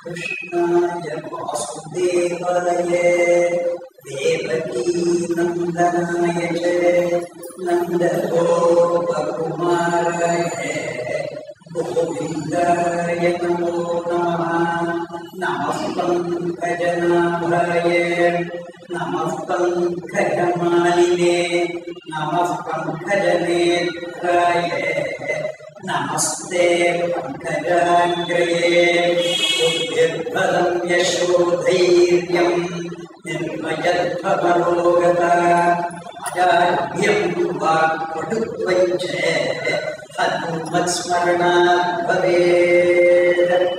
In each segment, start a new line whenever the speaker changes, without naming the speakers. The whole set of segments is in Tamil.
कृष्णाय वासुदेवाय देवकी नन्दनाय च नन्दगोपकुमाराय गोविन्दाय नमो नमः नमः पङ्कजनाभाय नमः पङ्कजमालिने नमः पङ्कजनेत्राय नमस्ते पङ्कजाङ्ग्रये बुद्धिर्बलं यशोधैर्यं निर्मयद्भवरोगता अजाड्यं वाक्पटुत्वं च हनुमत्स्मरणात् भवेत्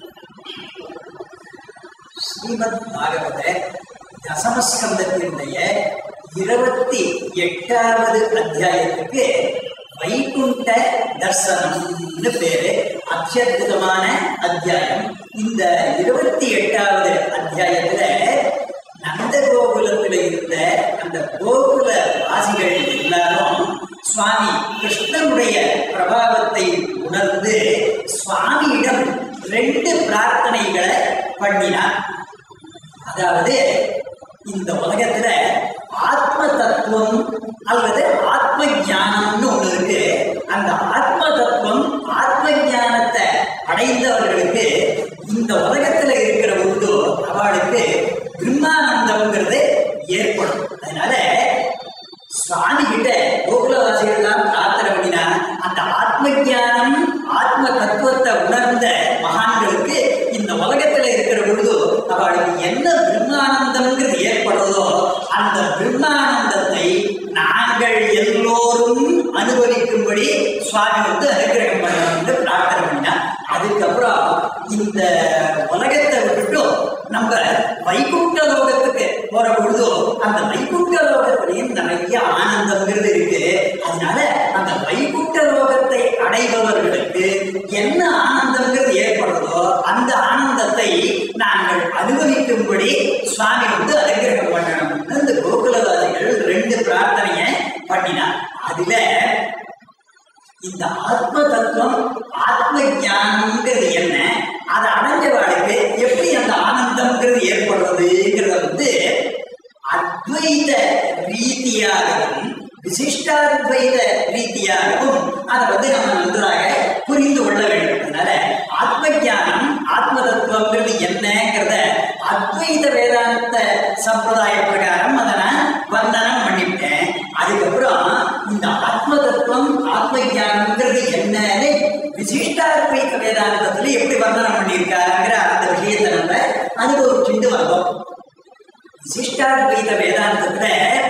ஸ்ரீமத் பாகவத தசமஸ்கந்தத்தினுடைய இருபத்தி எட்டாவது அத்தியாயத்துக்கு வைகுண்ட தர்சனம்னு பேரு அத்தியுதமான அத்தியாயம் இந்த இருபத்தி எட்டாவது அத்தியாயத்துல நந்த கோகுலத்துல இருந்த அந்த கோகுல வாசிகள் எல்லாரும் சுவாமி கிருஷ்ணனுடைய பிரபாவத்தை உணர்ந்து சுவாமியிடம் ரெண்டு பிரார்த்தனைகளை பண்ணினார் அதாவது இந்த உலகத்துல ஆத்ம தத்துவம் அல்லது ஆத்ம ஞானம்னு ஒண்ணு இருக்கு அந்த ஆத்ம தத்துவம் ஆத்ம ஞானத்தை அடைந்தவர்களுக்கு இந்த உலகத்துல இருக்கிற உண்டு அவளுக்கு பிரம்மானந்தம்ங்கிறது ஏற்படும் அதனால சுவாமி கிட்ட கோகுலவாசிகள் தான் பிரார்த்தனை பண்ணினா அந்த ஆத்ம ஞானம் ஆத்ம தத்துவத்தை உணர்ந்த மகான்களுக்கு இந்த உலகத்துல இருக்கிற பொழுது அவளுக்கு என்ன பிரம்மானந்தம்ங்கிறது ஏற்படுறதோ அந்த பிரம்மானந்தத்தை நாங்கள் எல்லோரும் அனுபவிக்கும்படி சுவாமி வந்து அனுகிரகம் பண்ணணும்னு பிரார்த்தனை பண்ணினா அதுக்கப்புறம் இந்த உலகத்தை விட்டுட்டு நம்ம வைகுண்ட லோகத்துக்கு போற பொழுது அந்த வைகுண்ட லோகத்திலையும் நிறைய ஆனந்தம்ங்கிறது இருக்கு அதனால அந்த வைகுண்ட லோகத்தை அடைபவர்களுக்கு என்ன ஆனந்தம்ங்கிறது ஏற்படுறதோ அந்த ஆனந்தத்தை நாங்கள் அனுபவிக்கும்படி சுவாமி வந்து அனுகிரகம் பண்ணணும்னு இந்த கோகுலவாதிகள் ரெண்டு பிரார்த்தனையை பண்ணினார் அதுல இந்த ஆத்ம தத்துவம் ஆத்ம ஞானம்ங்கிறது என்ன அதை அடைஞ்சவாளுக்கு எப்படி அந்த ஆனந்தம்ங்கிறது ஏற்படுறதுங்கிறத வந்து அத்வைத ரீதியாகவும் விசிஷ்டாத்வைத ரீதியாகவும் அதை வந்து நம்ம நன்றாக புரிந்து கொள்ள வேண்டும் அதனால ஆத்ம ஞானம் ஆத்ம தத்துவம்ங்கிறது என்னங்கிறத அத்வைத வேதாந்த சம்பிரதாய பிரகாரம் அதை நான் வந்தனம் பண்ணிவிட்டேன் அதுக்கப்புறம் இந்த ஆத்ம தத்துவம் ஆத்ம ஞானம்ங்கிறது என்னன்னு விசிஷ்டாத்வைத வேதாந்தத்துல எப்படி வர்ணனம் பண்ணியிருக்காருங்கிற அந்த விஷயத்தை நம்ம அனுபவிச்சுட்டு வந்தோம் விசிஷ்டாத்வைத வேதாந்தத்துல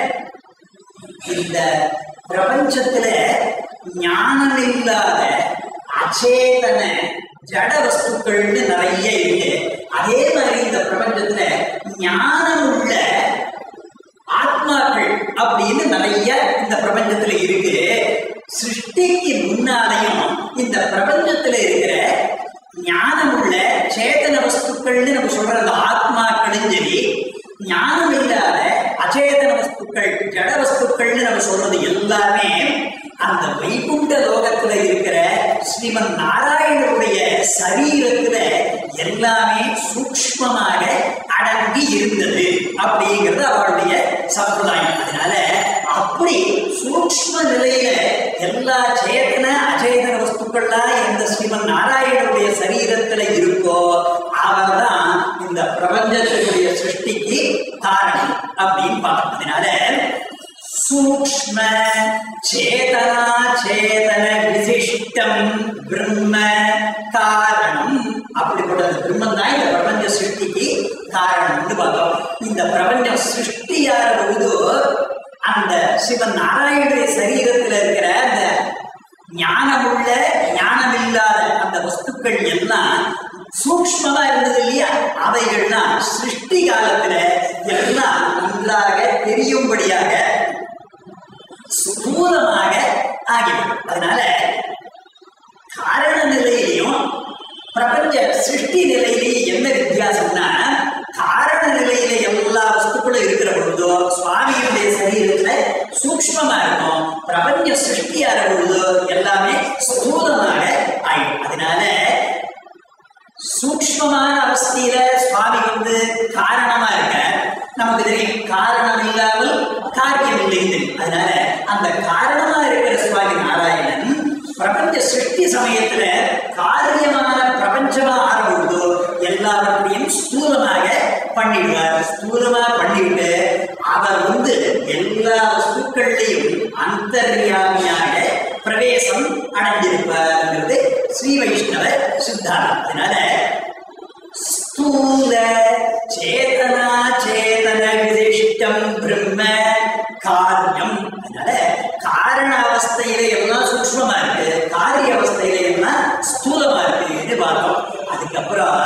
இந்த பிரபஞ்சத்துல ஞானம் இல்லாத அச்சேதன ஜட வஸ்துக்கள்னு நிறைய இருக்கு அதே மாதிரி இந்த பிரபஞ்சத்துல ஞானம் உள்ள ஆத்மாக்கள் அப்படின்னு நிறைய இந்த பிரபஞ்சத்துல இருக்கு சிருஷ்டிக்கு முன்னாலையும் இந்த பிரபஞ்சத்துல இருக்கிற ஞானமுள்ள சேதன வஸ்துக்கள்னு நம்ம சொல்ற அந்த ஆத்மாக்களும் சரி ஞானம் இல்லாத அச்சேதன வஸ்துக்கள் ஜட வஸ்துக்கள்னு நம்ம சொல்றது எல்லாமே அந்த வைகுண்ட லோகத்துல இருக்கிற ஸ்ரீமன் நாராயணனுடைய சரீரத்துல எல்லாமே சூக்ஷ்மமாக அடங்கி இருந்தது அப்படிங்கிறது அவருடைய சம்பிரதாயம் அதனால அப்படி சூக்ஷ்ம நிலையில எல்லா சேதன அச்சேதன வஸ்துக்கள்லாம் எந்த ஸ்ரீமன் நாராயணனுடைய சரீரத்துல இருக்கோ அவர்தான் இந்த பிரபஞ்சத்தினுடைய சிருஷ்டிக்கு காரணம் அப்படின்னு பார்த்தோம் அதனால சூக்ஷ்ம சேதனா சேதன விசிஷ்டம் பிரம்ம காரணம் அப்படிப்பட்ட அந்த பிரம்மன் தான் இந்த பிரபஞ்ச சிருஷ்டிக்கு காரணம்னு பார்த்தோம் இந்த பிரபஞ்சம் சிருஷ்டியார பொழுது அந்த சிவன் நாராயணுடைய சரீரத்துல இருக்கிற அந்த ஞானமுள்ள ஞானமில்லாத அந்த வஸ்துக்கள் எல்லாம் சூக்ஷ்மமா இருந்தது இல்லையா அவைகள்லாம் சிருஷ்டி காலத்துல எல்லாம் நன்றாக தெரியும்படியாக சுதூரமாக ஆகிவிடும் அதனால காரண நிலையிலையும் பிரபஞ்ச சிருஷ்டி நிலையிலேயும் என்ன வித்தியாசம்னா காரண நிலையில எல்லா வஸ்துக்களும் இருக்கிற பொழுதோ சுவாமியினுடைய சரீரத்துல சூக்ஷ்மமா இருக்கும் பிரபஞ்ச சிருஷ்டியார பொழுதோ எல்லாமே ஸ்தூலமாக ஆயிடும் அதனால சூக்ஷ்மமான அவஸ்தையில சுவாமி வந்து காரணமா இருக்க நமக்கு தெரியும் காரணம் இல்லாமல் காரியம் இல்லை தெரியும் அதனால அந்த காரணமா இருக்கிற சுவாமி நாராயணன் பிரபஞ்ச சிருஷ்டி சமயத்துல காரியமான பிரபஞ்சமா ஆரம்பிடுதோ எல்லாவற்றையும் ஸ்தூலமாக பண்ணிடுவார் ஸ்தூலமா பண்ணிவிட்டு அவர் வந்து எல்லா வஸ்துக்கள்லையும் அந்தர்யாமியாக பிரவேசம் அடைஞ்சிருப்பார்ங்கிறது ஸ்ரீ வைஷ்ணவ சித்தாந்தம் அதனால ஸ்தூல சேதனா சேதன விசிஷ்டம் பிரம்ம காரியம் அதனால காரண அவஸ்தையில எல்லாம் சூக்ஷ்மமா இருக்கு காரிய அவஸ்தையில எல்லாம் ஸ்தூலமா இருக்குன்னு பார்த்தோம் அதுக்கப்புறம்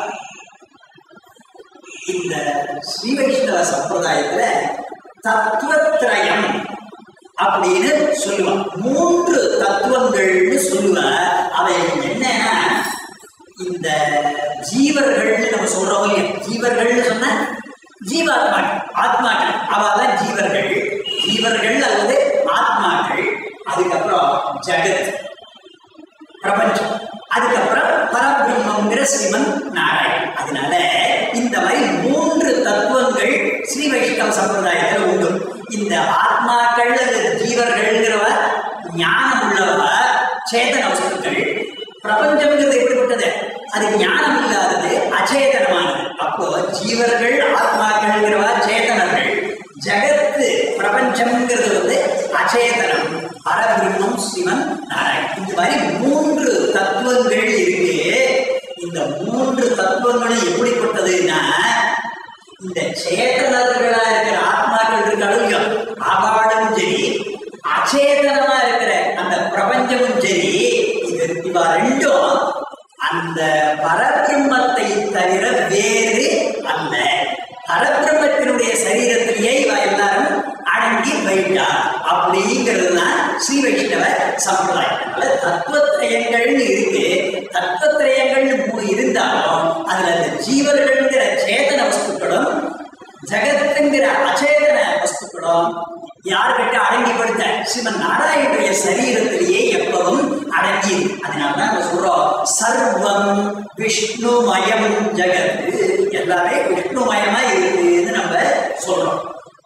இந்த ஸ்ரீ வைஷ்ணவ சம்பிரதாயத்துல தத்துவத்ரயம் அப்படின்னு சொல்லுவான் மூன்று தத்துவங்கள்னு சொல்லுவான் அவை என்னன்னா இந்த ஜீவர்கள்னு நம்ம சொல்றோம் இல்லையா ஜீவர்கள்னு சொன்னா ஜீவாத்மாக்கள் ஆத்மாக்கள் அவாதான் ஜீவர்கள் ஜீவர்கள் அல்லது ஆத்மாக்கள் அதுக்கப்புறம் ஜெகத் பிரபஞ்சம் அதுக்கப்புறம் பரபிரம்மங்கிற ஸ்ரீமன் நாராயணன் அதனால இந்த மாதிரி மூன்று தத்துவங்கள் ஸ்ரீ வைஷ்ணவ சம்பிரதாயத்துல உண்டு இந்த ஆத்மாக்கள் அல்லது ஜீவர்கள்ங்கிறவ ஞானம் உள்ளவ சேதன வஸ்துக்கள் பிரபஞ்சம்ங்கிறது எப்படிப்பட்டது அது ஞானம் இல்லாதது அச்சேதனமானது அப்போ ஜீவர்கள் ஆத்மாக்கள்ங்கிறவா சேதனர்கள் ஜகத்து பிரபஞ்சம்ங்கிறது வந்து அச்சேதனம் பரபிரம்மம் சிவன் நாராயணன் இந்த மாதிரி மூன்று தத்துவங்கள் இருக்கு இந்த மூன்று தத்துவங்களும் எப்படிப்பட்டதுன்னா இந்த சேதனர்களா இருக்கிற ஆத்மாக்கள் இருக்காலும் அவாடும் சரி அச்சேதனமா இருக்கிற அந்த பிரபஞ்சமும் சரி இது இவ ரெண்டும் அந்த பரபிரம்மத்தை தவிர வேறு அல்ல பரபிரம்மத்தினுடைய சரீரத்திலேயே இவ எல்லாரும் அடங்கி போயிட்டா அப்படிங்கிறது தான் ஸ்ரீ வைஷ்ணவ சம்பிரதாயம் அதனால தத்துவத்திரயங்கள்னு இருக்கு தத்துவத்திரயங்கள்னு மூணு இருந்தாலும் அதுல அந்த ஜீவர்கள்ங்கிற சேதன வஸ்துக்களும் ஜெகத்துங்கிற அச்சேதன வஸ்துக்களும் யார்கிட்ட அடங்கி படுத்த சிவன் நாராயணுடைய சரீரத்திலேயே எப்பவும் அடங்கி இருக்கு. அதனாலதான் நம்ம சொல்றோம் சர்வம் விஷ்ணுமயம் ஜெகத் எல்லாமே விஷ்ணுமயமா இருக்குன்னு நம்ம சொல்றோம்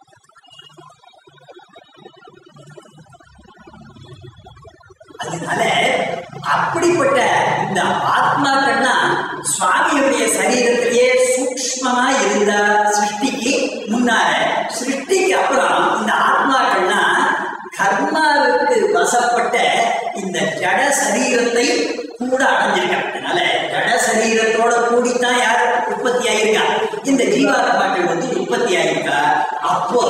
அதனால அப்படிப்பட்ட இந்த ஆத்மாக்கள்னா சுவாமியுடைய சரீரத்திலேயே சூக்ஷ்மமா இருந்த சிருஷ்டிக்கு முன்னால சிருஷ்டிக்கு அப்புறம் இந்த ஆத்மாக்கள்னா கர்மாவுக்கு வசப்பட்ட இந்த ஜட சரீரத்தை கூட அடைஞ்சிருக்காங்க அதனால ஜட சரீரத்தோட கூடித்தான் யார் உற்பத்தி ஆயிருக்கா இந்த ஜீவாத்மாக்கள் வந்து உற்பத்தி ஆயிருக்கா அப்போ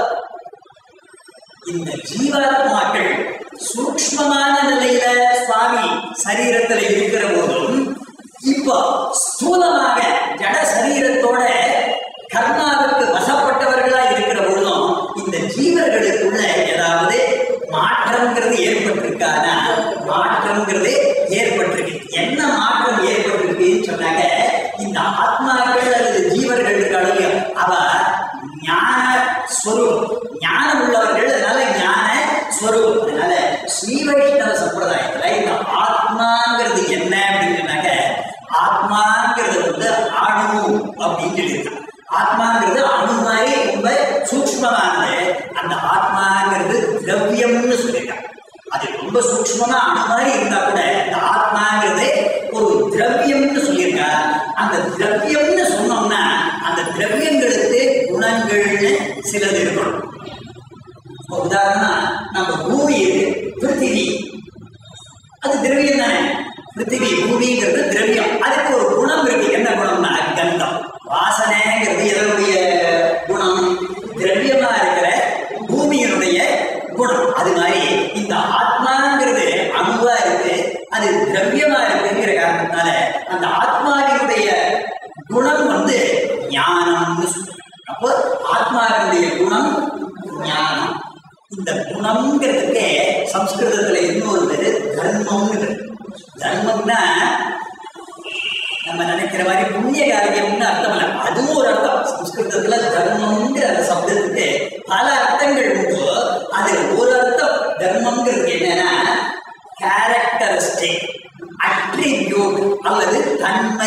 இந்த ஜீவாத்மாக்கள் சூக்ஷ்மமான நிலையில சுவாமி சரீரத்துல இருக்கிற போதும் இப்போ ஸ்தூலமாக ஜட சரீரத்தோட கர்மாவுக்கு வசப்பட்டவர்களா இருக்கிற போதும் இந்த ஜீவர்களுக்குள்ள ஏதாவது மாற்றம்ங்கிறது ஏற்பட்டிருக்கானா மாற்றம்ங்கிறது ஏற்பட்டிருக்கு என்ன மாற்றம் ஏற்பட்டிருக்குன்னு சொன்னாங்க இந்த ஆத்மாக்கள் அல்லது ஜீவர்கள் இருக்காங்க அவ ஞான ஸ்வரூபம் ஞானம் உள்ளவர்கள் அதனால ஞான ஸ்வரூபம் அதனால ஸ்ரீ வைஷ்ணவ சம்பிரதாயத்துல இந்த ஆத்மாங்கிறது என்ன அப்படின்னு சொன்னாக்க ஆத்மாங்கிறது வந்து அணு அப்படின்னு சொல்லியிருக்காங்க ஆத்மாங்கிறது அணு மாதிரி ரொம்ப சூக்ஷ்மமானது அந்த ஆத்மாங்கிறது திரவியம்னு சொல்லியிருக்காங்க அது ரொம்ப சூக்ஷ்மமா அணு மாதிரி இருந்தா கூட இந்த ஆத்மாங்கிறது ஒரு திரவியம்னு சொல்லியிருக்கா அந்த திரவியம்னு சொன்னோம்னா அந்த திரவியங்களுக்கு குணங்கள்னு சிலது இருக்கணும் இப்போ உதாரணமா நம்ம பூமி இருக்கு பிருத்திவி அது திரவியம் தானே பிருத்திவி பூமிங்கிறது திரவியம் அதுக்கு ஒரு குணம் இருக்கு என்ன குணம்னா கந்தம் வாசனைங்கிறது எதனுடைய குணம் திரவியமா இருக்கிற பூமியினுடைய குணம் அது மாதிரி இந்த ஆத்மாங்கிறது அணுவா இருக்கு அது திரவியமா இருக்குங்கிற காரணத்தினால அந்த ஆத்மாவினுடைய குணம் வந்து ஞானம்னு சொல்றோம் அப்போ ஆத்மாவினுடைய குணம் ஞானம் இந்த குணம்ங்கிறதுக்கு சம்ஸ்கிருதத்துல இன்னொரு பேரு தர்மம்னு பேரு. தர்மம்னா நம்ம நினைக்கிற மாதிரி புண்ணிய காரியம்னு அர்த்தம் இல்லை அதுவும் ஒரு அர்த்தம் சம்ஸ்கிருதத்துல தர்மம்ங்கிற அந்த சப்தத்துக்கு பல அர்த்தங்கள் உண்டு அது ஒரு அர்த்தம் தர்மம்ங்கிறது என்னன்னா கேரக்டரிஸ்டிக் அட்ரிபியூட் அல்லது தன்மை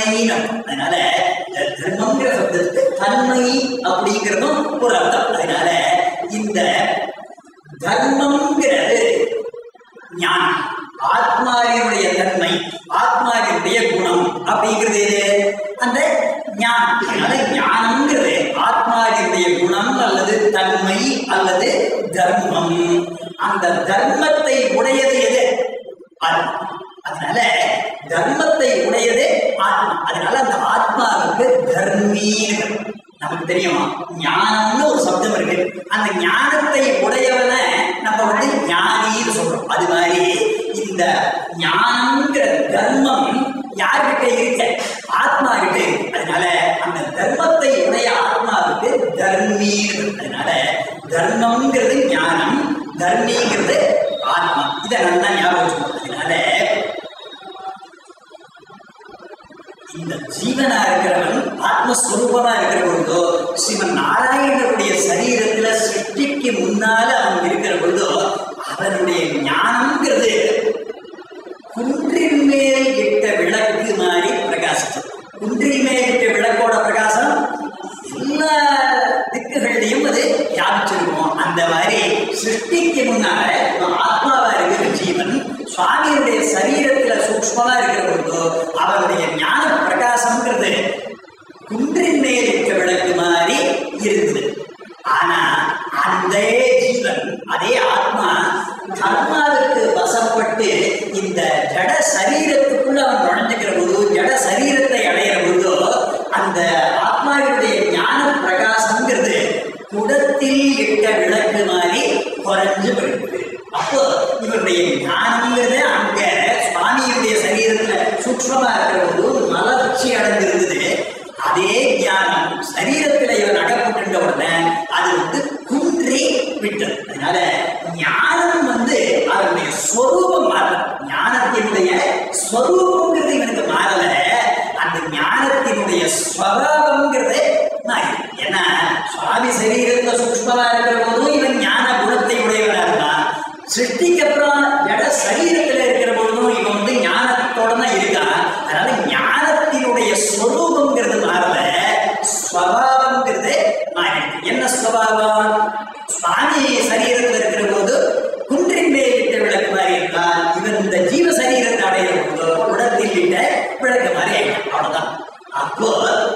தன்மைன்னு அர்த்தம். அதனால இந்த தர்மம்ங்கிற சப்தத்துக்கு தன்மை அப்படிங்கிறதும் ஒரு அர்த்தம் அதனால இந்த தர்மம்ங்கிறது ஞானம் ஆத்மாவினுடைய தன்மை ஆத்மாவினுடைய குணம் அப்படிங்கிறது எது அந்த ஞானம் அதனால ஞானம்ங்கிறது ஆத்மாவினுடைய குணம் அல்லது தன்மை அல்லது தர்மம் அந்த தர்மத்தை உடையது எது ஆத்மா அதனால தர்மத்தை உடையது ஆத்மா அதனால அந்த ஆத்மாவுக்கு தர்மீன்னு நமக்கு தெரியுமா ஞானம்னு ஒரு சப்தம் இருக்கு அந்த ஞானத்தை உடையவனை நம்ம வந்து ஞானின்னு சொல்றோம் அது மாதிரி இந்த ஞானம்ங்கிற தர்மம் யார்கிட்ட இருக்கு ஆத்மா கிட்ட இருக்கு அதனால அந்த தர்மத்தை உடைய ஆத்மாவுக்கு தர்மீன்னு அதனால தர்மம்ங்கிறது ஞானம் தர்மிங்கிறது ஆத்மா இதை நல்லா ஞாபகம் வச்சுக்கணும் அதனால இந்த ஜீவனா இருக்கிறவன் ஆத்மஸ்வரூபமா இருக்கிற பொழுதோ ஸ்ரீமன் நாராயணனுடைய சரீரத்துல சிருஷ்டிக்கு முன்னால அவன் இருக்கிற பொழுதோ அவனுடைய ஞானம்ங்கிறது குன்றின் மேல் இட்ட விளக்கு மாதிரி பிரகாசிச்சது குன்றின் மேல் இட்ட விளக்கோட பிரகாசம் எல்லா திக்குகள்லையும் அது வியாபிச்சிருக்கும் அந்த மாதிரி சிருஷ்டிக்கு முன்னால இவன் ஆத்மாவா இருக்கிற ஜீவன் சுவாமியுடைய சரீரத்துல சூக்ஷ்மமா இருக்கிற பொழுதோ அவனுடைய ஞான பிரகாசம்ங்கிறது குன்றின் மேல் இருக்க விளக்கு மாதிரி இருந்தது ஆனா அந்த ஜீவன் அதே ஆத்மா கர்மாவுக்கு வசப்பட்டு இந்த ஜட சரீரத்துக்குள்ள அவன் நுழைஞ்சுக்கிற போது ஜட சரீரத்தை அடையிற போதோ அந்த ஆத்மாவினுடைய ஞான பிரகாசம்ங்கிறது குடத்தில் இட்ட விளக்கு மாதிரி குறைஞ்சு போயிடுது அப்போ இவருடைய ஞானம்ங்கிறது அங்க சுவாமியுடைய சரீரத்துல சூக்ஷ்மமா இருக்கிற போது மலர்ச்சி அடைஞ்சிருந்தது அதே ஞானம் சரீரத்துல இவன் அகப்பட்டுட்ட உடனே அது வந்து குன்றி விட்டது அதனால ஞானம் வந்து அதனுடைய ஸ்வரூபம் மாறல ஞானத்தினுடைய ஸ்வரூபங்கிறது இவனுக்கு மாறல அந்த ஞானத்தினுடைய ஸ்வபாவம்ங்கிறது மாறி ஏன்னா சுவாமி சரீரத்துல சூக்ஷ்மமா இருக்கிற போதும் இவன் ஞான குணத்தை உடையவனா இருந்தான் சிருஷ்டிக்கு அப்புறம் ஜட சரீரத்துல இருக்கிற பொழுதும் இவன் வந்து ஞானத்தோட தான் இருக்கான் அதனால ஞானத்தினுடைய ஸ்வரூபங்கிறது மாறல ஸ்வபாவம்ங்கிறது மாறிடுது என்ன ஸ்வபாவம் சுவாமி சரீரத்தில் இருக்கிற போது குன்றின் மேல் இட்ட விளக்கு மாதிரி இருந்தால் இவன் இந்த ஜீவ சரீரத்தை அடையிற போது உடத்தில் இட்ட விளக்கு மாதிரி ஆயிடும் அவ்வளவுதான் அப்போ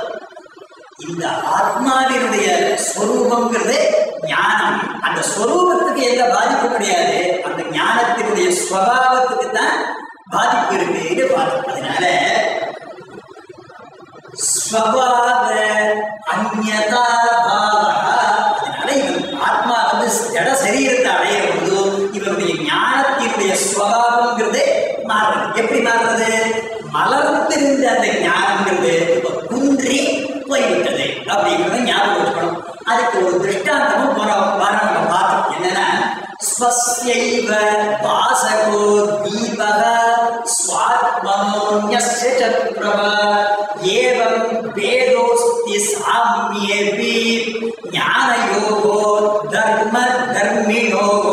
இந்த ஆத்மாவினுடைய ஸ்வரூபங்கிறது ஞானம் அந்த ஸ்வரூபத்துக்கு எந்த பாதிப்பு கிடையாது அந்த ஞானத்தினுடைய ஸ்வபாவத்துக்கு தான் பாதிப்பு இருக்குன்னு பாதிப்பு அதனால ஸ்வபாவ அந்யதா பாவா அதனால இவன் ஆத்மா வந்து ஜட சரீரத்தை அடையிற பொழுது இவனுடைய ஞானத்தினுடைய ஸ்வபாவம்ங்கிறது மாறுறது எப்படி மாறுறது மலர்ந்திருந்த அந்த ஞானம்ங்கிறது இப்ப குன்றி போய்விட்டது அப்படிங்கிறத ஞாபகம் வச்சுக்கணும் அதுக்கு ஒரு திருஷ்டாந்தமும் போன வாரம் நம்ம பார்த்தோம் என்னன்னா ஸ்வஸ்யைவ வாசகோ தீபக ஸ்வாத்மனோன்யஸ்ய ச பிரப ஏவம் வேதோஸ்தி சாம்யேபி ஞானயோகோ தர்ம தர்மிணோகோ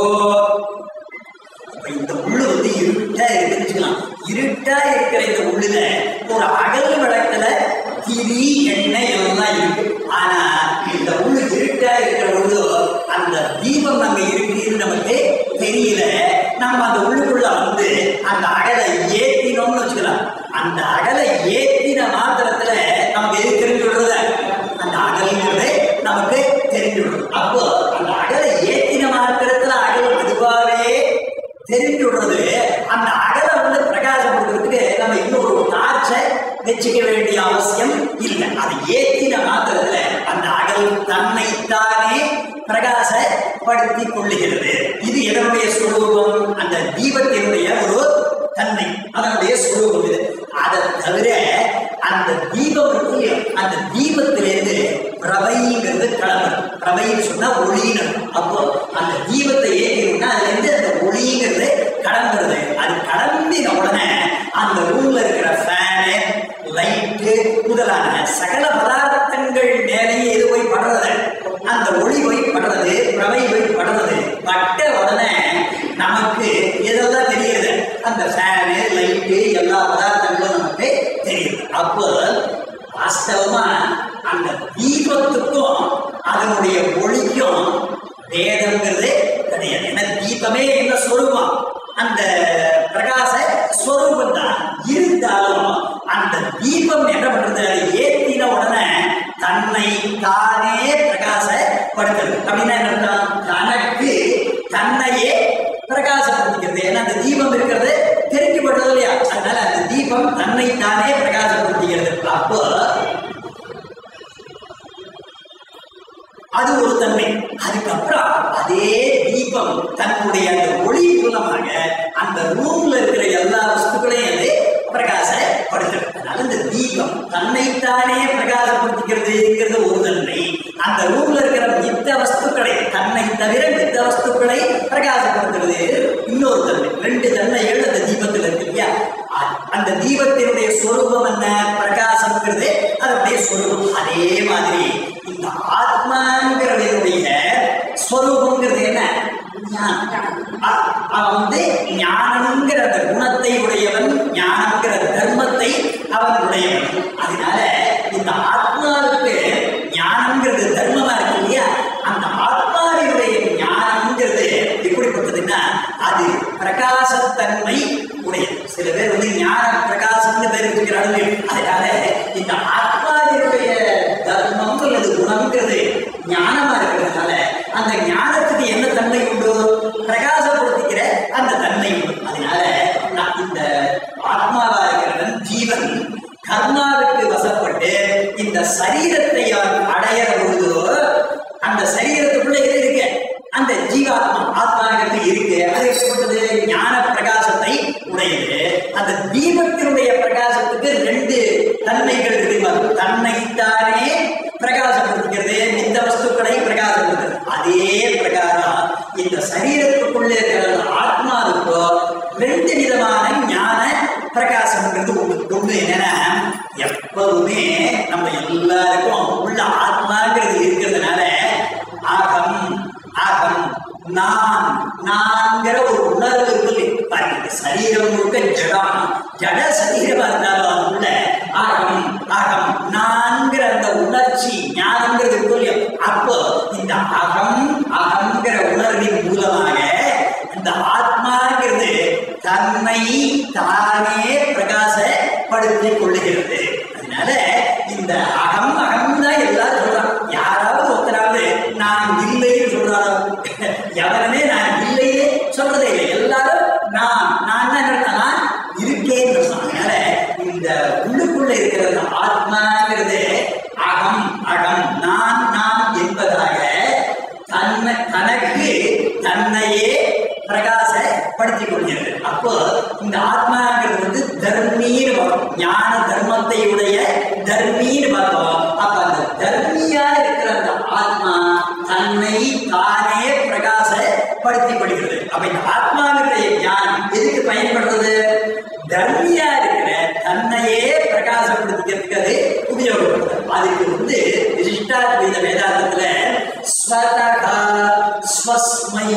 அப்ப இந்த உள்ளு வந்து இருட்டா இருக்குன்னு வச்சுக்கலாம் இருட்டா இருக்கிற இந்த உள்ளுல ஒரு அகல் விளக்குல திரி எண்ணெய் எல்லாம் இருக்கு ஆனா இந்த உள்ளு இருட்டா இருக்கிற பொழுது அந்த தீபம் அங்க இருக்குன்னு நமக்கு தெரியல நம்ம அந்த உள்ளுக்குள்ள வந்து அந்த அகலை ஏத்தினோம்னு வச்சுக்கலாம் அந்த அகலை ஏத்தின மாத்திரத்துல நமக்கு எது தெரிஞ்சு விடுறது அந்த அகல்ங்கிறது நமக்கு தெரிஞ்சு விடும் அப்போ அந்த அகலை ஏத்தின மாத்திரத்துல அகல் அதுவாகவே தெரிஞ்சு விடுறது அந்த அகலை வந்து பிரகாசப்படுத்துறதுக்கு நம்ம இன்னும் ஒரு டார்ச்சை வச்சுக்க வேண்டிய அவசியம் இல்லை அதை ஏத்தின மாத்திரத்துல அந்த அகல் தன்னைத்தானே பிரகாசப்படுத்தி கொள்ளுகிறது இது எதனுடைய சுரூபம் அந்த தீபத்தினுடைய ஒரு தன்மை அதனுடைய சுரூபம் இது அதை தவிர அந்த தீபம் இருக்கு இல்லையா, அந்த தீபத்திலிருந்து பிரபைங்கிறது கிளம்புது பிரபைன்னு சொன்னா ஒளின்னு அர்த்தம். அப்போ அந்த தீபத்தை ஏற்றிவிட்டா அதுல இருந்து அந்த ஒளிங்கிறது கிளம்புறது அது கிளம்பின உடனே அந்த ரூம்ல இருக்கிற ஃபேனு லைட்டு முதலான சகல பதார்த்தங்கள் மேலேயே இது போய் படுறது அந்த ஒளி போய் படுறது பிரபை போய் படுறது பட்ட உடனே நமக்கு எதெல்லாம் தெரியுது அந்த ஃபேனு லைட்டு எல்லா பதார்த்தங்களும் நமக்கு தெரியுது அப்போ வாஸ்தவமா அந்த தீபத்துக்கும் அதனுடைய ஒளிக்கும் வேதம்ங்கிறது கிடையாது ஏன்னா தீபமே என்ன சொருபம் அந்த பிரகாச ஸ்வரூபம் தான் இருந்தாலும் அந்த தீபம் என்ன பண்றது அதை ஏத்தின உடனே தன்னை தானே பிரகாசப்படுத்துறது அப்படின்னா என்ன அர்த்தம்? தனக்கு தன்னையே பிரகாசப்படுத்திக்கிறது ஏன்னா அந்த தீபம் இருக்கிறது தெரிஞ்சுப்படுறது இல்லையா அதனால அந்த தீபம் தன்னை தானே பிரகாசப்படுத்திக்கிறது அப்போ அது ஒரு தன்மை அதுக்கப்புறம் அதே தீபம் தன்னுடைய அந்த ஒளி மூலமாக அந்த ரூம்ல இருக்கிற எல்லா வஸ்துக்களையும் அது பிரகாசப்படுத்துறது அதனால இந்த தீபம் தன்னைத்தானே பிரகாசப்படுத்திக்கிறதுங்கிறது ஒரு தன்மை அந்த ரூம்ல இருக்கிற மித்த வஸ்துக்களை தன்னை தவிர மித்த வஸ்துக்களை பிரகாசப்படுத்துறது இன்னொரு தன்மை ரெண்டு தன்மைகள் அந்த தீபத்தில் இருக்கு இல்லையா அ- அந்த தீபத்தினுடைய சொரூபம் என்ன பிரகாசம்ங்கிறது அதனுடைய சொரூபம் அதே மாதிரி இந்த ஆத்மாங்கிறவனுடைய ஸ்வரூபங்கிறது என்ன ஞானம். அ- அவன் வந்து ஞானம்ங்கிற அந்த குணத்தை உடையவன் ஞானம்ங்கிற தர்மத்தை அவன் உடையவன் அதனால இந்த ஆத்மாவுக்கு ஞானம்ங்கிறது தர்மமா இருக்கு இல்லையா அந்த ஆத்மாவினுடைய ஞானம்ங்கிறது எப்படிப்பட்டதுன்னா அது பிரகாசத்தன்மை உடையது சில பேர் வந்து ஞான பிரகாசம்னு பேர் இருக்கிறாங்க அதனால இந்த ஆத்மாவினுடைய தர்மம் அல்லது குணம்ங்கிறது ஞானமா இருக்கிறதுனால அந்த ஞானத்துக்கு என்ன தன்மை உண்டு பிரகாசப்படுத்திக்கிற அந்த தன்மை உண்டு அதனால நான் இந்த ஆத்மாவா இருக்கிறவன் ஜீவன் கர்மாவுக்கு வசப்பட்டு இந்த சரீரத்தை அவன் அடையிற பொழுது அந்த சரீரத்துக்குள்ள எது இருக்கு அந்த ஜீவாத்மா ஆத்மாங்கிறது இருக்கு அது எப்படிப்பட்டது ஞான பிரகாசத்தை உடையது அந்த தீபத்தினுடைய பிரகாசத்துக்கு ரெண்டு தன்மைகள் இருக்கு தன்னைத்தானே பிரகாசப்படுத்திக்கிறது இந்த வஸ்துக்களை பிரகாசப்படுத்துறது அதே பிரகாரம் இந்த சரீரத்துக்குள்ளே இருக்கிற அந்த ஆத்மாவுக்கு ரெண்டு விதமான ஞான பிரகாசம்ங்கிறது ஒண்ணு ஒண்ணு என்னன்னா எப்பவுமே நம்ம எல்லாருக்கும் உள்ள ஆத்மாங்கிறது இருக்கிறதுனால ஆகம் ஆகம் நான் நான்கிற ஒரு உணர்வு இருக்கு பாருங்க இந்த சரீரம் முழுக்க ஜடம் ஜட சரீரமா இருந்தாலும் அதுக்குள்ள ஆகம் ஆகம் நான்கிற அந்த உணர்ச்சி ஞானங்கிறது இருக்கு இல்லையா அப்போ இந்த அகம் அகங்கிற உணர்வின் மூலமாக இந்த ஆத்மாங்கிறது தன்னை தானே பிரகாசப்படுத்திக் கொள்ளுகிறது அதனால இந்த அகம் அகம் தான் எல்லாரும் சொல்றாங்க யாராவது ஒருத்தராவது நான் இல்லைன்னு சொல்றாரோ எவருமே நான் இல்லையே சொல்றதே இல்லை எல்லாரும் நான் நான் தான் என்ன நான் இருக்கேன்னு சொல்றாங்க அதனால இந்த உள்ளுக்குள்ள இருக்கிற அந்த ஆத்மாங்கிறது அகம் அகம் நான் நான் என்பதாக தன்னை தனக்கு தன்னையே பிரகாசப்படுத்திக் கொள்கிறது அப்போ இந்த ஆத்மாங்கிறது வந்து தர்மீன்னு வரும் ஞான தர்மத்தை உடைய தர்மீன்னு பார்த்தோம் அப்ப அந்த தர்மியா இருக்கிற அந்த ஆத்மா தன்னை தானே பிரகாசப்படுத்திக் கொள்கிறது அப்ப இந்த ஆத்மாவினுடைய ஞானம் எதுக்கு பயன்படுறது தர்மியா இருக்கிற தன்னையே பிரகாசப்படுத்திக்கிறதுக்கு அது உபயோகப்படுது அதுக்கு வந்து விசிஷ்டாத்வைத வேதாந்தத்துல ஸ்வதகா ஸ்வஸ்மை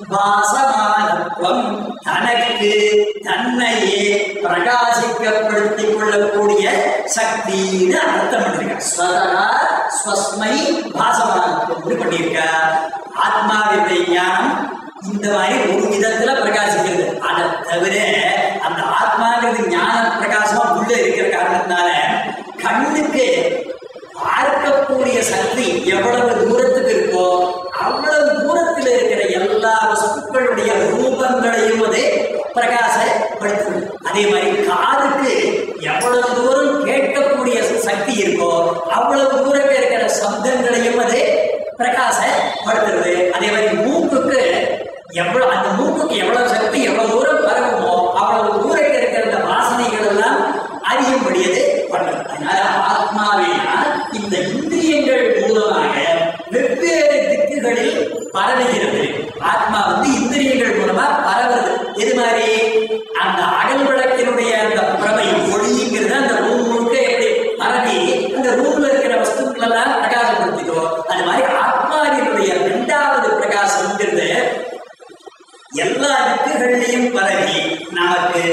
வாசமானத்துவம் தனக்கு தன்னையே பிரகாசிக்கப்படுத்திக் கொள்ளக்கூடிய சக்தின்னு அர்த்தம் பண்ணிருக்க ஸ்வதகா ஸ்வஸ்மை பாசமானத்துவம் பண்ணியிருக்க ஆத்மாவினுடைய ஞானம் இந்த மாதிரி ஒரு விதத்துல பிரகாசிக்கிறது அதை தவிர அந்த ஆத்மாங்கிறது ஞான பிரகாசமா உள்ள இருக்கிற காரணத்தினால கண்ணுக்கு பார்க்கக்கூடிய சக்தி எவ்வளவு தூரத்துக்கு இருக்கோ அவ்வளவு தூரத்தில் இருக்கிற எல்லா வஸ்துக்களுடைய ரூபங்களையும் அது பிரகாசப்படுத்துது அதே மாதிரி காதுக்கு எவ்வளவு தூரம் கேட்கக்கூடிய சக்தி இருக்கோ அவ்வளவு தூரத்தில் இருக்கிற சப்தங்களையும் அது பிரகாசப்படுத்துறது அதே மாதிரி மூக்குக்கு எவ்வளவு அந்த மூக்குக்கு எவ்வளவு சக்தி எவ்வளவு தூரம் பரவுமோ அவ்வளவு தூரத்தில் இருக்கிற அந்த வாசனைகள் எல்லாம் அறியும்படியது பண்றது அதனால ஆத்மாவினா இந்த இந்திரியங்கள் மூலமாக வெவ்வேறு திக்குகளில் பரவுகிறது ஆத்மா வந்து இந்திரியங்கள் மூலமா பரவுறது எது மாதிரி அந்த அகல் விளக்கினுடைய அந்த பிரமை ஒளிங்கிறது அந்த ரூம் முழுக்க எப்படி பரவி அந்த ரூம்ல இருக்கிற வஸ்துக்கள் எல்லாம் பிரகாசப்படுத்திக்கோ அது மாதிரி ஆத்மாவினுடைய இரண்டாவது பிரகாசம்ங்கிறது எல்லா திக்குகளிலையும் பரவி நமக்கு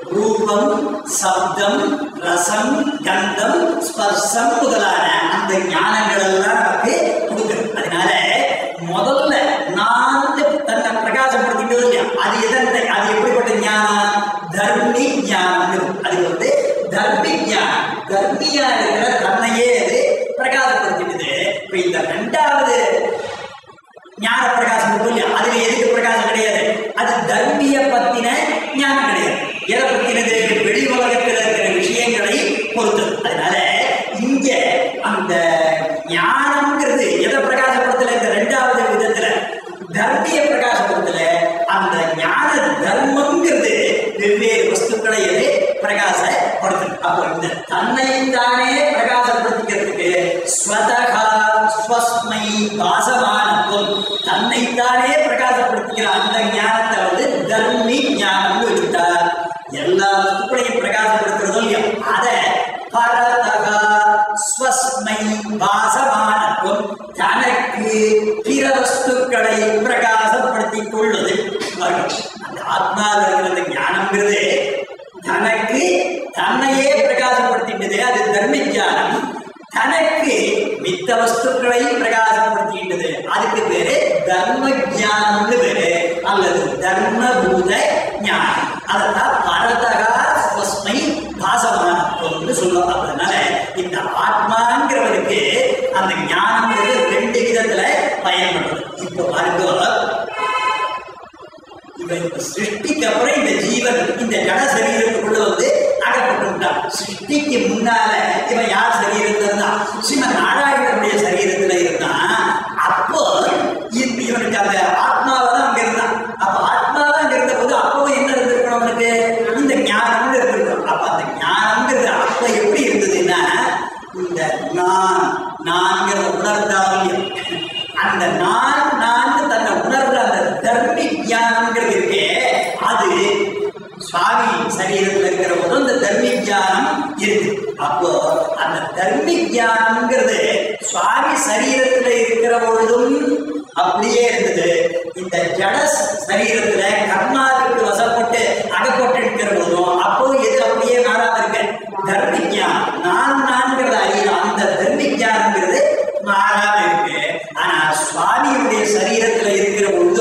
ரூபம் சப்தம் ரசம் கந்தம் ஸ்பர்சம் முதலான அந்த ஞானங்கள் எல்லாம் நமக்கு கொடுக்குது அதனால முதல்ல நான் தன்னை பிரகாசப்படுத்திட்டது இல்லையா அது எதன் அது எப்படிப்பட்ட ஞானம் தர்மி ஞானம் அது வந்து தர்மி ஞானம் தர்மியா இருக்கிற தன்னையே அது பிரகாசப்படுத்திட்டது இப்ப இந்த ரெண்டாவது ஞான பிரகாசம் இருக்கும் இல்லையா அதுல எதுக்கு பிரகாசம் கிடையாது அது தர்மிய பத்தின ஞானம் கிடையாது எதை பத்தினது வெளி உலகத்தில் இருக்கிற விஷயங்களை பொறுத்தது அதனால இங்க அந்த ஞானம்ங்கிறது எதை பிரகாசப்படுத்தல இந்த ரெண்டாவது விதத்துல தர்மிய பிரகாசப்படுத்தல அந்த ஞான தர்மம்ங்கிறது வெவ்வேறு வஸ்துக்களை எது பிரகாசப்படுத்துது அப்போ இந்த தன்னைத்தானே பிரகாசப்படுத்திக்கிறதுக்கு ஸ்வதகா ஸ்வஸ்மை பாசமானத்துவம் தன்னைத்தானே பிரகாசப்படுத்திக்கிற அந்த ஞானத்தை வந்து தர்மி ஞானம்னு வச்சுட்டார் எல்லா வஸ்துக்களையும் பிரகாசப்படுத்துறதும் இல்லையா அதை பரதகா ஸ்வஸ்மை பாசமானத்துவம் தனக்கு பிற வஸ்துக்களை பிரகாசப்படுத்திக் கொள்வது வரும். அந்த ஆத்மாவில் இருக்கிற ஞானம்ங்கிறது தனக்கு தன்னையே பிரகாசப்படுத்திட்டது அது தர்ம ஞானம் தனக்கு மித்த வஸ்துக்களை பிரகாசப்படுத்திட்டது அதுக்கு பேரு தர்ம ஞானம்னு பேரு அல்லது தர்மபூத ஞானம் அதைத்தான் பரதகா ஸ்வஸ்மை பாசமானத்துவம்னு சொல்லுவாங்க அதனால இந்த ஆத்மாங்கிறவருக்கு அந்த ஞானம்ங்கிறது ரெண்டு விதத்துல பயன்படுது இப்போ பாருங்க இவன் இந்த சிருஷ்டிக்கு அப்புறம் இந்த ஜீவன் இந்த ஜட சரீரத்துக்குள்ள வந்து அகப்பட்டு விட்டான் சிருஷ்டிக்கு முன்னால இவன் யார் சரீரத்துல இருந்தான் ஸ்ரீமன் நாராயணனுடைய சரீரத்துல இருந்தான் அப்போ இந்த இவனுக்கு அந்த ஆத்மாவை தான் அங்க இருந்தான் அப்ப ஆத்மாவா அங்க இருந்த போது அப்பவும் என்ன இருந்திருக்கணும் அவனுக்கு இந்த ஞானம் இருந்திருக்கணும் அப்ப அந்த ஞானம்ங்கிறது அப்ப எப்படி இருந்ததுன்னா இந்த நான் நான்கிற உணர்ந்தாலும் அந்த நான் நான் தன்னை உணர்ற அந்த தர்மி ஞானம்ங்கிறது இருக்கே அது சுவாமி சரீரத்தில் இருக்கிற போது அந்த தர்மி ஞானம் இருக்கு அப்போ அந்த தர்மி ஞானம்ங்கிறது சுவாமி சரீரத்தில் இருக்கிற பொழுதும் அப்படியே இருந்தது இந்த ஜட சரீரத்துல கர்மாவுக்கு வசப்பட்டு அகப்பட்டு இருக்கிற போதும் அப்போ எது அப்படியே மாறாம இருக்கு தர்மி ஞானம் நான் நான்கிறத அறியல அந்த தர்மி ஞானம்ங்கிறது மாறாம இருக்கு ஆனா சுவாமியுடைய சரீரத்துல இருக்கிற பொழுது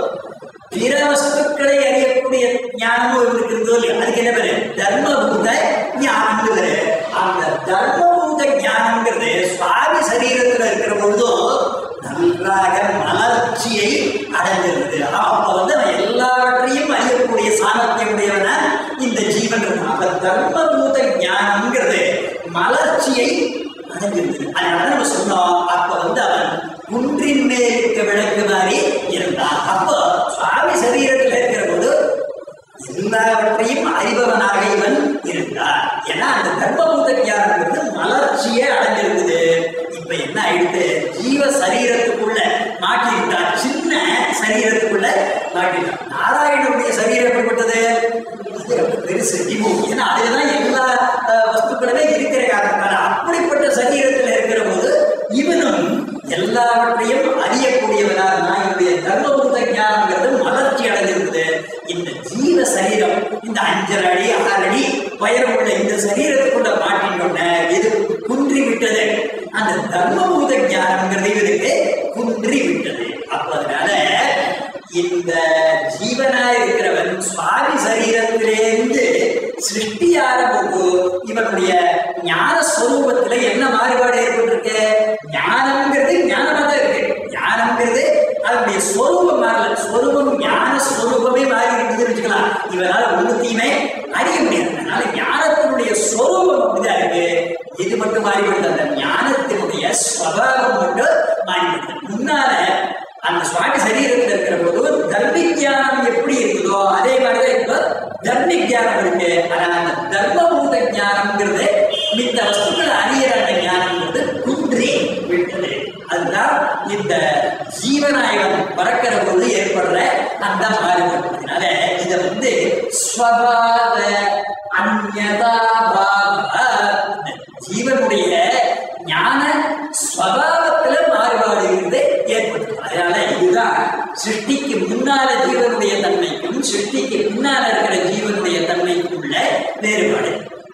பிற வஸ்துக்களை அறியக்கூடிய ஞானமும் இருக்கிறதோ இல்லையா அதுக்கு என்ன பேரு தர்மபூத ஞானம் பேரு அந்த தர்மபூத ஞானம்ங்கிறது சுவாமி சரீரத்துல இருக்கிற பொழுதும் நன்றாக மலர்ச்சியை அடைஞ்சிருந்தது அப்ப வந்து அவன் எல்லாவற்றையும் அறியக்கூடிய சாமர்த்தியம் உடையவனா இந்த ஜீவன் இருக்கான் அப்ப தர்மபூத ஞானம்ங்கிறது மலர்ச்சியை அடைஞ்சிருந்தது அதனால நம்ம சொன்னோம் அப்ப வந்து அவன் குன்றின் மேல் இருக்க விளக்கு மாதிரி இருந்தான் அப்போ சுவாமி சரீரத்தில் இருக்கிற போது எல்லாவற்றையும் அறிபவனாக இவன் இருந்தார் ஏன்னா அந்த தர்மபூத ஞானங்கிறது மலர்ச்சியே அடைஞ்சிருக்குது இப்ப என்ன ஆயிடுது ஜீவ சரீரத்துக்குள்ள மாட்டிவிட்டார் சின்ன சரீரத்துக்குள்ள மாட்டிவிட்டார் நாராயணனுடைய சரீரம் எப்படிப்பட்டது அது ரொம்ப பெருசு விபு ஏன்னா அதுலதான் எல்லா அஹ், வஸ்துக்களுமே இருக்கிற காரணத்தால அப்படிப்பட்ட சரீரத்தில் இருக்கிற போது இவனும் எல்லாவற்றையும் அறியக்கூடியவனாக நான் என்னுடைய தர்மபூத ஞானங்கிறது மலர்ச்சி அடைஞ்சிருக்குது இந்த ஜீவ சரீரம் இந்த அஞ்சரை அடி ஆறு அடி உயரமுள்ள இந்த சரீரத்துக்குள்ள மாட்டினோட இது குன்றி விட்டது அந்த தர்மபூத ஞானம்ங்கிறது இவருக்கு குன்றி விட்டது அப்ப அதனால இந்த ஜீவனா இருக்கிறவன் சுவாமி சரீரத்திலேருந்து சிருஷ்டியான போது இவனுடைய ஞான ஸ்வரூபத்துல என்ன மாறுபாடு ஏற்பட்டிருக்கு ஞானம்ங்கிறது ஞானமா தான் இருக்கு ஞானம்ங்கிறது அதனுடைய ஸ்வரூபம் மாறல ஸ்வரூபம் ஞான ஸ்வரூபமே மாறி இருக்குதுன்னு வச்சுக்கலாம் இவனால ஒண்ணுத்தையுமே அறிய முடியாது அதனால ஞானத்தினுடைய ஸ்வரூபம் அப்படிதான் இருக்கு இது மட்டும் மாறிவிடுது அந்த ஞானத்தினுடைய ஸ்வபாவம் மட்டும் மாறிவிடுது முன்னால அந்த சுவாமி சரீரத்தில் இருக்கிற போது தர்மி ஞானம் எப்படி இருக்குதோ அதே மாதிரிதான் இப்போ தர்மி ஞானம் இருக்கு ஆனா அந்த தர்மபூத ஞானம்ங்கிறது மித்த வஸ்துக்கள் அறியிற அந்த ஞானம்ங்கிறது குன்றி விட்டது அதுதான் இந்த ஜீவநாயகம் பறக்கிற போது ஏற்படுற அந்த மாறுபாடு அதனால இதை வந்து ஸ்வபாவ அந்யதா பாவ ஜீவனுடைய ஞான ஸ்வபாவத்துல மாறுபாடு இருந்து ஏற்படுத்தும் அதனால இதுதான் சிருஷ்டிக்கு முன்னால ஜீவனுடைய தன்மைக்கும் சிருஷ்டிக்கு பின்னால இருக்கிற ஜீவனுடைய தன்மைக்கும் உள்ள வேறுபாடு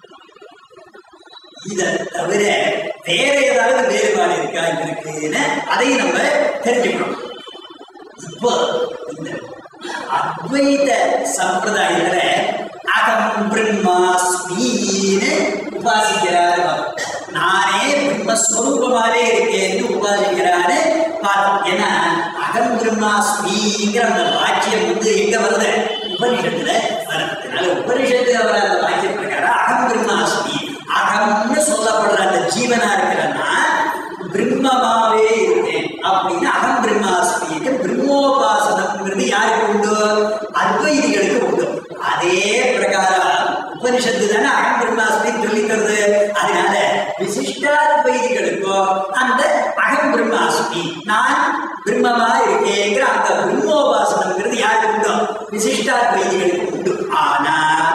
இத தவிர வேற ஏதாவது வேறுபாடு இருக்கா இருக்குன்னு அதையும் நம்ம தெரிஞ்சுக்கணும் இப்போ இந்த அத்வைத சம்பிரதாயத்துல அகம் பிரம்மாஸ்மின்னு உபாசிக்கிறாரு அவர். நானே பிரம்மஸ்வரூபமாவே இருக்கேன்னு உபாசிக்கிறாரு பார்த்தோம் ஏன்னா அகம் பிரம்மாஸ்மிங்கிற அந்த வாக்கியம் வந்து எங்க வருது உபனிஷத்துல வருது அதனால உபனிஷத்துல வர அந்த வாக்கியம் பிரகாரம் அகம் பிரம்மாஸ்மி அகம்னு சொல்லப்படுற அந்த ஜீவனா இருக்கிறன்னா பிரம்மமாவே இருக்கேன் அப்படின்னு அகம் பிரம்மாஸ்மிக்கு பிரம்மோபாசனம்ங்கிறது யாருக்கு உண்டு அத்வைதிகளுக்கு உண்டு அதே பிரகாரம் உபனிஷத்து தானே அகம் பிரம்மாஸ்மின்னு சொல்லி தருது அதனால விசிஷ்டாத்வைதிகளுக்கோ அந்த அகம் பிரம்மாஸ்மி நான் பிரம்மமா இருக்கேங்கிற அந்த பிரம்மோபாசனம்ங்கிறது யாருக்கு உண்டு விசிஷ்டாத்வைதிகளுக்கு உண்டு ஆனா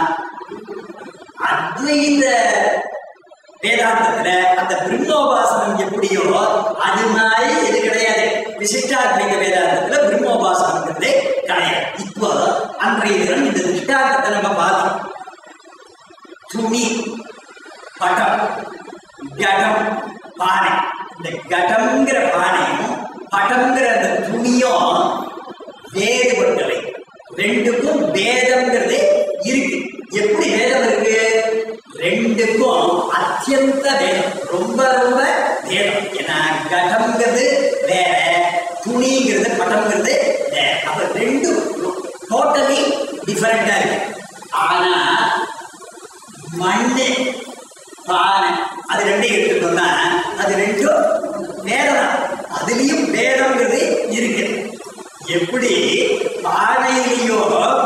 அத்வைத வேதாந்தத்துல அந்த பிரம்மோபாசனம் எப்படியோ அது மாதிரி இது கிடையாது விசிஷ்டாத்வைத வேதாந்தத்துல பிரம்மோபாசனம்ங்கிறதே கிடையாது இப்போ அன்றைய தினம் இந்த திஷ்டாந்தத்தை நம்ம பார்த்தோம் துணி படம் கடம் பானை இந்த கடம்ங்கிற பானையும் படம்ங்கிற அந்த துணியும் வேறுபட்டவை ரெண்டுக்கும் பேதம்ங்கிறது இருக்கு எப்படி வேதம் இருக்கு ரெண்டுக்கும் அத்தியந்த வேதம் ரொம்ப ரொம்ப வேதம் ஏன்னா கடம்ங்கிறது வேற துணிங்கிறது பட்டம்ங்கிறது வேற அப்ப ரெண்டும் டோட்டலி டிஃபரெண்டா இருக்கு ஆனா மண்ணு பானை அது ரெண்டையும் எடுத்துட்டோம்னா அது ரெண்டும் வேதம் தான் அதுலயும் வேதம்ங்கிறது இருக்கு எப்படி பானையிலையோ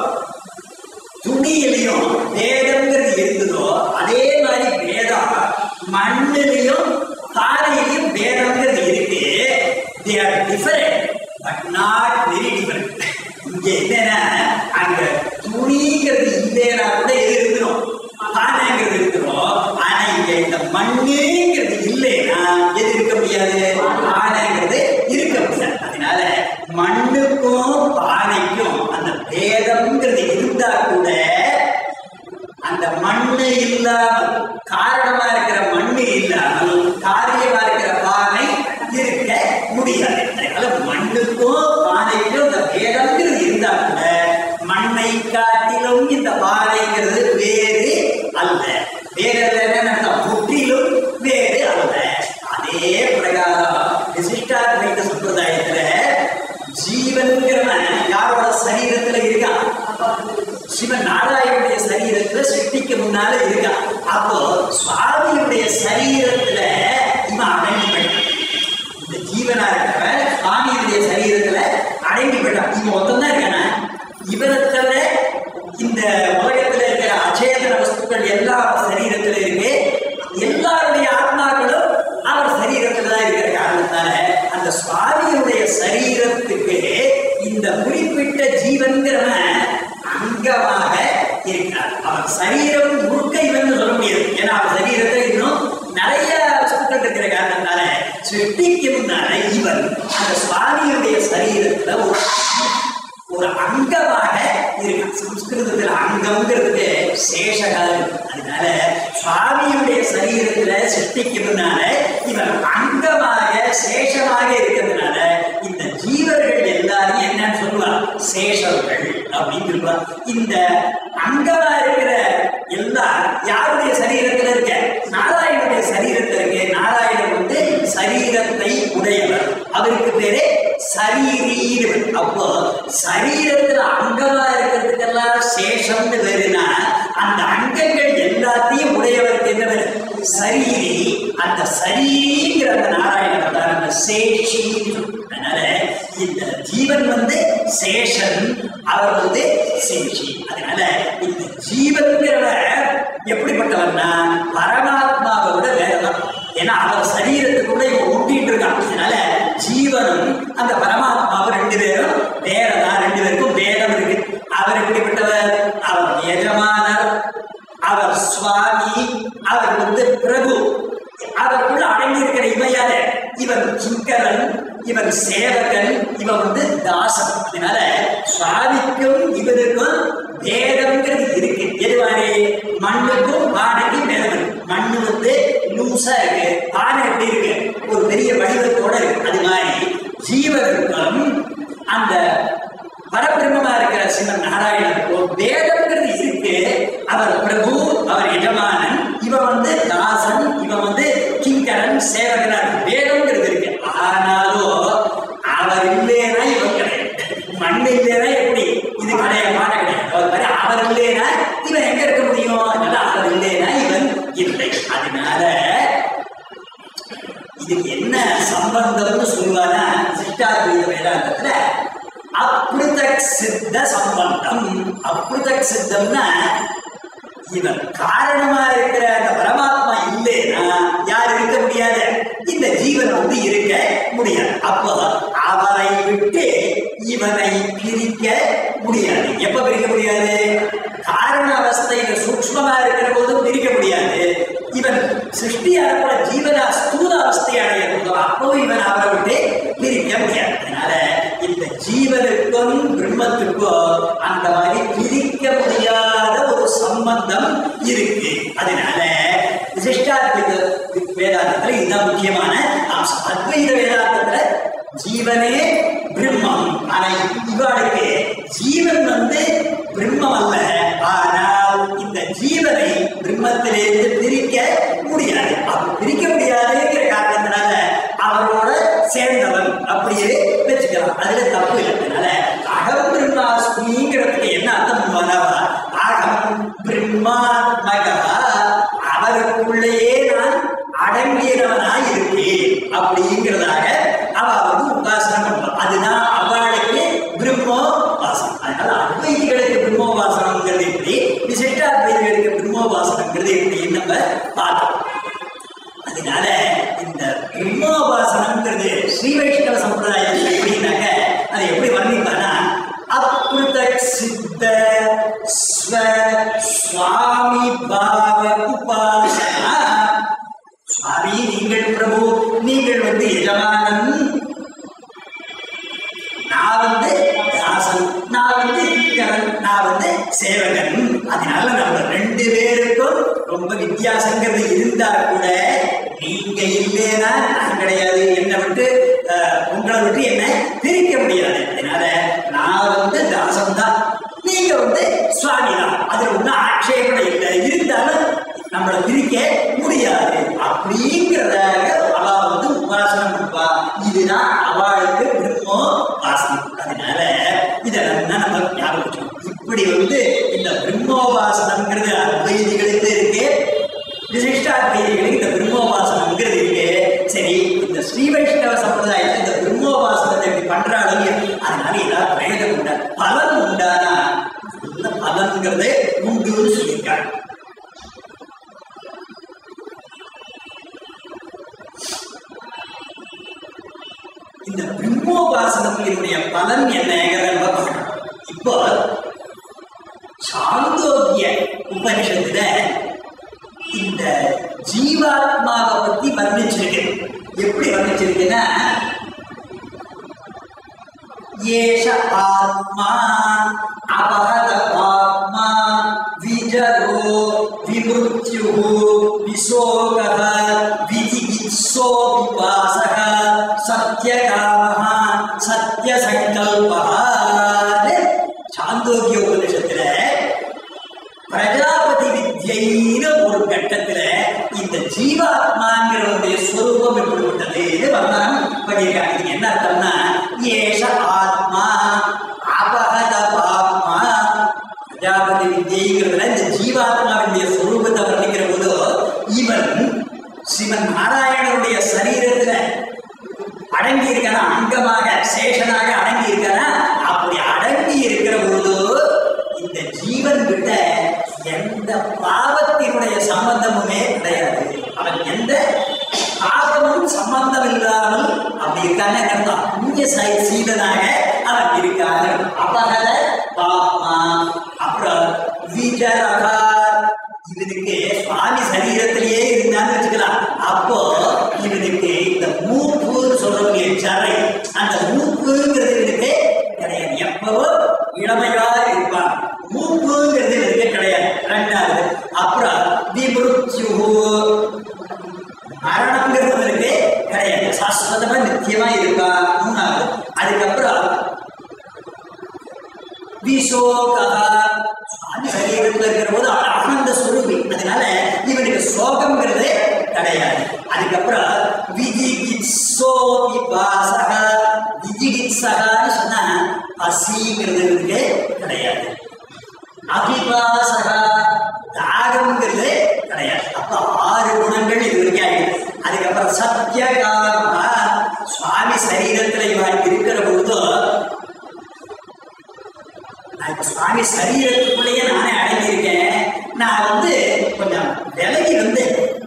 துணியிலையும் வேதம்ங்கிறது இருந்ததோ அதே மாதிரி வேதம் மண்ணிலையும் பானையிலையும் வேதம்ங்கிறது இருக்கு they are different but not very different இங்க என்னன்னா அங்க துணிங்கிறது இல்லைனா கூட எது இருக்கணும் பானைங்கிறது இருக்கணும் ஆனா இங்க இந்த மண்ணுங்கிறது இல்லைன்னா எது இருக்க முடியாது பானைங்கிறது இருக்க முடியாது அதனால மண்ணுக்கும் பானைக்கும் அந்த வேதம்ங்கிறது இருந்தா கூட அந்த மண்ணு இல்லாமல் காரணமா இருக்கிற மண்ணு இல்லாமல் காரியமா இருக்கிற பானை இருக்க முடியாது அதனால மண்ணுக்கும் பானைக்கும் இந்த வேதம்ங்கிறது இருந்தா கூட மண்ணை காட்டிலும் இந்த பானைங்கிறது வேறு அல்ல வேறு இல்லைன்னு அர்த்தம் முற்றிலும் வேறு அல்ல அதே பிரகாரம் விசிஷ்டாத்வைத சம்பிரதாயத்துல ஜீவன்கிறவன் யாரோட சரீரத்துல இருக்கான் சிவன் நாராயணுடைய சரீரத்துல சிருஷ்டிக்கு முன்னால இருக்கான் அப்போ சுவாமியுடைய சரீரத்துல இவன் அடங்கி போயிட்டான் இந்த ஜீவனா இருக்கிறவன் சுவாமியுடைய சரீரத்துல அடங்கி போயிட்டான் இவன் மொத்தம் தான் இருக்கானா இவரை தவிர இந்த உலகத்துல இருக்கிற அச்சேதன வஸ்துக்கள் எல்லா சரீரத்துல இருக்கு எல்லாருடைய ஆத்மாக்களும் அவர் சரீரத்துல தான் இருக்கிற காரணத்தால அந்த சுவாமியுடைய சரீரத்துக்கு இந்த குறிப்பிட்ட ஜீவன்கிறவன் அங்கமாக இருக்கிறார் அவர் சரீரம் முழுக்க இவன் சொல்ல முடியாது ஏன்னா அவர் சரீரத்தை இன்னும் நிறைய வஸ்துக்கள் இருக்கிற காரணத்தால சிருஷ்டிக்கு முன்னால இவன் அந்த சுவாமியுடைய சரீரத்துல ஒரு ஒரு அங்கமாக இருக்கு சம்ஸ்கிருதத்துல அங்கம்ங்கிறதுக்கு சேஷகால் அதனால சுவாமியுடைய சரீரத்துல சிருஷ்டிக்கு முன்னால இவன் அங்கமாக சேஷமாக இருக்கிறதுனால இந்த ஜீவர்கள் எல்லாரும் என்னன்னு சொல்லுவார் சேஷர்கள் அப்படின்னு சொல்லுவார் இந்த அங்கமா இருக்கிற எல்லாம் யாருடைய சரீரத்துல இருக்க நாராயணனுடைய சரீரத்துல இருக்கு நாராயணன் வந்து சரீரத்தை உடையவர் அவருக்கு பேரு சரீரீர் அப்போ சரீரத்துல அங்கமா இருக்கிறதுக்கெல்லாம் சேஷம்னு பேருனா அந்த அங்கங்கள் எல்லாத்தையும் உடையவருக்கு என்ன பேரு சரீரி அந்த சரீரிங்கிற அந்த நாராயணன் தான் அந்த சேஷி அதனால இந்த ஜீவன் வந்து சேஷன் அவர் வந்து சேஷி அதனால இந்த ஜீவன்கிறவர் எப்படிப்பட்டவர்னா பரமாத்மாவை விட வேறதான் ஏன்னா அவர் சரீரத்துக்குள்ள இவன் ஊட்டிட்டு இருக்கான் அதனால ஜீவனும் அந்த பரமாத்மாவும் ரெண்டு பேரும் வேறதான் ரெண்டு பேருக்கும் வேதம் இருக்கு அவர் எப்படிப்பட்டவர் அவர் எஜமானர் அவர் சுவாமி அவர் வந்து பிரபு அவருக்குள்ள அடங்கி இருக்கிற இவன் யாரு இவன் கிங்கரன் இவன் சேவகன் இவன் வந்து தாசன் அதனால சுவாமிக்கும் இவருக்கும் வேதம்ங்கிறது இருக்கு எது மாதிரி மண்ணுக்கும் பானைக்கும் வேதம் இருக்கு மண்ணு வந்து லூசா இருக்கு பானை எப்படி இருக்கு ஒரு பெரிய வடிவத்தோட இருக்கு அது மாதிரி ஜீவனுக்கும் அந்த பரபிரம்மமா இருக்கிற சிவன் நாராயணனுக்கும் வேதம்ங்கிறது இருக்கு அவர் பிரபு அவர் எஜமானன் இவன் வந்து தாசன் இவன் வந்து கிங்கரன் சேவகனா இருக்கு. வேதம்ங்கிறது இருக்கு ஆனாலும் அவர் இல்லைன்னா இவன் கிடையாது மண் இல்லைன்னா எப்படி இது கிடையாது மான கிடையாது அவர் மாதிரி அவர் இல்லைன்னா இவன் எங்க இருக்க முடியும் அதனால அவர் இல்லைன்னா இவன் இல்லை அதனால இதுக்கு என்ன சம்பந்தம்னு சொல்லுவானா சிஷ்டாத்வைத வேதாந்தத்துல அப்ருதக் சித்த சம்பந்தம் அப்ருதக் சித்தம்னா இவன் காரணமா இருக்கிற அந்த பரமாத்மா இல்லைன்னா யார் இருக்க முடியாது இந்த ஜீவன் வந்து இருக்க முடியாது அப்போ அவரை விட்டு இவனை பிரிக்க முடியாது எப்ப பிரிக்க முடியாது காரண அவஸ்தையில சூக்ஷ்மமா இருக்கிற போதும் பிரிக்க முடியாது இவன் சிருஷ்டி அறப்பட ஜீவனா ஸ்தூல அவஸ்தை அடைய போதும் அப்பவும் இவன் அவரை விட்டு பிரிக்க முடியாது அதனால இந்த ஜீவனுக்கும் பிரம்மத்துக்கும் அந்த மாதிரி பிரிக்க முடியாத ஒரு சம்பந்தம் இருக்கு அதனால விசிஷ்டாத்வைத வேதாந்தத்துல இதுதான் முக்கியமான அம்சம் அத்வைத வேதாந்தத்துல ஜீவனே பிரம்மம் ஆனா இவாளுக்கு ஜீவன் வந்து பிரம்மம் அல்ல ஆனால் இந்த ஜீவனை பிரம்மத்திலிருந்து பிரிக்க முடியாது அப்ப பிரிக்க முடியாதுங்கிற காரணத்தினால அவரோட சேர்ந்தவன் அப்படியே வச்சுக்கலாம் அதுல தப்பு இல்லை அதனால அகம் பிரம்மாஸ்மிங்கிறதுக்கு என்ன அர்த்தம் பண்ணுவாங்க அகம் பிரம்மாத்மகா அவருக்குள்ளேயே நான் அடங்கியவனா இருப்பேன் அப்படிங்கிறதாக அவ வந்து உபாசனம் பண்ணுவான் அதுதான் அவளுக்கு பிரம்மோபாசனம் அதனால அத்வைதிகளுக்கு பிரம்மோபாசனம்ங்கிறது எப்படி விசிஷ்டாத்வைதிகளுக்கு பிரம்மோபாசனம்ங்கிறது எப்படின்னு நம்ம பார்த்தோம் அதனால இந்த பிரம்மோபாசனம்ங்கிறது ஸ்ரீ வைஷ்ணவ சம்பிரதாயத்தில் எப்படின்னாக்க அதை எப்படி வர்ணிப்பானா அப்ருதக் சித்த ஸ்வ சுவாமி பாவ உபாசனா சுவாமி நீங்கள் பிரபு நீங்கள் வந்து எஜமானன் நான் வந்து தாசன் நான் வந்து கிங்கரன் நான் வந்து சேவகன் அதனால நம்ம ரெண்டு பேருக்கும் ரொம்ப வித்தியாசங்கிறது இருந்தா கூட நீங்க இல்லைன்னா நான் கிடையாது என்னை விட்டு அஹ், உங்களை விட்டு என்ன பிரிக்க முடியாது அதனால நான் வந்து தாசன் தான் நீங்க வந்து சுவாமி தான் அதுல ஒன்றும் ஆட்சேபனை இல்லை இருந்தாலும் நம்மளை பிரிக்க முடியாது அப்படிங்கிறதாக அவ வந்து உபாசனம் பண்ணுவா இதுதான் அவளுக்கு பிரம்மோ வாசனம் அதனால இதெல்லாம் தான் நம்ம ஞாபகம் வச்சுக்கணும். இப்படி வந்து இந்த பிரம்மோபாசனம்ங்கிறது அத்வைதிகளுக்கு இருக்கு விசிஷ்டாத்வைதிகளுக்கு இந்த பிரம்மோபாசனம்ங்கிறது இருக்கு சரி இந்த ஸ்ரீ வைஷ்ணவ சம்பிரதாயத்தில் இந்த பிரம்மோபாசனத்தை இப்படி பண்றாங்க அதனால ஏதாவது பிரயோஜனம் உண்டா பலன் உண்டானா நல்ல பலன்கிறது உண்டுன்னு சொல்லியிருக்காங்க இந்த பிரம்மோபாசனத்தினுடைய பலன் என்னங்கிறத நம்ம பார்க்கணும் இப்போ சாந்தோக்கிய உபனிஷத்துல இந்த ஜீவாத்மாவை பத்தி வர்ணிச்சிருக்கு எப்படி வர்ணிச்சிருக்குன்னா ஏஷ ஆத்மா அபகத ஆத்மா விஜரோ விமுத்யு விசோகः விதிகித்சோ விபாசக சத்யகாமः சத்யசங்கல்பः சாந்தோக்கிய உபனிஷத்துல பிரஜாபதி வித்யைன்னு ஒரு கட்டத்துல இந்த ஜீவாத்மாங்கிறவருடைய ஸ்வரூபம் எப்படிப்பட்டதுன்னு வர்ணனம் பண்ணியிருக்காங்க இது என்ன அர்த்தம்னா ஏஷ ஆத்மா அபகத பாப்மா பிரஜாபதி வித்யைங்கிறதுல இந்த ஜீவாத்மாவுடைய ஸ்வரூபத்தை வர்ணிக்கிற போது இவன் சிவன் நாராயணனுடைய சரீரத்துல அடங்கி இருக்கானா அங்கமாக சேஷனாக அடங்கி இருக்கானா அப்படி அடங்கி இருக்கிற பொழுது இந்த ஜீவன் கிட்ட எந்த பாவத்தினுடைய சம்பந்தமுமே கிடையாது அவன் எந்த பாவமும் சம்பந்தம் இல்லாமல் அப்படி இருக்கான்னு அர்த்தம் புண்ணிய சை- சீலனாக அவன் இருக்கான் அபகத பாப்மா அப்புறம் விஜரகா இவனுக்கு சுவாமி சரீரத்திலேயே இருந்தான்னு வச்சுக்கலாம் அப்போ இவனுக்கு இந்த மூப்புன்னு சொல்லக்கூடிய சரை அந்த மூப்புங்கிறது இவனுக்கு கிடையாது எப்பவோ இளமையா இருப்பான் மூப்புங்கிறது இவனுக்கு கிடையாது ரெண்டாவது அப்ப சோகா சுவாமி சரீரத்துல இருக்கிற போது அவர் ஆனந்த சுரூபி அதனால இவனுக்கு சோகம்ங்கிறது கிடையாது அதுக்கப்புறம் விஜிகித்சோ விபாசக விஜிகித்சகான்னு சொன்னா பசிங்கிறது இவனுக்கு கிடையாது அபிபாசகா தாகம்ங்கிறது கிடையாது அப்ப ஆறு குணங்கள் இது வரைக்கும் ஆயிடுது அதுக்கப்புறம் சத்தியகாமா சுவாமி சரீரத்துல இவன் இருக்கிற பொழுது நான் இப்ப சுவாமி சரீரத்துக்குள்ளேயே நானே அடங்கியிருக்கேன் நான் வந்து கொஞ்சம் விலகி வந்து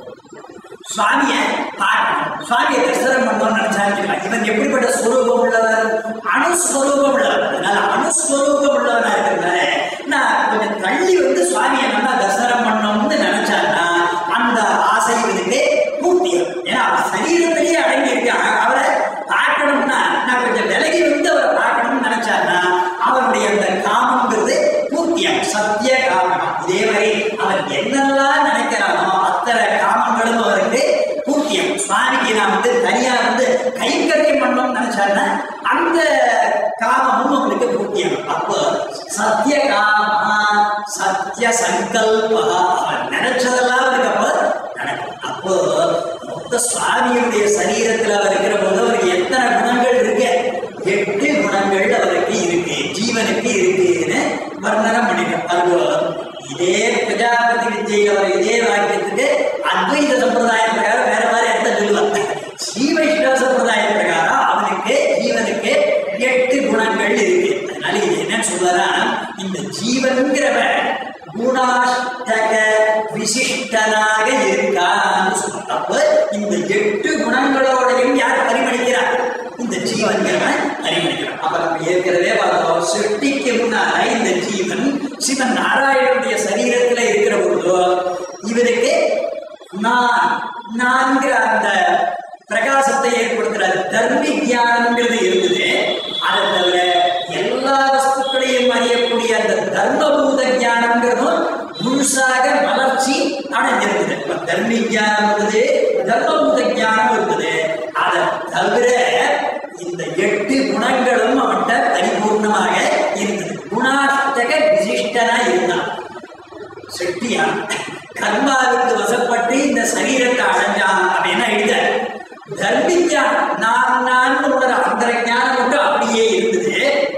சுவாமிய பார்க்கணும் சுவாமியை தரிசனம் பண்ணணும்னு நினைச்சாங்க இவன் எப்படிப்பட்ட ஸ்வரூபம் உள்ளவர் அணுஸ்வரூபம் உள்ளவர் அதனால அணுஸ்வரூபம் உள்ளவனா இருக்கிறதுனால நான் கொஞ்சம் தள்ளி வந்து சுவாமியை நல்லா தரிசனம் பண்ணணும்னு நினைச்சான்னா அந்த ஆசை இவனுக்கு பூர்த்தியும் ஏன்னா அவர் சரீரத்திலேயே அடங்கி இருக்கான் அவரை பார்க்கணும்னா நான் கொஞ்சம் விலகி வந்து அவரை பார்க்கணும்னு நினைச்சான்னா அவருடைய அந்த காமங்கிறது பூர்த்தியம் சத்திய காமம் இதே மாதிரி அவன் என்னெல்லாம் நினைக்கிறானோ அத்தனை காமங்களும் அவருக்கு பூர்த்தியம் சுவாமிக்கு நான் வந்து தனியா வந்து கைங்கரியம் பண்ணணும்னு நினைச்சாருன்னா அந்த காமமும் அவனுக்கு பூர்த்தியம் அப்போ சத்திய காமா சத்திய சங்கல்பா அவன் நினைச்சதெல்லாம் அவருக்கு அப்போ நடக்கும் அப்போ மொத்த சுவாமியுடைய சரீரத்துல அவர் இருக்கிற போது அவருக்கு எத்தனை குணங்கள் இருக்கு எட்டு குணங்கள் அவருக்கு இருக்கு ஜீவனுக்கு இருக்குன்னு வர்ணனம் பண்ணிட்டோம் அதுபோல இதே பிரஜாபதி வித்யை அவர் இதே வாக்கியத்துக்கு அத்வைத சம்பிரதாயம் பிரகாரம் வேற மாதிரி அர்த்தம் சொல்லுவாங்க ஸ்ரீ வைஷ்ணவ சம்பிரதாயம் பிரகாரம் அவனுக்கு ஜீவனுக்கு எட்டு குணங்கள் இருக்கு அதனால இது என்ன சொல்றாரா இந்த ஜீவன்கிறவன் குணாஷ்டக விசிஷ்டனாக இருக்கான்னு சொல்றார் அப்ப இந்த எட்டு குணங்களோடையும் யார் பரிமளிக்கிறார் இந்த ஜீவன்கிறவன் பரிமளிக்கிறான் அப்ப நம்ம ஏற்கனவே பார்த்தோம் சிருஷ்டிக்கு முன்னால இந்த ஜீவன் சிவன் நாராயணனுடைய சரீரத்துல இருக்கிற பொழுதோ இவனுக்கு நான் நான்கிற அந்த பிரகாசத்தை ஏற்படுத்துற தர்மி ஞானம்ங்கிறது இருந்தது அதை தவிர எல்லா வஸ்துக்களையும் அறியக்கூடிய அந்த தர்மபூத ஞானம்ங்கிறதும் முழுசாக வளர்ச்சி அடைஞ்சிருக்குது இப்ப தர்மி ஞானம் இருந்தது தர்மபூத ஞானம் இருக்குது அதை தவிர இந்த எட்டு குணங்களும் அவன்கிட்ட பரிபூர்ணமாக இருந்தது குணாஷ்டக விசிஷ்டனா இருந்தான் செட்டியா கர்மாவுக்கு வசப்பட்டு இந்த சரீரத்தை அடைஞ்சான் அப்படின்னா எழுத தர்மிக்கா நான் நான் உணர அந்த ஞானம் மட்டும் அப்படியே இருந்தது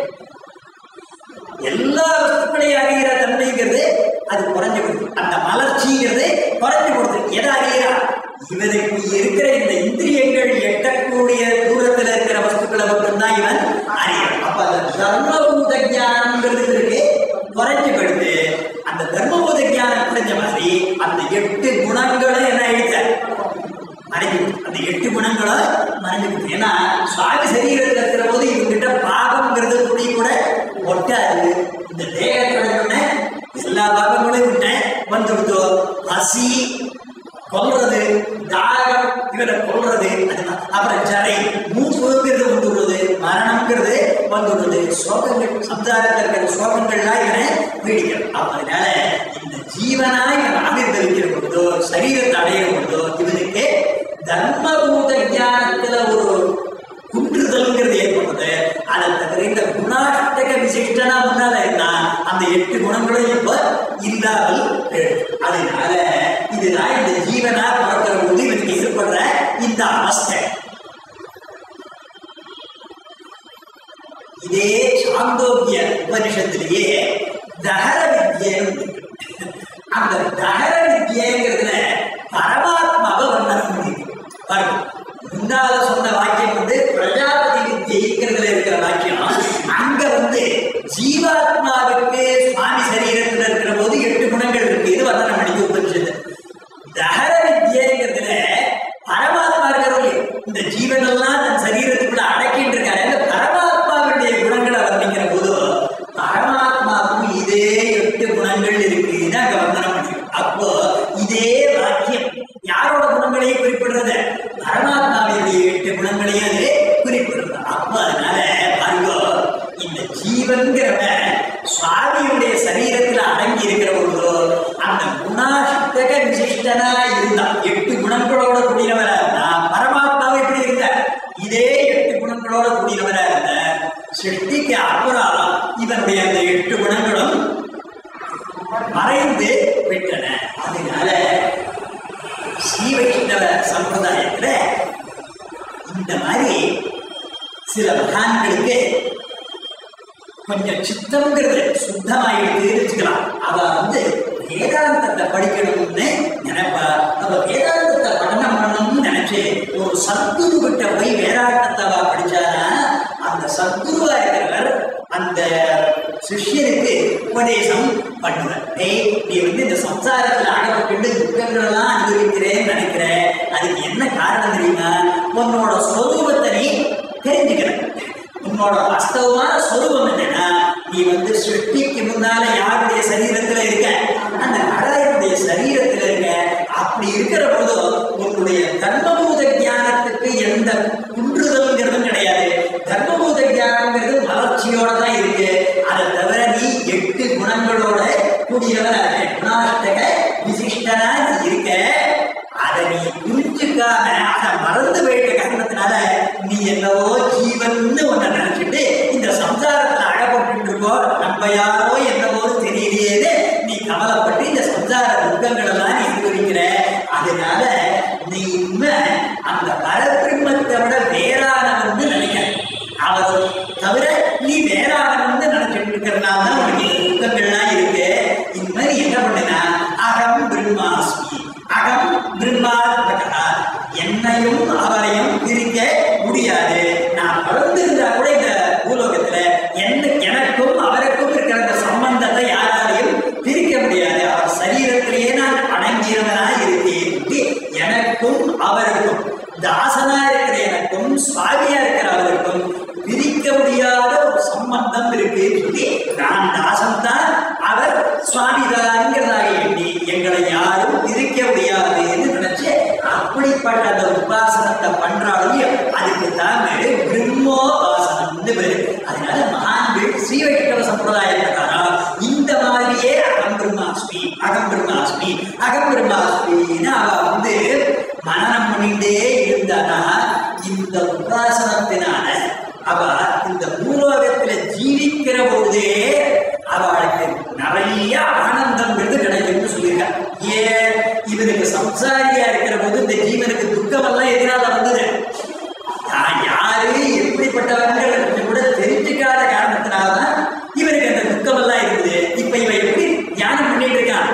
எல்லா வஸ்துக்களையும் அறிகிற தன்மைங்கிறது அது குறைஞ்சு கொடுத்து அந்த மலர்ச்சிங்கிறது குறைஞ்சு கொடுத்து எதை அறிகிறா இவனுக்கு இருக்கிற இந்த இந்திரியங்கள் எட்டக்கூடிய தூரத்துல இருக்கிற வஸ்துக்களை மட்டும்தான் இவன் அறியணும் அப்ப அந்த தர்மபூத ஞானம்ங்கிறது இருக்கு குறைஞ்சு போயிடுது அந்த தர்மபூத ஞானம் குறைஞ்ச மாதிரி அந்த எட்டு குணங்களும் என்ன எழுத மறைஞ்சு அந்த எட்டு குணங்களும் மறைஞ்சு போச்சு ஏன்னா சுவாமி சரீரத்தில் இருக்கிற போது இவங்கிட்ட பாவம்ங்கிறது துணி கூட ஒட்டாது இந்த தேகத்துல எல்லா பாவங்களையும் விட்ட வந்துவிட்டோ பசி கொல்றது தாகம் இவரை கொல்றது அதுதான் அப்புறம் ஜரை மூப்புங்கிறது வந்து விடுறது மரணம்ங்கிறது வந்து விடுறது சோகங்கள் சம்சாரத்தில் இருக்கிற சோகங்கள்லாம் இவனை பீடிக்கும் அப்ப அதனால இந்த ஜீவனா இவன் ஆவிர்வதிக்கிற பொழுதோ சரீரத்தை அடையிற பொழுதோ இவனுக்கு தர்மபூத ஞானத்துல ஒரு குன்றுதல்ங்கிறது ஏற்படுது அதை தவிர இந்த குணாஷ்டக விசிஷ்டனா முன்னால இருந்தா அந்த எட்டு குணங்களும் இப்ப இல்லாமல் போயிடுது. அதனால இதுதான் இந்த ஜீவனா பிறக்கிற போது இவனுக்கு ஏற்படுற இந்த அவஸ்தை இதே சாந்தோக்கிய உபனிஷத்திலேயே தகர வித்யன்னு இருக்கு. அந்த தகர வித்யங்கிறதுல பரமாத்மாவை வர்ணனம் பண்ணிருக்கு பாருங்க முன்னால சொன்ன வாக்கியம் வந்து பிரஜாபதி வித்யைங்கிறதுல இருக்கிற வாக்கியம் அங்க வந்து ஜீவாத்மாவுக்கு சுவாமி சரீரத்தில் இருக்கிற போது எட்டு குணங்கள் இருக்கு இது வர்ணனம் பண்ணிக்க உபனிஷத்து தகர வித்யங்கிறதுல பரமாத்மா இருக்கிறவங்க இந்த ஜீவன் எல்லாம் தன் சரீரத்துக்குள்ள அடக்கிட்டு இருக்காரு அந்த பரமாத்மாவுடைய குணங்களை வர்ணிக்கிற போது பரமாத்மாவுக்கும் இதே எட்டு குணங்கள் இருக்குன்னு அங்க வர்ணனம் பண்ணிருக்கு அப்போ இதே வாக்கியம் யாரோட குணங்களையும் குறிப்பிடுறது பரமாத்மாவுடைய எட்டு குணங்களையும் அது குறிப்பிடுறது அப்போ அதனால பாருங்க இந்த ஜீவன்கிறவன் சுவாமியுடைய சரீரத்துல அடங்கி இருக்கிற பொழுதோ அந்த குணாஷ்டக விசிஷ்டனா இருந்தான் எட்டு குணங்களோட கூடியவரா இருந்தா பரமாத்மாவை எப்படி இருந்த இதே எட்டு குணங்களோட கூடியவரா இருந்த சிருஷ்டிக்கு அப்புறம் இவனுடைய அந்த எட்டு குணங்களும் மறைந்து விட்டன அதனால ஸ்ரீ வைஷ்ணவ சம்பிரதாயத்துல இந்த மாதிரி சில மகான்களுக்கு கொஞ்சம் சித்தம்ங்கிறது சுத்தமாயிடுது வச்சுக்கலாம் அவ வந்து வேதாந்தத்தை படிக்கணும்னு நினைப்பா அவ வேதாந்தத்தை படினம் பண்ணணும்னு நினைச்சு ஒரு சத்குரு கிட்ட போய் வேதாந்தத்தை அவ படிச்சானா அந்த சத்குருவா இருக்கிறவர் அந்த சிஷ்யனுக்கு உபதேசம் பண்ணுவார் டேய் நீ வந்து இந்த சம்சாரத்துல அகப்பட்டு துக்கங்கள் எல்லாம் அனுபவிக்கிறேன்னு நினைக்கிற அதுக்கு என்ன காரணம் தெரியுமா உன்னோட சொரூபத்தை நீ தெரிஞ்சுக்கணும் உன்னோட வாஸ்தவமான சொரூபம் என்னன்னா நீ வந்து சிருஷ்டிக்கு முன்னால யாருடைய சரீரத்துல இருக்க அந்த நாராயணுடைய சரீரத்துல இருக்க அப்படி இருக்கிற போது உன்னுடைய தர்மபூத ஞானத்துக்கு எந்த குன்றுதல்ங்கிறதும் கிடையாது தர்மபூத ஞானங்கிறது மலர்ச்சியோட தான் இருக்கு அதை தவிர நீ எட்டு குணங்களோட கூடியவனா இருக்க குணாஷ்டக விசிஷ்டனா நீ இருக்க அதை நீ புரிஞ்சுக்காம அதை மறந்து போயிட்ட காரணத்தினால நீ என்னவோ ஜீவன்னு ஒன்ன நினைச்சிட்டு இந்த சம்சாரத்துல அழப்பட்டு இருக்கோ நம்ம யாரோ என்னவோ தெரியலையேன்னு நீ கவலைப்பட்டு இந்த சம்சார துக்கங்கள் எல்லாம் நீ அனுபவிக்கிற அதனால நீ உண்மை அந்த பரபிரம்மத்தை விட வேறானவன்னு நினைக்கிற அவர் தவிர நீ வேறானவன்னு நினைச்சிட்டு இருக்கிறனால தான் உனக்கு இந்த துக்கங்கள்லாம் இருக்கு இந்த மாதிரி என்ன பண்ணுனா அகம் பிரம்மாஸ்மி அகம் பிரம்மாத்மகா என்னையும் அவரையும் பிரிக்க முடியாது நான் பிறந்திருந்தா கூட இந்த பூலோகத்துல என்ன எனக்கும் அவருக்கும் இருக்கிற அந்த சம்பந்தத்தை யாராலையும் பிரிக்க முடியாது அவர் சரீரத்திலேயே நான் அடங்கியவனா இருக்கேன் எனக்கும் அவருக்கும் தாசனா இருக்கிற எனக்கும் சுவாமியா இருக்கிற அவருக்கும் பிரிக்க முடியாத ஒரு சம்பந்தம் இருக்கு சொல்லி நான் தாசன் தான் அவர் சுவாமிதான்ங்கிறதாக எண்ணி எங்களை யாரும் பிரிக்க முடியாதுன்னு நினைச்சு அப்படிப்பட்ட அந்த உபாசனத்தை பண்றாலும் அதுக்கு தான் பேரு பிரம்மோபாசனம்னு பேரு அதனால மகான்கள் ஸ்ரீ வைஷ்ணவ சம்பிரதாய பிரகாரம் இந்த மாதிரியே அகம் பிரம்மாஸ்மி அகம் பிரம்மாஸ்மி அகம் பிரம்மாஸ்மின்னு அவ வந்து மனனம் பண்ணிட்டே இருந்தானா இந்த உபாசனத்தினால அவ இந்த பூலோகத்துல ஜீவிக்கிற பொழுதே அவளுக்கு நிறைய ஆனந்தம்ங்கிறது கிடைக்கும்னு சொல்லியிருக்காங்க ஏன் இவனுக்கு சம்சாரியா இருக்கிற போது இந்த ஜீவனுக்கு துக்கம் எல்லாம் எதிரால வந்தது நான் யாரு எப்படிப்பட்டவர்கள் கொஞ்சம் கூட தெரிஞ்சுக்காத காரணத்தினாலதான் இவனுக்கு அந்த துக்கம் எல்லாம் இருக்குது இப்ப இவன் எப்படி தியானம் பண்ணிட்டு இருக்கான்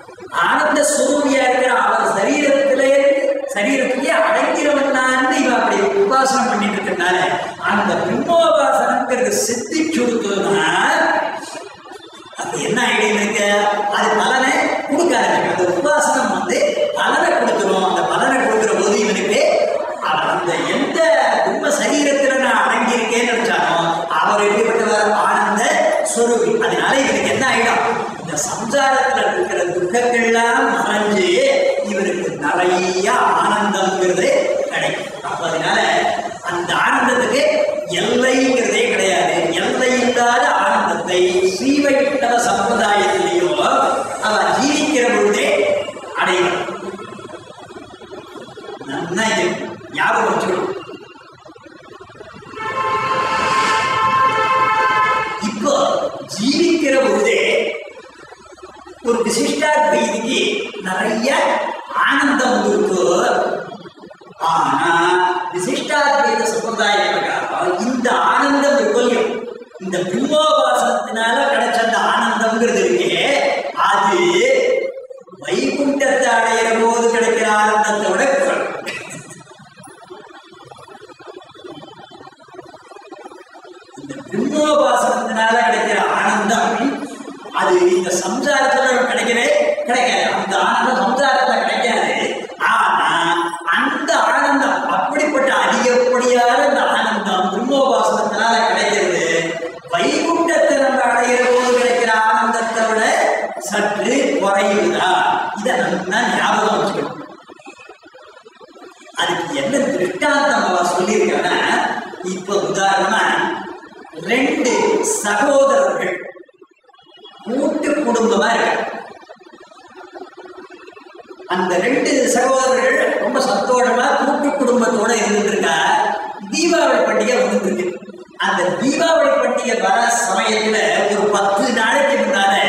ஆனந்த சுரூபியா இருக்கிற அவர் சரீரத்திலே சரீரத்திலேயே அடங்கிறவன் தான் இவன் அப்படி உபாசனம் பண்ணிட்டு இருக்கனால அந்த பிரம்மோபாசனங்கிறது சித்தி சுடுத்துனா அப்ப என்ன ஐடியா இருக்கு அது பலனை கொடுக்க ஆரம்பிக்கும் அந்த உபாசனம் வந்து பலனை கொடுத்துரும் அந்த பலனை கொடுக்கிற போது இவனுக்கு அவன் அந்த எந்த உண்ம சரீரத்துல நான் அடங்கி இருக்கேன்னு நினைச்சானோ அவர் எப்படிப்பட்டவர் ஆனந்த சொருவி அதனால இவனுக்கு என்ன ஆயிடும் இந்த சம்சாரத்துல இருக்கிற துக்கங்கள்லாம் மறைஞ்சு இவருக்கு நிறைய ஆனந்தம்ங்கிறது கிடைக்கும் அப்ப அதனால அந்த ஆனந்தத்துக்கு எல்லைங்கிறதே கிடையாது எல்லை இல்லாத ஆனந்தத்தை ஸ்ரீவைஷ்ணவ சம்பிரதாயத்திலேயோ அவன் ஜீவிக்கிற பொழுதே அடைவான் நன்னா இது ஞாபகம் வச்சுக்கணும் இப்போ ஜீவிக்கிற பொழுதே ஒரு விசிஷ்டாத்வைதிக்கு நிறைய ஆனந்தம் இருக்கு ஆனா விசிஷ்டாத்வைத சம்பிரதாய பிரகாரம் இந்த ஆனந்தம் இருக்கும் இந்த பிரம்மோபாசனத்தினால கிடைச்ச அந்த ஆனந்தம்ங்கிறது இருக்கே அது வைகுண்டத்தை அடையிற போது கிடைக்கிற ஆனந்தத்தை விட குறைவு. இந்த பிரம்மோபாசனத்தினால கிடைக்கிற ஆனந்தம் அது இந்த சம்சாரத்துல கிடைக்கவே கிடைக்காது அந்த ஆனந்தம் சம்சாரத்துல கிடைக்காது ஆனா அந்த ஆனந்தம் அப்படிப்பட்ட அதிகப்படியான அந்த ஆனந்தம் பிரம்மோபாசனத்தினால கிடைக்கிறது வைகுண்டத்தை நம்ம அடைகிற போது கிடைக்கிற ஆனந்தத்தை விட சற்று குறையுதா இதை நம்ம ஞாபகம் வச்சுக்கணும் அதுக்கு என்ன திருஷ்டாந்தம் அவ சொல்லியிருக்கானா இப்ப உதாரணமா ரெண்டு சகோதரர்கள் கூட்டு குடும்பமா இருக்காங்க அந்த ரெண்டு சகோதரர்கள் ரொம்ப சந்தோஷமா கூட்டு குடும்பத்தோட இருந்துருக்கா தீபாவளி பண்டிகை வந்துருக்கு அந்த தீபாவளி பண்டிகை வர சமயத்துல ஒரு பத்து நாளைக்கு முன்னால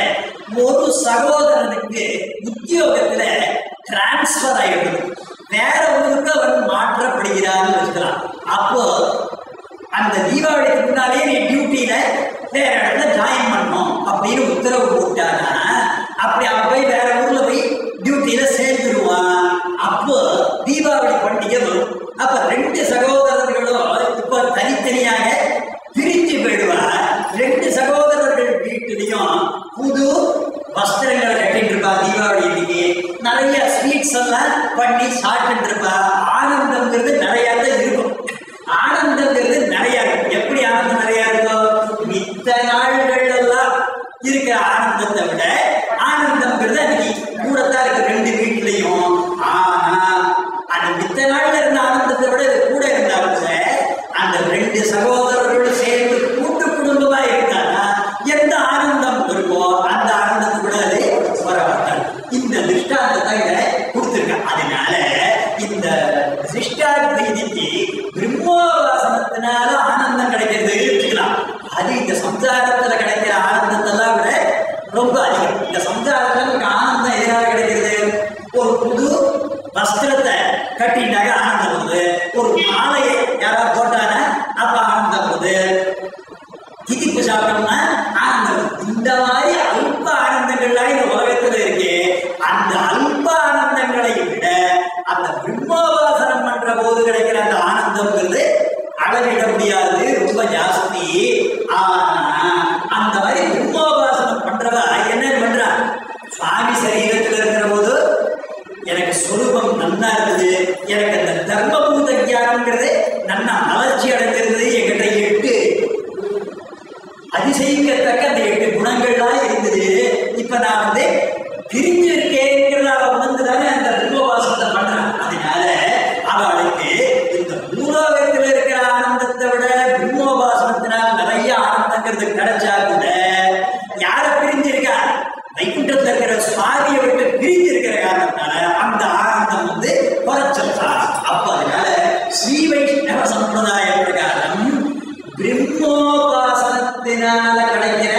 ஒரு சகோதரனுக்கு உத்தியோகத்துல டிரான்ஸ்பர் ஆயிடுது வேற ஊருக்கு அவன் மாற்றப்படுகிறான்னு வச்சுக்கலாம் அப்போ அந்த தீபாவளிக்கு முன்னாலே நீ டியூட்டியில வேற இடத்துல ஜாயின் பண்ணணும் அப்படின்னு உத்தரவு போட்டானா அப்படி அவன் போய் வேற ஊர்ல போய் டியூட்டியில சேர்ந்துருவான் அப்போ தீபாவளி பண்டிகை வரும் அப்ப ரெண்டு சகோதரர்களும் இப்போ தனித்தனியாக பிரிஞ்சு போயிடுவா ரெண்டு சகோதரர்கள் வீட்டிலையும் புது வஸ்திரங்களை கட்டிட்டு இருப்பா தீபாவளி இன்னைக்கு நிறைய ஸ்வீட்ஸ் எல்லாம் பண்ணி சாப்பிட்டு இருப்பா ஆனந்தம்ங்கிறது நிறைய தான் இருக்கும் ஆனந்தங்கிறது நிறைய இருக்கும் எப்படி ஆனந்தம் நிறைய இருக்கும் மித்த நாள்கள் எல்லாம் இருக்கிற ஆனந்தத்தை விட ஆனந்தம்ங்கிறது அன்னைக்கு கூடத்தான் இருக்கு ரெண்டு வீட்லயும் ஆனா அந்த மித்த நாள்ல இருந்த ஆனந்தத்தை விட இது கூட இருந்தா கூட அந்த ரெண்டு சகோதரர்களும் சேர்ந்து கூட்டு குடும்பமா இருந்தாங்கன்னா எந்த ஆனந்தம் இருக்கோ அந்த ஆனந்தத்தை விட அது வரமாட்டாங்க இந்த திருஷ்டாந்தத்தை இங்க கொடுத்துருக்கேன் அதனால இந்த சிஷ்டாத்வைதிக்கு பிரம்மோபாசனத்தினால ஆனந்தம் கிடைக்கிறது வச்சுக்கலாம் அது இந்த சம்சாரத்துல கிடைக்கிற ஆனந்தத்தெல்லாம் விட ரொம்ப அதிகம் இந்த சம்சாரத்துல நமக்கு ஆனந்தம் எதனால கிடைக்கிறது ஒரு புது வஸ்திரத்தை கட்டிட்டாக்க ஆனந்தம் வருது ஒரு மாலையை யாராவது போட்டானா அப்ப ஆனந்தம் வருது திதிப்பு சாப்பிட்டோம்னா ஆனந்தம் வருது. இந்த மாதிரி அல்ப ஆனந்தங்கள்லாம் இந்த உலகத்துல இருக்கு அந்த அல்ப ஆனந்தங்களை விட அந்த பிரம்மோபாசனம் பண்ற போது கிடைக்கிற அந்த ஆனந்தம்ங்கிறது அளவிட முடியாது ரொம்ப ஜாஸ்தி ஆனா அந்த மாதிரி பிரம்மோபாசனம் பண்றவா என்ன பண்றா சுவாமி சரீரத்துல இருக்கிற போது எனக்கு சொரூபம் நன்னா இருந்தது எனக்கு அந்த தர்மபூத ஞானம்ங்கிறது நன்னா வளர்ச்சி அடைஞ்சிருந்தது என்கிட்ட எட்டு அதிசயிக்கத்தக்க அந்த எட்டு குணங்கள்லாம் இருந்தது இப்ப நான் வந்து பிரிஞ்சு இருக்கேங்கிறத அவ உணர்ந்து தானே அந்த பிரம்மோபாசனத்தை பண்றான் அதனால அவளுக்கு இந்த பூலோகத்தில் இருக்கிற ஆனந்தத்தை விட பிரம்மோபாசனத்தினால் நிறைய ஆனந்தங்கிறது கிடைச்சா கூட யார பிரிஞ்சிருக்கா வைகுண்டத்தில் இருக்கிற சுவாமியை விட்டு பிரிஞ்சு இருக்கிற காரணத்தால அந்த ஆனந்தம் வந்து குறைச்சிருக்கா அப்ப அதனால ஸ்ரீ வைஷ்ணவ சம்பிரதாய பிரகாரம் பிரம்மோபாசனத்தினால கிடைக்கிற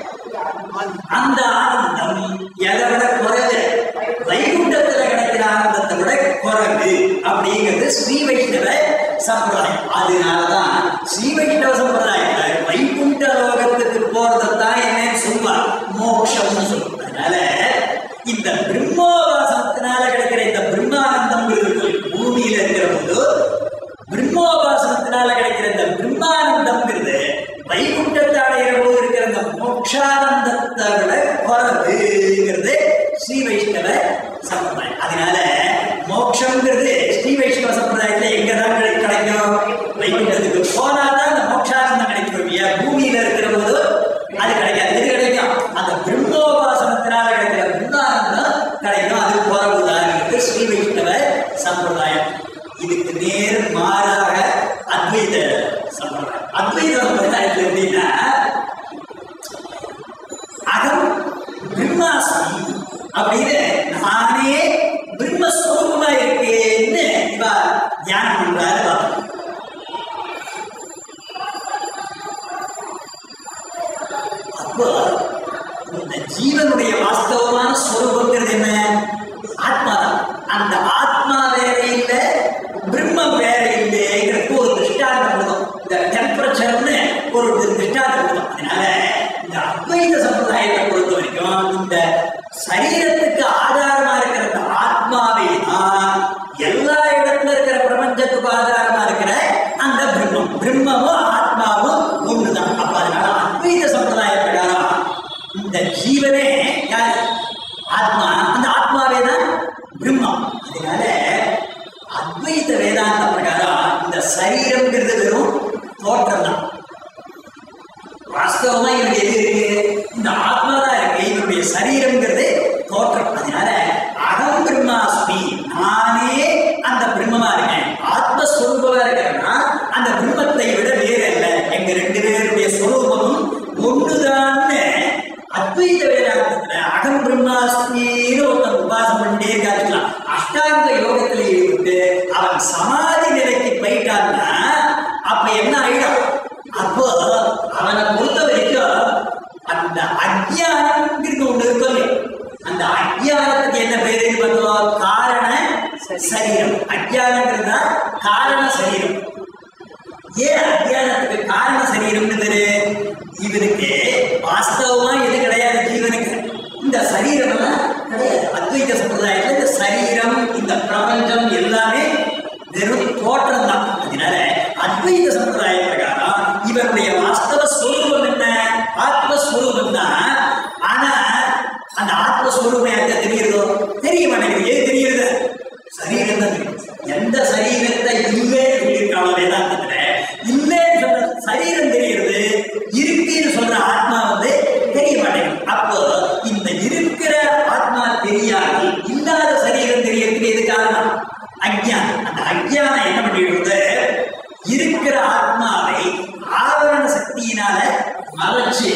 அந்த ஆனந்தம் எதை விட குறைவு வைகுண்டத்துல கிடைக்கிற ஆனந்தத்தை விட குறைவு அப்படிங்கிறது ஸ்ரீ வைஷ்ணவ சம்பிரதாயம் அதனாலதான் ஸ்ரீ வைஷ்ணவ சம்பிரதாயத்துல வைகுண்ட லோகத்துக்கு போறதைத்தான் என்ன சொல்வார் மோட்சம்னு சொல்லுவார் அதனால இந்த பிரம்மோபாசனத்தினால கிடைக்கிற இந்த பிரம்மானந்தம் இருக்கு பூமியில இருக்கிற போது பிரம்மோபாசனத்தினால கிடைக்கிற இந்த பிரம்மானந்தம்ங்கிறது வைகுண்டத்தை அடைகிற போது இருக்கிற இந்த மோட்சானந்தத்தை விட குறவுங்கிறது ஸ்ரீ வைஷ்ணவ சம்பிரதாயம் அதனால மோட்சம்ங்கிறது ஸ்ரீ வைஷ்ணவ சம்பிரதாயத்துல எங்க தான் கிடை- கிடைக்கும் வைகுண்டத்துக்கு போனா தான் அந்த மோட்சானந்தம் கிடைக்கும் இல்லையா பூமியில இருக்கிற போது அது கிடைக்காது எது கிடைக்கும் அந்த பிரம்மோபாசனத்தினால கிடைக்கிற பிரம்மானந்தம் கிடைக்கும் அது குறவுதான் ஸ்ரீ வைஷ்ணவ சம்பிரதாயம் இதுக்கு நேர் மாறாக அத்வைத சம்பிரதாயம் அத்வைத சம்பிரதாயத்தில் எப்படின்னா அகம் பிரம்மாஸ்மி அப்படின்னு நானே பிரம்மஸ்வரூபமா இருக்கேன்னு இவ தியானம் பண்றாரு பாப்போம். அப்போ இந்த ஜீவனுடைய வாஸ்தவமான ஸ்வரூபங்கிறது என்ன ஆத்மா தான் அந்த ஆத்மா வேற இல்ல பிரம்மம் வேற இல்லைங்கிறதுக்கு ஒரு திருஷ்டாந்தம் கொடுக்கும் இந்த டெம்பரேச்சர்னு ஒரு திருஷ்டாந்தம் கொடுக்கும் அதனால இந்த அத்வைத சம்பிரதாயத்தை பொறுத்த வரைக்கும் இந்த சரீரத்துக்கு ஆதாரமா இருக்கிற இந்த ஆத்மாவே தான் எல்லா இடத்துல இருக்கிற பிரபஞ்சத்துக்கு ஆதாரமா இருக்கிற அந்த பிரம்மம் பிரம்மமும் ஆத்மாவும் ஒண்ணுதான் அப்ப அதனால அத்வைத சம்பிரதாய பிரகாரம் இந்த ஜீவனே யார் ஆத்மா அந்த ஆத்மாவே தான் பிரம்மம் அதனால அத்வைத வேதாந்த பிரகாரம் இந்த சரீரம்ங்கிறது வெறும் தோற்றம் தான் வாஸ்தவமா இவனுக்கு எது இருக்கு இந்த ஆத்மா தான் இருக்கு இவனுடைய சரீரம்ங்கிறது தோற்றம் அதனால அகம் பிரம்மாஸ்மி நானே அந்த பிரம்மமா இருக்கேன் ஆத்மஸ்வரூபமா இருக்கிறேன்னா அந்த பிரம்மத்தை விட வேற இல்லை எங்க ரெண்டு பேருடைய ஸ்வரூபமும் ஒண்ணுதான்னு அத்வைத வேதாந்தத்துல அகம் பிரம்மாஸ்மின்னு ஒருத்தன் உபாசம் பண்ணிட்டே காட்டுக்கலாம் அஷ்டாங்க யோகத்துல ஈடுபட்டு அவன் சமாதி நிலைக்கு போயிட்டான்னா அப்ப என்ன ஆயிடும் அப்போ அவனை பொறுத்த வரைக்கும் அந்த அஜ்ஞானம்ங்கிறது ஒண்ணு இருக்கோ அஜ்ஞானத்துக்கு என்ன பேரு பார்த்தோம் காரண சரீரம் அஜ்ஞானங்கிறது தான் காரண சரீரம் ஏன் அஜ்ஞானத்துக்கு காரண சரீரம்னு பேரு இவனுக்கு வாஸ்தவமா எது கிடையாது ஜீவனுக்கு இந்த சரீரம் எல்லாம் கிடையாது அத்வைத சம்பிரதாயத்துல இந்த சரீரம் இந்த பிரபஞ்சம் எல்லாமே வெறும் தோற்றம் தான் அதனால அத்வைத சம்பிரதாய பிரகாரம் இவனுடைய வாஸ்தவ ஸ்வரூபம் என்ன ஆத்மஸ்வரூபம் தான் ஆனா அந்த ஆத்மஸ்வரூபம் யாருக்கு தெரியுறதோ தெரிய மாட்டேங்குது ஏது தெரியுது சரீரம் தான் தெரியும் எந்த சரீரத்தை இல்லே சொல்லியிருக்காளோ வேதாந்தத்துல இல்லைன்னு சொல்ற சரீரம் தெரியுது இருக்குன்னு சொல்ற ஆத்மா வந்து தெரிய மாட்டேங்குது அப்போ இந்த இருக்கிற ஆத்மா தெரியாது இல்லாத சரீரம் தெரியறதுக்கு எது காரணம் அஜ்ஞானம் அந்த அஜ்ஞானம் என்ன பண்ணிடுறது இருக்கிற ஆத்மாவை ஆவரண சக்தியினால மறைச்சு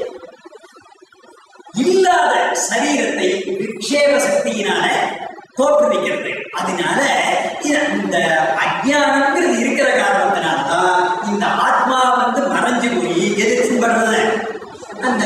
இல்லாத சரீரத்தை விக்ஷேப சக்தியினால தோற்றுவிக்கிறது அதனால இது- இந்த அஜ்ஞானம்ங்கிறது இருக்கிற காரணத்தினால்தான் இந்த ஆத்மா வந்து மறைஞ்சு போய் எது தென்படுறது அந்த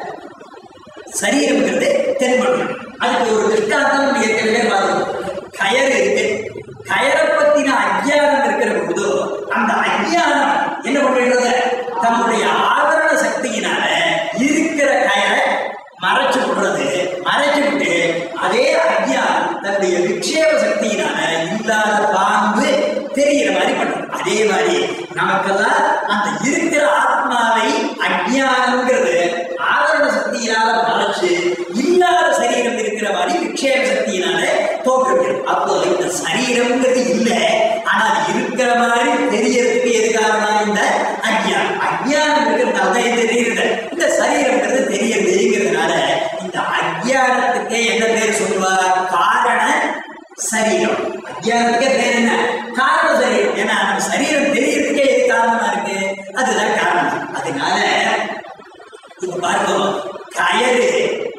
சரீரம்ங்கிறது தென்படும் அதுக்கு ஒரு திருஷ்டாந்தம் நம்ம ஏற்கனவே பார்த்தோம் கயறு இருக்கு கயரை பத்தின அஜ்ஞானம் இருக்கிற பொழுது அந்த அஜ்ஞானம் என்ன பண்ணிடுறது தம்முடைய ஆவரண சக்தியினால இருக்கிற கயரை மறைச்சு விடுறது மறைச்சு விட்டு அதே அஜ்ஞானம் தன்னுடைய விக்ஷேப சக்தியினால இல்லாத பாம்பு தெரிகிற மாதிரி பண்ணும் அதே மாதிரி நமக்கெல்லாம் அந்த இருக்கிற ஆத்மாவை அஜ்ஞானம்ங்கிறது ஆவரண சக்தியினால மறைச்சு இல்லாத சரீரம் இருக்கிற மாதிரி விக்ஷேப சக்தியினால தோற்றுவிடும் அப்போ இந்த சரீரம்ங்கிறது இல்லை ஆனா அது இருக்கிற மாதிரி தெரியறதுக்கு எது காரணம் இந்த அஜ்ஞானம் அஜ்ஞானம் இருக்கிறதுனால தான் இது தெரியுது இந்த சரீரம்ங்கிறது தெரியறதுங்கிறதுனால இந்த அஜ்ஞானத்துக்கே என்ன பேர் சொல்லுவார் காரண சரீரம் அஜ்ஞானத்துக்கே பேர் என்ன காரண சரீரம் ஏன்னா நம்ம சரீரம் தெரியறதுக்கே எது காரணமா இருக்கு அதுதான் காரணம் அதனால இப்ப பாருங்க கயறு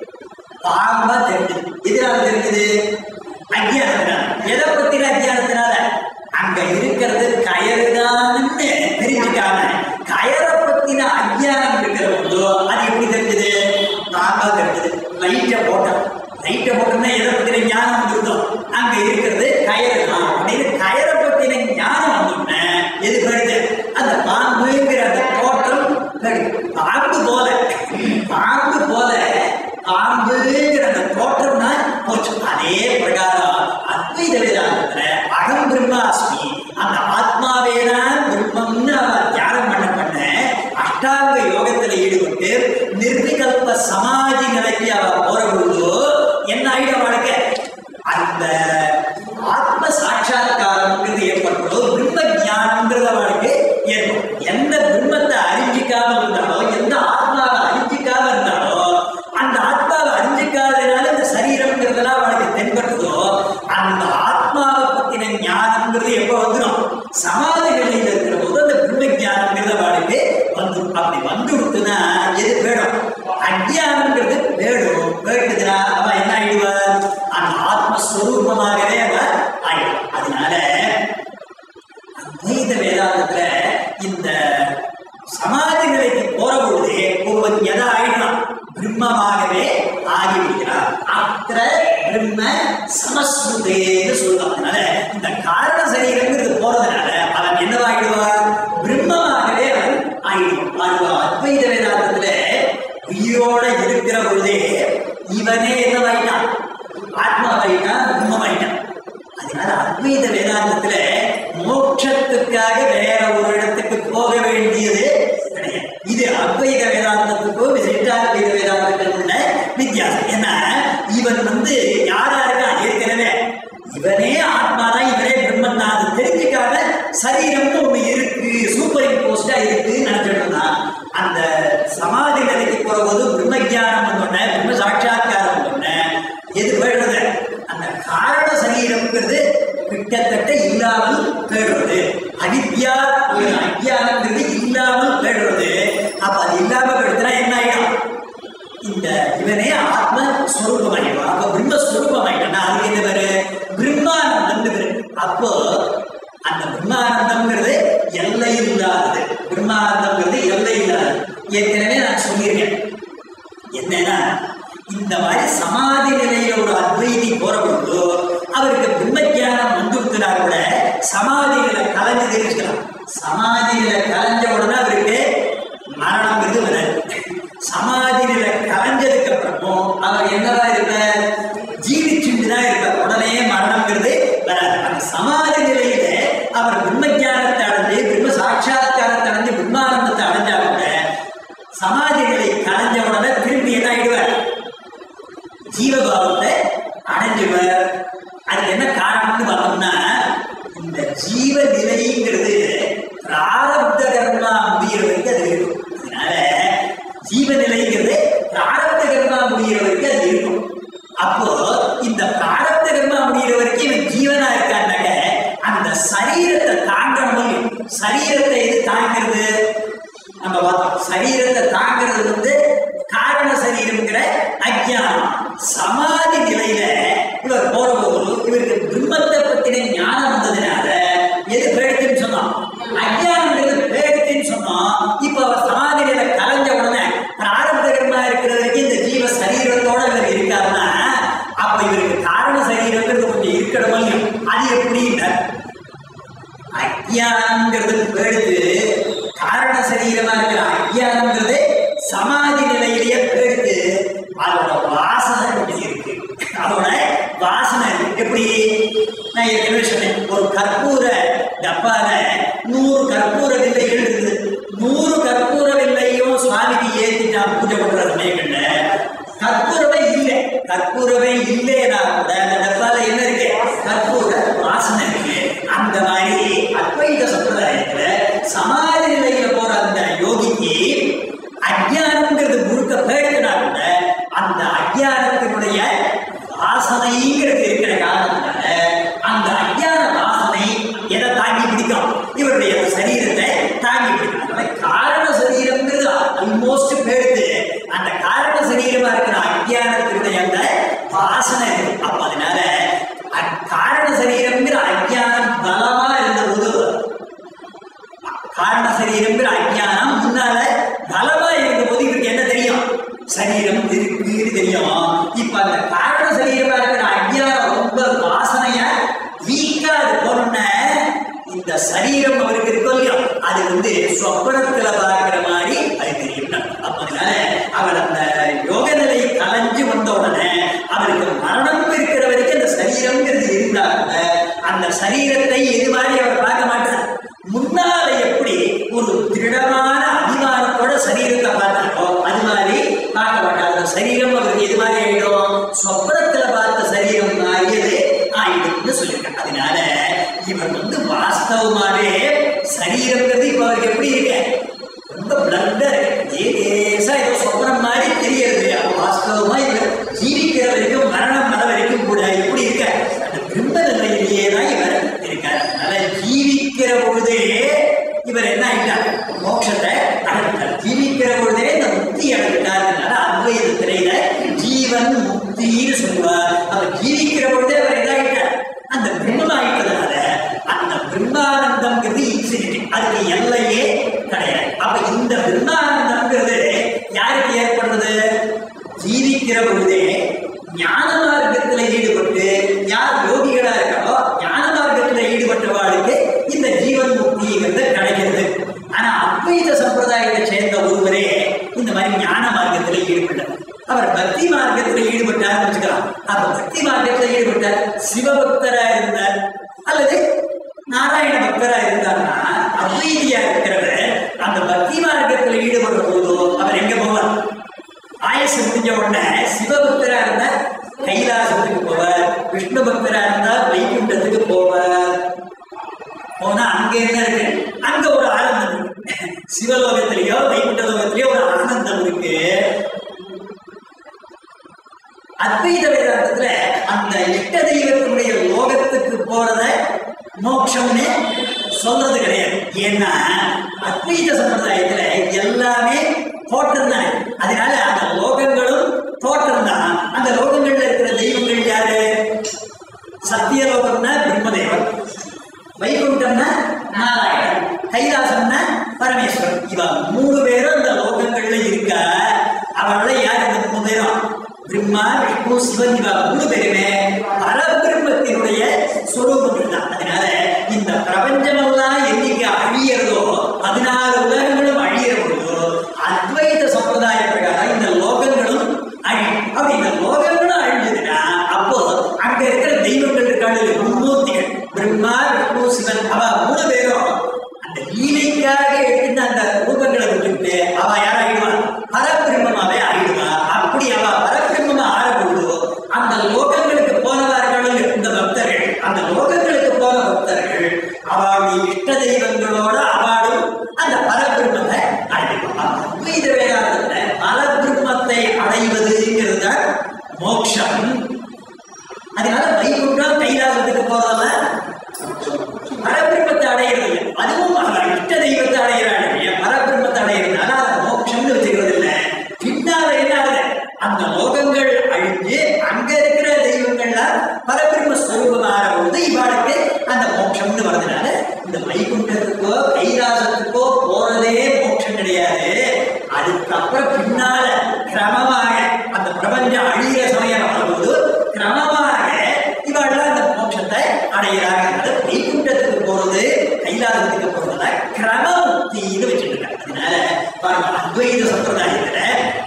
பாம்பா தெரிஞ்சது எதனால தெரிஞ்சது அஜ்ஞானத்தினால எதை பத்தின அஜ்ஞானத்தினால அங்க இருக்கிறது கயறுதான்னு தெரிஞ்சுக்காம கயரை பத்தின அஜ்ஞானம் இருக்கிற போதோ அது எப்படி தெரிஞ்சது பாம்பா தெரிஞ்சது லைட்டை போட்டோம் லைட்டை போட்டோம்னா எதை பத்தின ஞானம் வந்துருந்தோம் அங்க இருக்கிறது கயறு தான் அப்படின்னு கயரை பத்தின ஞானம் வந்தோம்னா எது போயிடுது அந்த பாம்புங்கிற அந்த தோற்றம் போயிடுது. பாம்பு போல பாம்பு போல பாம்புங்கிற அந்த தோற்றம் தான் போச்சு அதே பிரகாரம் அத்வைத வேதாந்தத்துல அகம் பிரம்மாஸ்மி அந்த ஆத்மாவே தான் பிரம்மம்னு அவர் தியானம் பண்ண பண்ண அஷ்டாங்க யோகத்துல ஈடுபட்டு நிர்விகல்ப சமாதி நிலைக்கு அவர் போற பொழுது என்ன ஆயிடும் அவனுக்கு அந்த ஆத்ம சாட்சா்காரம்ங்கிறது ஏற்பட்டதோ பிரம்ம ஞானம்ங்கிறது அவனுக்கு ஏற்படும் எந்த பிரம்மத்தை அறிஞ்சிக்காம இருந்தாலோ எந்த ஆத்மாவை அறிஞ்சிக்காம இருந்தாலோ அந்த ஆத்மாவை அறிஞ்சிக்காததுனால இந்த சரீரம்ங்கிறதெல்லாம் அவனுக்கு தென்பட்டதோ அந்த ஆத்மாவை பத்தின ஞானம்ங்கிறது எப்போ வந்துடும் சமாதி நிலையில இருக்கிற போது அந்த பிரம்ம ஞானம்ங்கிறது அவனுக்கு வந்து அப்படி வந்து விட்டுனா எது வேணும் அஜ்ஞானம்ங்கிறது வேணும் வேண்டுதுன்னா அவன் என்ன ஆயிடுவார் அந்த ஆத்மஸ்வரூபமாகவே அவன் ஆயிடும் அதனால அத்வைத வேதாந்தத்துல இந்த சமாதி நிலைக்கு போற பொழுது ஒருவன் எதை ஆயிடலாம் பிரம்மமாகவே ஆகிவிடுகிறார் அத்திர பிரம்ம சமஸ்ருதேன்னு சொல்லுவாங்க அதனால இந்த காரண சரீரங்கிறது போறதுனால அவன் என்னவாயிடுவார் பிரம்மமாகவே அவன் ஆயிடுவான் ஆயிடுவான் அத்வைத வேதாந்தத்துல உயிரோட இருக்கிற பொழுதே இவனே என்னவாயிட்டான் ஆத்மாவாயிட்டான் பிரம்மமாயிட்டான் அதனால அத்வைத வேதாந்தத்துல மோட்சத்துக்காக வேற ஒரு இடத்துக்கு போக வேண்டியது கிடையாது இது அத்வைத வேதாந்தத்துக்கும் விசிஷ்டாத்வைத வேதாந்தத்துக்கும் உள்ள வித்தியாசம் ஏன்னா இவன் வந்து யாரா இருக்கான் ஏற்கனவே இவனே ஆத்மா தான் இவனே பிரம்மன் தான் அது தெரிஞ்சுக்காம சரீரம்னு ஒண்ணு இருக்கு சூப்பர் இம்போஸ்டா இருக்குன்னு நினைச்சிட்டு இருந்தான் அந்த சமாதி நிலைக்கு போற போது பிரம்ம ஜானம் வந்தோடனே பிரம்ம சாட்சா்காரம் வந்தோடனே எது போயிடுறது அந்த காரண சரீரம்ங்கிறது கிட்டத்தட்ட இல்லாமல் போயிடுறது அவித்யா ஒரு அஜ்ஞானங்கிறது இல்லாமல் போயிடுறது அப்ப அது இல்லாம போயிடுதுன்னா என்ன ஆயிடும் இந்த இவனே ஆத்ம ஸ்வரூபமாயிடும் அப்ப பிரம்ம ஸ்வரூபமாயிட்டா அதுக்கு என்ன பேரு பிரம்மானந்தம் பேரு அப்போ அந்த பிரம்மானந்தம்ங்கிறது எல்லை இல்லாதது பிரம்மானந்தம்ங்கிறது எல்லை இல்லாதது ஏற்கனவே நான் சொல்லியிருக்கேன் என்னன்னா இந்த மாதிரி சமாதி நிலையில ஒரு அத்வைதி சமாதியில கலைஞ்ச உடனே அவருக்கு மரணம்ங்கிறது வராது சமாதியில கலைஞ்சதுக்கு அப்புறமும் அவர் என்னவா இருப்பார் ஜீவிச்சுட்டு தான் இருப்பார் உடனே மரணம்ங்கிறது வராது அந்த சமாதி நிலையில அவர் பிரம்மஜானத்தை அடைஞ்சு பிரம்ம சாட்சா்காரத்தை அடைஞ்சு பிரம்மானந்தத்தை அடைஞ்சா கூட சமாதி நிலை கலைஞ்ச உடனே திரும்பி என்ன ஆயிடுவார் ஜீவபாவத்தை அடைஞ்சுவர் அதுக்கு என்ன காரணம்னு பார்த்தோம்னா இந்த ஜீவ நிலைங்கிறது பிராரப்த கர்மா முடிகிற வரைக்கும் அது இருக்கும் அதனால ஜீவ நிலைங்கிறது பிராரப்த கர்மா முடிகிற வரைக்கும் அது இருக்கும் அப்போ இந்த பிராரப்த கர்மா முடிகிற வரைக்கும் இவன் ஜீவனா இருக்கான்னாக்க அந்த சரீரத்தை தாங்கணும் சரீரத்தை எது தாங்கிறது நம்ம பார்த்தோம் சரீரத்தை தாங்கிறது வந்து காரண சரீரம்ங்கிற அஜ்ஞானம் சமாதி நிலையில இவர் போறபோது இவருக்கு பிரம்மத்தை பத்தின ஞானம் வந்ததுனால எது பேடுத்துன்னு சொன்னோம் அஜ்ஞானம்ங்கிறது பேடுத்துன்னு சொன்னோம் இப்ப அவர் சமாதி நிலை கலைஞ்ச உடனே பிராரம்பகரமா இருக்கிற வரைக்கும் இந்த ஜீவ சரீரத்தோட இவர் இருக்காருன்னா அப்ப இவருக்கு காரண சரீரங்கிறது கொஞ்சம் இருக்கணுமோ இல்லையோ? அது எப்படின்னா அஜ்ஞானம்ங்கிறது பேடுத்து காரண சரீரமா இருக்கிற அஜ்ஞானம்ங்கிறது சமாதி நிலையிலேயே பேடுத்து அதோட வாசனை கொஞ்சம் இருக்கு அதோட வாசனை இருக்கு. எப்படி நான் ஏற்கனவே சொன்னேன் ஒரு கற்பூர டப்பால நூறு கற்பூர வில்லைகள் இருக்குது நூறு கற்பூர வில்லையும் சுவாமிக்கு ஏத்திட்டான் பூஜை பண்ற சமயங்கள்ல கற்பூரமே இல்லை கற்பூரமே இல்லைன்னா கூட அந்த டப்பால என்ன இருக்கு கற்பூர வாசனை இருக்கு அந்த மாதிரி அத்வைத சம்பிரதாயத்துல சமாதி நிலையில போற அந்த யோகிக்கு அஜ்ஞானம்ங்கிறது முழுக்க பேடுனா கூட அந்த அஜ்ஞானத்தினுடைய வாசனைங்கிறது இருக்கிற காரணத்தினால அந்த அஜ்ஞான வாசனை எதை தாங்கி பிடிக்கும் இவருடைய சரீரத்தை தாங்கி பிடிக்கும் அதனால காரண சரீரம்ங்கிறது ஆல்மோஸ்ட் பேடுது அந்த காரண சரீரமா இருக்கிற அஜ்ஞானத்தினுடைய அந்த வாசனை இருக்கு. அப்ப அதனால அ- காரண சரீரம்ங்கிற அஜ்ஞானம் பலமா இருந்தபோது காரண சரீரம்ங்கிற அஜ்ஞானம் முன்னால பலமா இருந்தபோது இவருக்கு என்ன தெரியும் சரீரம் இருக்குன்னு தெரியும் இப்ப அந்த காரண சரீரமா இருக்கிற அஜ்ஞானம் ரொம்ப வாசனையா வீக்கா அது போனோம்னா இந்த சரீரம் அவருக்கு இருக்கோ இல்லையோ அது வந்து சொப்பனத்துல பார்க்கிற மாதிரி அது தெரியும் அப்ப அதனால அவர் அந்த யோக நிலை கலைஞ்சு வந்த உடனே அவருக்கு மரணம் இருக்கிற வரைக்கும் அந்த சரீரம்ங்கிறது இருந்தா கூட அந்த சரீரத்தை எது மாதிரி அவர் பார்க்க மாட்டார் முன்னால எப்படி ஒரு திருடமான அபிமானத்தோட சரீரத்தை பார்த்தாரோ அது மாதிரி பார்க்க மாட்டார் அந்த சரீரம் அவருக்கு எது மாதிரி ஆயிடும் சொப்பனத்துல பார்த்த சரீரம் மாறியது ஆயிடும்னு சொல்லியிருக்காங்க அதனால இவர் வந்து வாஸ்தவமாவே சரீரங்கிறது இப்ப அவருக்கு எப்படி இருக்கு ரொம்ப பிளண்டா இருக்கு லேசா ஏதோ சொப்பனம் மாதிரி தெரியறது அப்ப வாஸ்தவமா இவர் ஜீவிக்கிற வரைக்கும் மரணம் வர வரைக்கும் கூட எப்படி இருக்க அந்த பிரம்ம நிலையிலேயே தான் இவர் இருக்கார் அதனால ஜீவிக்கிற பொழுதே இவர் என்ன ஆயிட்டார் மோட்சத்தை அடைஞ்சிட்டார் ஜீவிக்கிற பொழுதே இந்த முக்தி அடைஞ்சிட்டாருனால அத்வைத திரையில ஜீவன் முக்தின்னு சொல்லுவார் அவர் ஜீவிக்கிற பொழுதே அவர் என்ன ஆயிட்டார் அந்த பிரம்மம் ஆயிட்டதுனால அந்த பிரம்மானந்தம்ங்கிறது இன்ஃபினிட்டி அதுக்கு எல்லையே கிடையாது அப்ப இந்த பிரம்மானந்தம்ங்கிறது யாருக்கு ஏற்படுறது ஜீவிக்கிற பொழுதே ஞான மார்க்கத்துல ஈடுபட்டு யார் யோகிகளா இருக்காரோ ஞான மார்க்கத்துல ஈடுபட்டவாளுக்கு இந்த ஜீவன் முக்திங்கிறது கிடைக்கிறது ஆனா அத்வைத சம்பிரதாயத்தை சேர்ந்த ஒருவரே இந்த மாதிரி ஞான மார்க்கத்துல ஈடுபட்டார் அவர் பக்தி மார்க்கத்துல ஈடுபட்டார் வச்சுக்கலாம் அப்ப பக்தி மார்க்கத்துல ஈடுபட்டார் சிவபக்தரா இருந்தார் அல்லது நாராயண பக்தரா இருந்தார்னா அத்வைதியா இருக்கிறவர் அந்த பக்தி மார்க்கத்துல ஈடுபடுற போதோ அவர் எங்க போவார் ஆயுசு முடிஞ்ச உடனே சிவபக்தரா இருந்தா கைலாசத்துக்கு போவார் விஷ்ணு பக்தரா இருந்தா வைகுண்டத்துக்கு போவார் போனா அங்க என்ன இருக்கு அங்க ஒரு ஆனந்தம் இருக்கு சிவலோகத்திலேயோ வைகுண்ட லோகத்திலேயோ ஒரு ஆனந்தம் இருக்கு அத்வைத வேதாந்தத்துல அந்த இஷ்ட தெய்வத்தினுடைய லோகத்துக்கு போறத மோட்சம்னு சொல்றது கிடையாது ஏன்னா அத்வைத சம்பிரதாயத்துல எல்லாமே தோற்றம் தானே அதனால அந்த லோகங்களும் தோற்றம் தான் அந்த லோகங்கள்ல இருக்கிற தெய்வங்கள் யாரு சத்தியலோகம்னா பிரம்மதேவன் வைகுண்டம்னா நாராயணன் கைலாசம்னா பரமேஸ்வரன் இவ மூணு பேரும் அந்த லோகங்கள்ல இருக்க அவர்கள யார் இந்த மூணு பேரும் பிரம்மா விஷ்ணு சிவன் இவ மூணு பேருமே பரபிரம்மத்தை பரபிரம்மத்தினுடைய சொரூபங்கள் தான் அதனால இந்த பிரபஞ்சமெல்லாம் என்னைக்கு அழியறதோ பதினாறு உலகங்களும் அழியிற பொழுதோ அத்வைத சம்பிரதாய பிரகாரம் இந்த லோகங்களும் அழியும் அப்படி இந்த லோகங்களும் அழிஞ்சதுன்னா அப்போ அங்க இருக்கிற தெய்வங்கள் இருக்காங்க மும்மூர்த்திகள் பிரம்மா விஷ்ணு சிவன் அவ மூணு பேரும் அந்த லீலைக்காக எடுத்துட்டு அந்த ரூபங்களை விட்டுட்டு அவ யாராயிடுவா பரபிரம்மமாவே ஆயிடுவா அப்படி அவ பரபிரம்மமா ஆறப்பொழுதோ அந்த லோகங்களுக்கு போனவர்கள் இந்த பக்தர்கள் அந்த லோகங்களுக்கு போன பக்தர்கள் அவளுடைய இஷ்ட தெய்வங்களோட அவளும் அந்த பரபிரம்மத்தை அடைவாங்க அத்வைத வேதாந்தத்துல பரபிரம்மத்தை அடைவதுங்கிறது தான் மோட்சம் அதனால வைகுண்டம் கைலாசத்துக்கு போறதெல்லாம் பரபிரம்மத்தை அடையிறது இல்லை அதுவும் அவன் இஷ்ட தெய்வத்தை அடையிறாங்க இல்லையா பரபிரம்மத்தை அடையிறதுனால அதை மோட்சம்னு வச்சுக்கிறது இல்லை பின்னால என்ன ஆகுது அந்த லோகங்கள் அழிஞ்சு அங்க இருக்கிற தெய்வங்கள்லாம் பரபிரம்ம ஸ்வரூபம் ஆரம்பித்து இவாளுக்கு அந்த மோட்சம்னு வரதுனால இந்த வைகுண்டத்துக்கோ கைலாசத்துக்கோ போறதே மோட்சம் கிடையாது அதுக்கப்புறம் பின்னால கிரமமாக அந்த பிரபஞ்சம் அழிகிற சமயம் வரும்போது கிரமமாக இவாள்லாம் அந்த மோட்சத்தை அடைகிறாங்க அது வைகுண்டத்துக்கு போறது கைலாசத்துக்கு போறதுல கிரம முக்தின்னு வச்சுட்டு இருக்காங்க அதனால பாருங்க அத்வைத சம்பிரதாயத்துல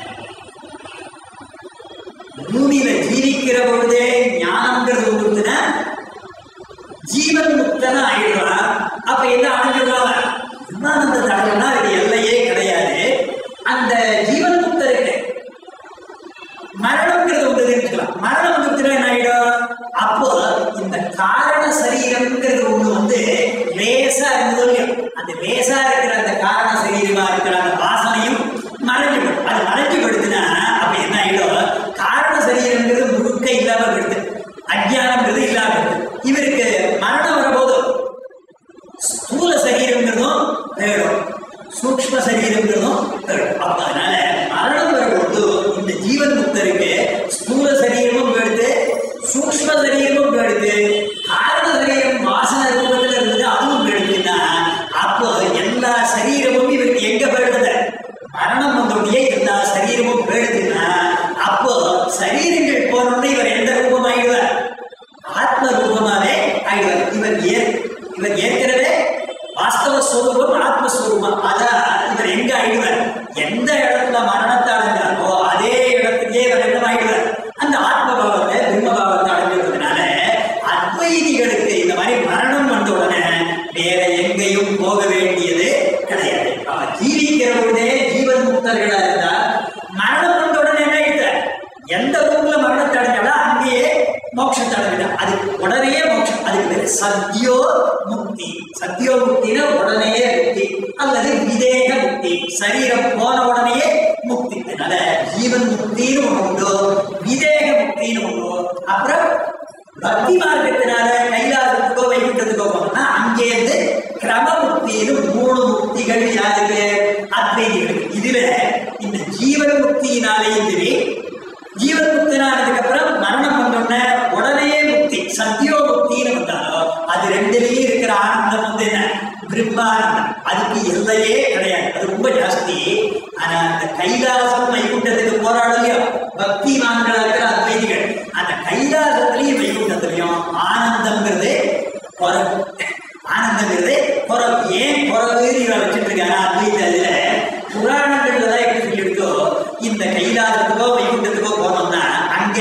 பூமியில ஜீவிக்கிற பொழுதே ஞானம்ங்கிறது வந்துருச்சுன்னா ஜீவன் முக்தனா ஆயிடுறான் அப்ப என்ன அடைஞ்சிடுறான் விமானந்தத்தை அடைஞ்சா அது எல்லையே கிடையாது அந்த ஜீவன் முக்தருக்கு மரணம்ங்கிறது வந்து தெரிஞ்சுக்கலாம் மரணம் வந்துருச்சுன்னா என்ன ஆயிடும் அப்போ இந்த காரண சரீரம்ங்கிறது ஒண்ணு வந்து லேசா இருந்ததோ இல்லையோ அந்த லேசா இருக்கிற அந்த காரண சரீரமா இருக்கிற அந்த வாசனையும் மறைஞ்சு போடும் அது மறைஞ்சு போடுதுன்னா அப்ப என்ன ஆயிடும் காரண சரீரம்ங்கிறது முழுக்க இல்லாம போயிடுது அஜ்ஞானம்ங்கிறது இல்லாம போயிடுது இவருக்கு மரணம் வரும்போது ஸ்தூல சரீரங்கிறதும் போயிடும் சூக்ஷ்ம சரீரங்கிறதும் போயிடும் அப்ப அதனால மரணம் வரும்போது இந்த ஜீவன் முக்தருக்கு ஸ்தூல சரீரமும் போயிடுது சூக்ஷ்ம சரீரமும் போயிடுது காரண சரீரம் வாசன ரூபத்துல இருந்தது அதுவும் போயிடுதுன்னா அப்போ எல்லா சரீரமும் இவருக்கு எங்க போயிடுது மரணம் வந்தோடனே எல்லா சரீரமும் போயிடுதுன்னா அப்போ சரீரங்கள் போனோடனே இவர் எந்த ரூபம் ஆயிடுவார் ஆத்ம ரூபமாவே ஆயிடுவார் இவர் ஏ இவர் ஏற்கனவே வாஸ்தவ ஸ்வரூபம் ஆத்மஸ்வரூபம் அதான் இவர் எங்க ஆயிடுவார் எந்த இடத்துல மரணத்தை அடைஞ்சாரோ அதே இடத்துக்கே இவர் என்ன ஆயிடுவார் அந்த ஆத்ம பாவத்தை பிரம்ம பாவத்தை அடைஞ்சிருக்கிறதுனால அத்வைதிகளுக்கு இந்த மாதிரி மரணம் வந்த உடனே வேற எங்கேயும் போக வேண்டியது கிடையாது அவர் ஜீவிக்கிற பொழுதே ஜீவன் முக்தர்களா இருந்தா மரணம் வந்த உடனே என்ன ஆயிடுது எந்த ரூம்ல மரணத்தை அடைஞ்சாலும் அங்கேயே மோட்சத்தை அடைஞ்சிட்டா அது உடனே மோட்சம் அதுக்கு பேரு சத்யோ முக்தி சத்யோ முக்தினா உடனே முக்தி அல்லது விதேக முக்தி சரீரம் போன உடனேயே முக்தி அதனால ஜீவன் முக்தின்னு ஒண்ணு உண்டு விதேக முக்தின்னு ஒண்ணு அப்புறம் பக்தி மார்க்கத்தினால கைலாசத்துக்கோ வைகுண்டத்துக்கோ போனோம்னா அங்கேருந்து கிரம முக்தின்னு மூணு முக்திகள் யாருக்கு அத்வைதிகளுக்கு இதுல இந்த ஜீவன் முக்தியினாலேயும் சரி ஜீவன் முக்தனானதுக்கு அப்புறம் மரணம் வந்தோடனே உடனே முக்தி சத்தியோ முக்தின்னு வந்தாலும் அது ரெண்டுலயும் இருக்கிற ஆனந்தம் வந்து என்ன பிரம்மானந்தம் அதுக்கு எல்லையே கிடையாது அது ரொம்ப ஜாஸ்தி ஆனா அந்த கைலாசம் வைகுண்டத்துக்கு போராடலையோ பக்தி மான்களா இருக்கிற அத்வைதிகள் அந்த கைலாசத்திலையும் வைகுண்டத்திலையும் ஆனந்தம்ங்கிறது குறைவு ஆனந்தங்கிறது குறைவு ஏன் குறைவுன்னு இவன் வச்சுட்டு இருக்காங்க அத்வைத இதுல புராணங்கள்ல தான் எப்படி சொல்லியிருக்கோ இந்த கைலாசத்துக்கோ வைகுண்டத்துக்கோ போனோம்னா அங்க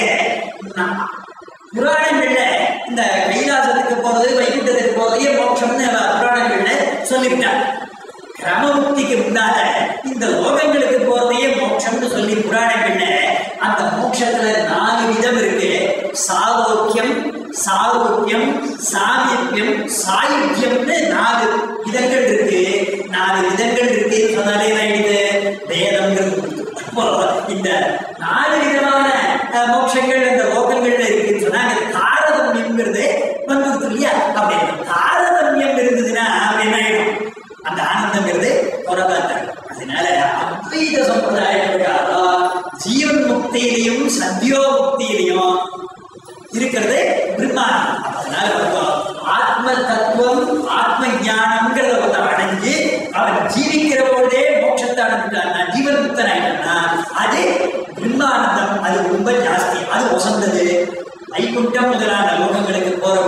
ந- புராணங்கள்ல இந்த கைலாசத்துக்கு போறது வைகுண்டத்துக்கு போறதையே மோட்சம்னு அவ புராணங்கள்ல சொல்லிவிட்டான் கிரமமுக்திக்கு முன்னால இந்த லோகங்களுக்கு போறதையே மோட்சம்னு சொல்லி புராணங்கள்ல அந்த மோட்சத்துல நாலு விதம் இருக்கு சாவோக்கியம் சாரோக்கியம் சாமீபியம் சாயுத்தியம்னு நாலு விதங்கள் இருக்கு நாலு விதங்கள் இருக்கு சொன்னாலே என்ன ஆயிடுது வேதம்ங்கிறது கொடுத்து. அப்போ இந்த நாலு விதமான அஹ், மோட்சங்கள் இந்த லோகங்கள்ல இருக்குன்னு சொன்னா அங்க தாரதமியம்ங்கிறது வந்துருது இல்லையா அப்படி தாரதமியம் இருந்ததுன்னா அப்படி என்ன ஆயிடும் அந்த ஆனந்தங்கிறது புறபாத்தாங்க அதனால அத்வைத சம்பிரதாயம் பிரகாரம் ஜீவன் முக்தியிலையும் சத்யோ முக்தியிலையும் இருக்கிறது பிரம்மானந்தம் அதனால பார்த்தோம் ஆத்ம தத்துவம் ஆத்ம ஞானம்ங்கிறத ஒருத்தன் அடைஞ்சு அவன் ஜீவிக்கிற பொழுதே மோட்சத்தை அடைஞ்சிட்டான்னா ஜீவன் முக்தன் ஆயிட்டான்னா அது பிரம்மானந்தம் அது ரொம்ப ஜாஸ்தி அது உசந்தது வைகுண்டம் முதலான லோகங்களுக்கு போற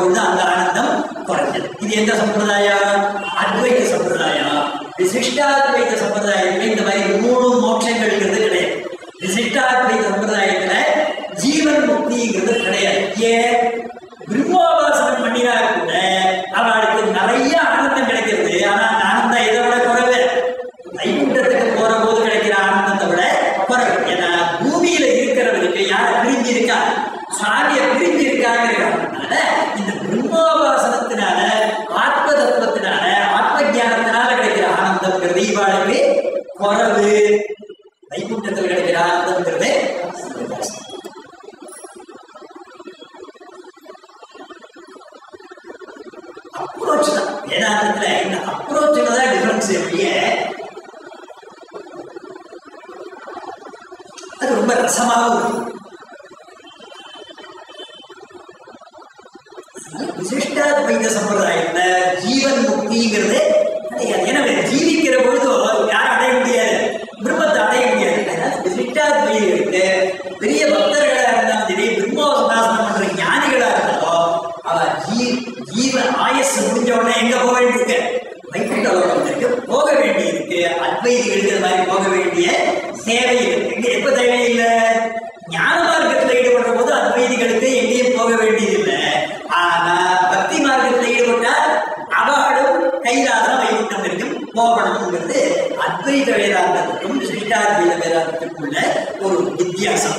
இது எந்த சம்பிரதாயம் அத்வைத சம்பிரதாயம் விசிஷ்டாத்வைத சம்பிரதாயத்துல இந்த மாதிரி மூணு மோட்சங்கள்ங்கிறது கிடையாது விசிஷ்டாத்வைத சம்பிரதாயத்துல ஜீவன் முக்திங்கிறது கிடையாது ஏன் பிரம்மோபாசனம் பண்ணினா கூட அவளுக்கு நிறைய ஆனந்தம் கிடைக்கிறது ஆனா அந்த ஆனந்தம் இதை விட குறைவு வைகுண்டத்துக்கு போற போது கிடைக்கிற ஆனந்தத்தை விட குறைவு ஏன்னா பூமியில இருக்கிறவருக்கு யார பிரிஞ்சு இருக்கா சுவாமியை பிரிஞ்சு இருக்காங்கிறதுனால இந்த பிரம்மோபாசனத்தினால ஆத்ம தத்துவத்தினால ஆத்ம ஞானத்தினால கிடைக்கிற ஆனந்தம்ங்கிறது இவாளுக்கு குறைவு வைகுண்டத்தில் கிடைக்கிற ஆனந்தம்ங்கிறது அப்ரோச் தான் வேதாந்தத்துல இந்த அப்ரோச்சில் தான் டிஃபரன்ஸ் ஒழிய அது ரொம்ப ரசமாகவும் இருக்கும் விசிஷ்டாத்வைத சம்பிரதாயத்துல ஜீவன் முக்திங்கிறது கிடையாது எனவே ஜீவிக்கிற பொழுது யாரும் அடைய முடியாது பிரம்மத்தை அடைய முடியாது அதனால விசிஷ்டாத்வைதர்களுக்கு பெரிய பக்தர்களா இருந்தாலும் சரி பிரம்மோபாசனம் பண்ற ஞானிகளா இருந்தாலும் அவ ஜீ ஜீவ ஆயஸ் முடிஞ்ச உடனே எங்க போக வேண்டியிருக்கு வைகுண்ட லோகத்திற்கு போக வேண்டி இருக்கு அத்வைதிகளுக்கு அது மாதிரி போக வேண்டிய தேவை இருக்கு எங்க எப்ப தேவையில்லை ஞான மார்க்கத்தில் ஈடுபடுற போது அத்வைதிகளுக்கு எங்கேயும் போக வேண்டியதில்லை ஆனா பக்தி மார்க்கத்தில் ஈடுபட்டால் அவளும் கைலாசம் வைகுண்டம் வரைக்கும் போகணுங்கிறது அத்வைத வேதாந்தத்துக்கும் சிஷ்டாத்வைத வேதாந்தத்துக்கும் உள்ள ஒரு வித்தியாசம்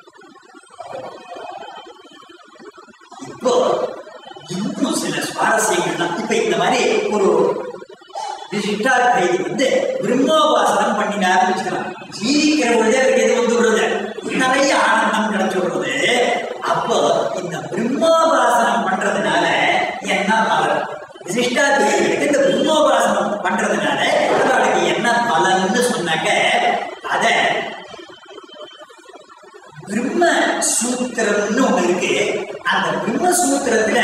இப்போ இன்னும் சில சுவாரஸ்யங்கள் தான் இப்ப இந்த மாதிரி ஒரு விசிஷ்டாத்வைதி வந்து பிரம்மோபாசனம் பண்ணினாருன்னு வச்சுக்கலாம் ஜீவிக்கிற பொழுதே அவருக்கு எது வந்து விடுறது நிறைய ஆனந்தம் கிடைச்சு விடுறது அப்போ இந்த பிரம்மோபாசனம் பண்றதுனால என்ன பலன் விசிஷ்டாத்வைதிகளுக்கு இந்த பிரம்மோபாசனம் பண்றதுனால அவளுக்கு என்ன பலன்னு சொன்னாக்க அதை பிரம்ம சூத்திரம்னு ஒண்ணு இருக்கு அந்த பிரம்ம சூத்திரத்துல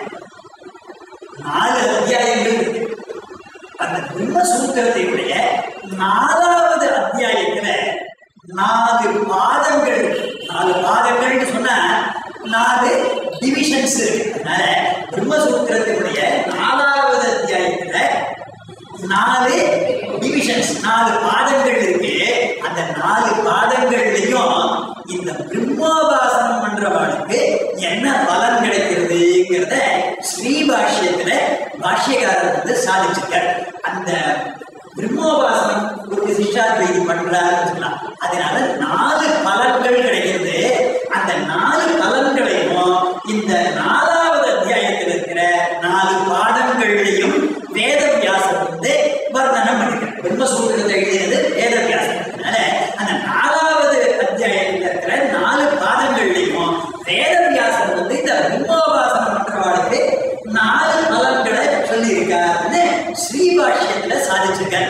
நாலு அத்தியாயங்கள் இருக்கு அந்த பிரம்ம சூத்திரத்தினுடைய நாலாவது அத்தியாயத்துல நாலு பாதங்கள் இருக்கு நாலு பாதங்கள்னு சொன்னா நாலு டிவிஷன்ஸ் இருக்கு அதனால பிரம்மசூத்திரத்தினுடைய நாலாவது அத்தியாயத்துல நாலு டிவிஷன்ஸ் நாலு பாதங்கள் இருக்கு அந்த நாலு பாதங்கள்லயும் இந்த பிரம்மோபாசனம் பண்றவாளுக்கு என்ன பலன் கிடைக்கிறதுங்கிறத ஸ்ரீ பாஷ்யத்துல பாஷ்யக்காரர் வந்து சாதிச்சிருக்கார் அந்த பிரம்மோபாசனம் ஒரு சிஷ்டாத்வைதி பண்றாருன்னு சொல்லலாம் அதனால நாலு பலன்கள் கிடைக்கிறது அந்த நாலு பலன்களையும் இந்த நாலாவது அத்தியாயத்தில் இருக்கிற நாலு பாடங்களையும் வேத வியாசம் வந்து வர்ணனம் பண்ணிருக்கார் பிரம்மசூத்திரத்தை எழுதியது வேத வியாசம் அதனால அந்த நாலாவது அத்தியாயத்தில் இருக்கிற நாலு பாதங்கள்லையும் வேத வியாசம் வந்து இந்த பிரம்மோபாசனம் பண்றவாளுக்கு நாலு பலன்களை சொல்லி இருக்காருன்னு ஸ்ரீபாஷ்யத்துல சாதிச்சிருக்காரு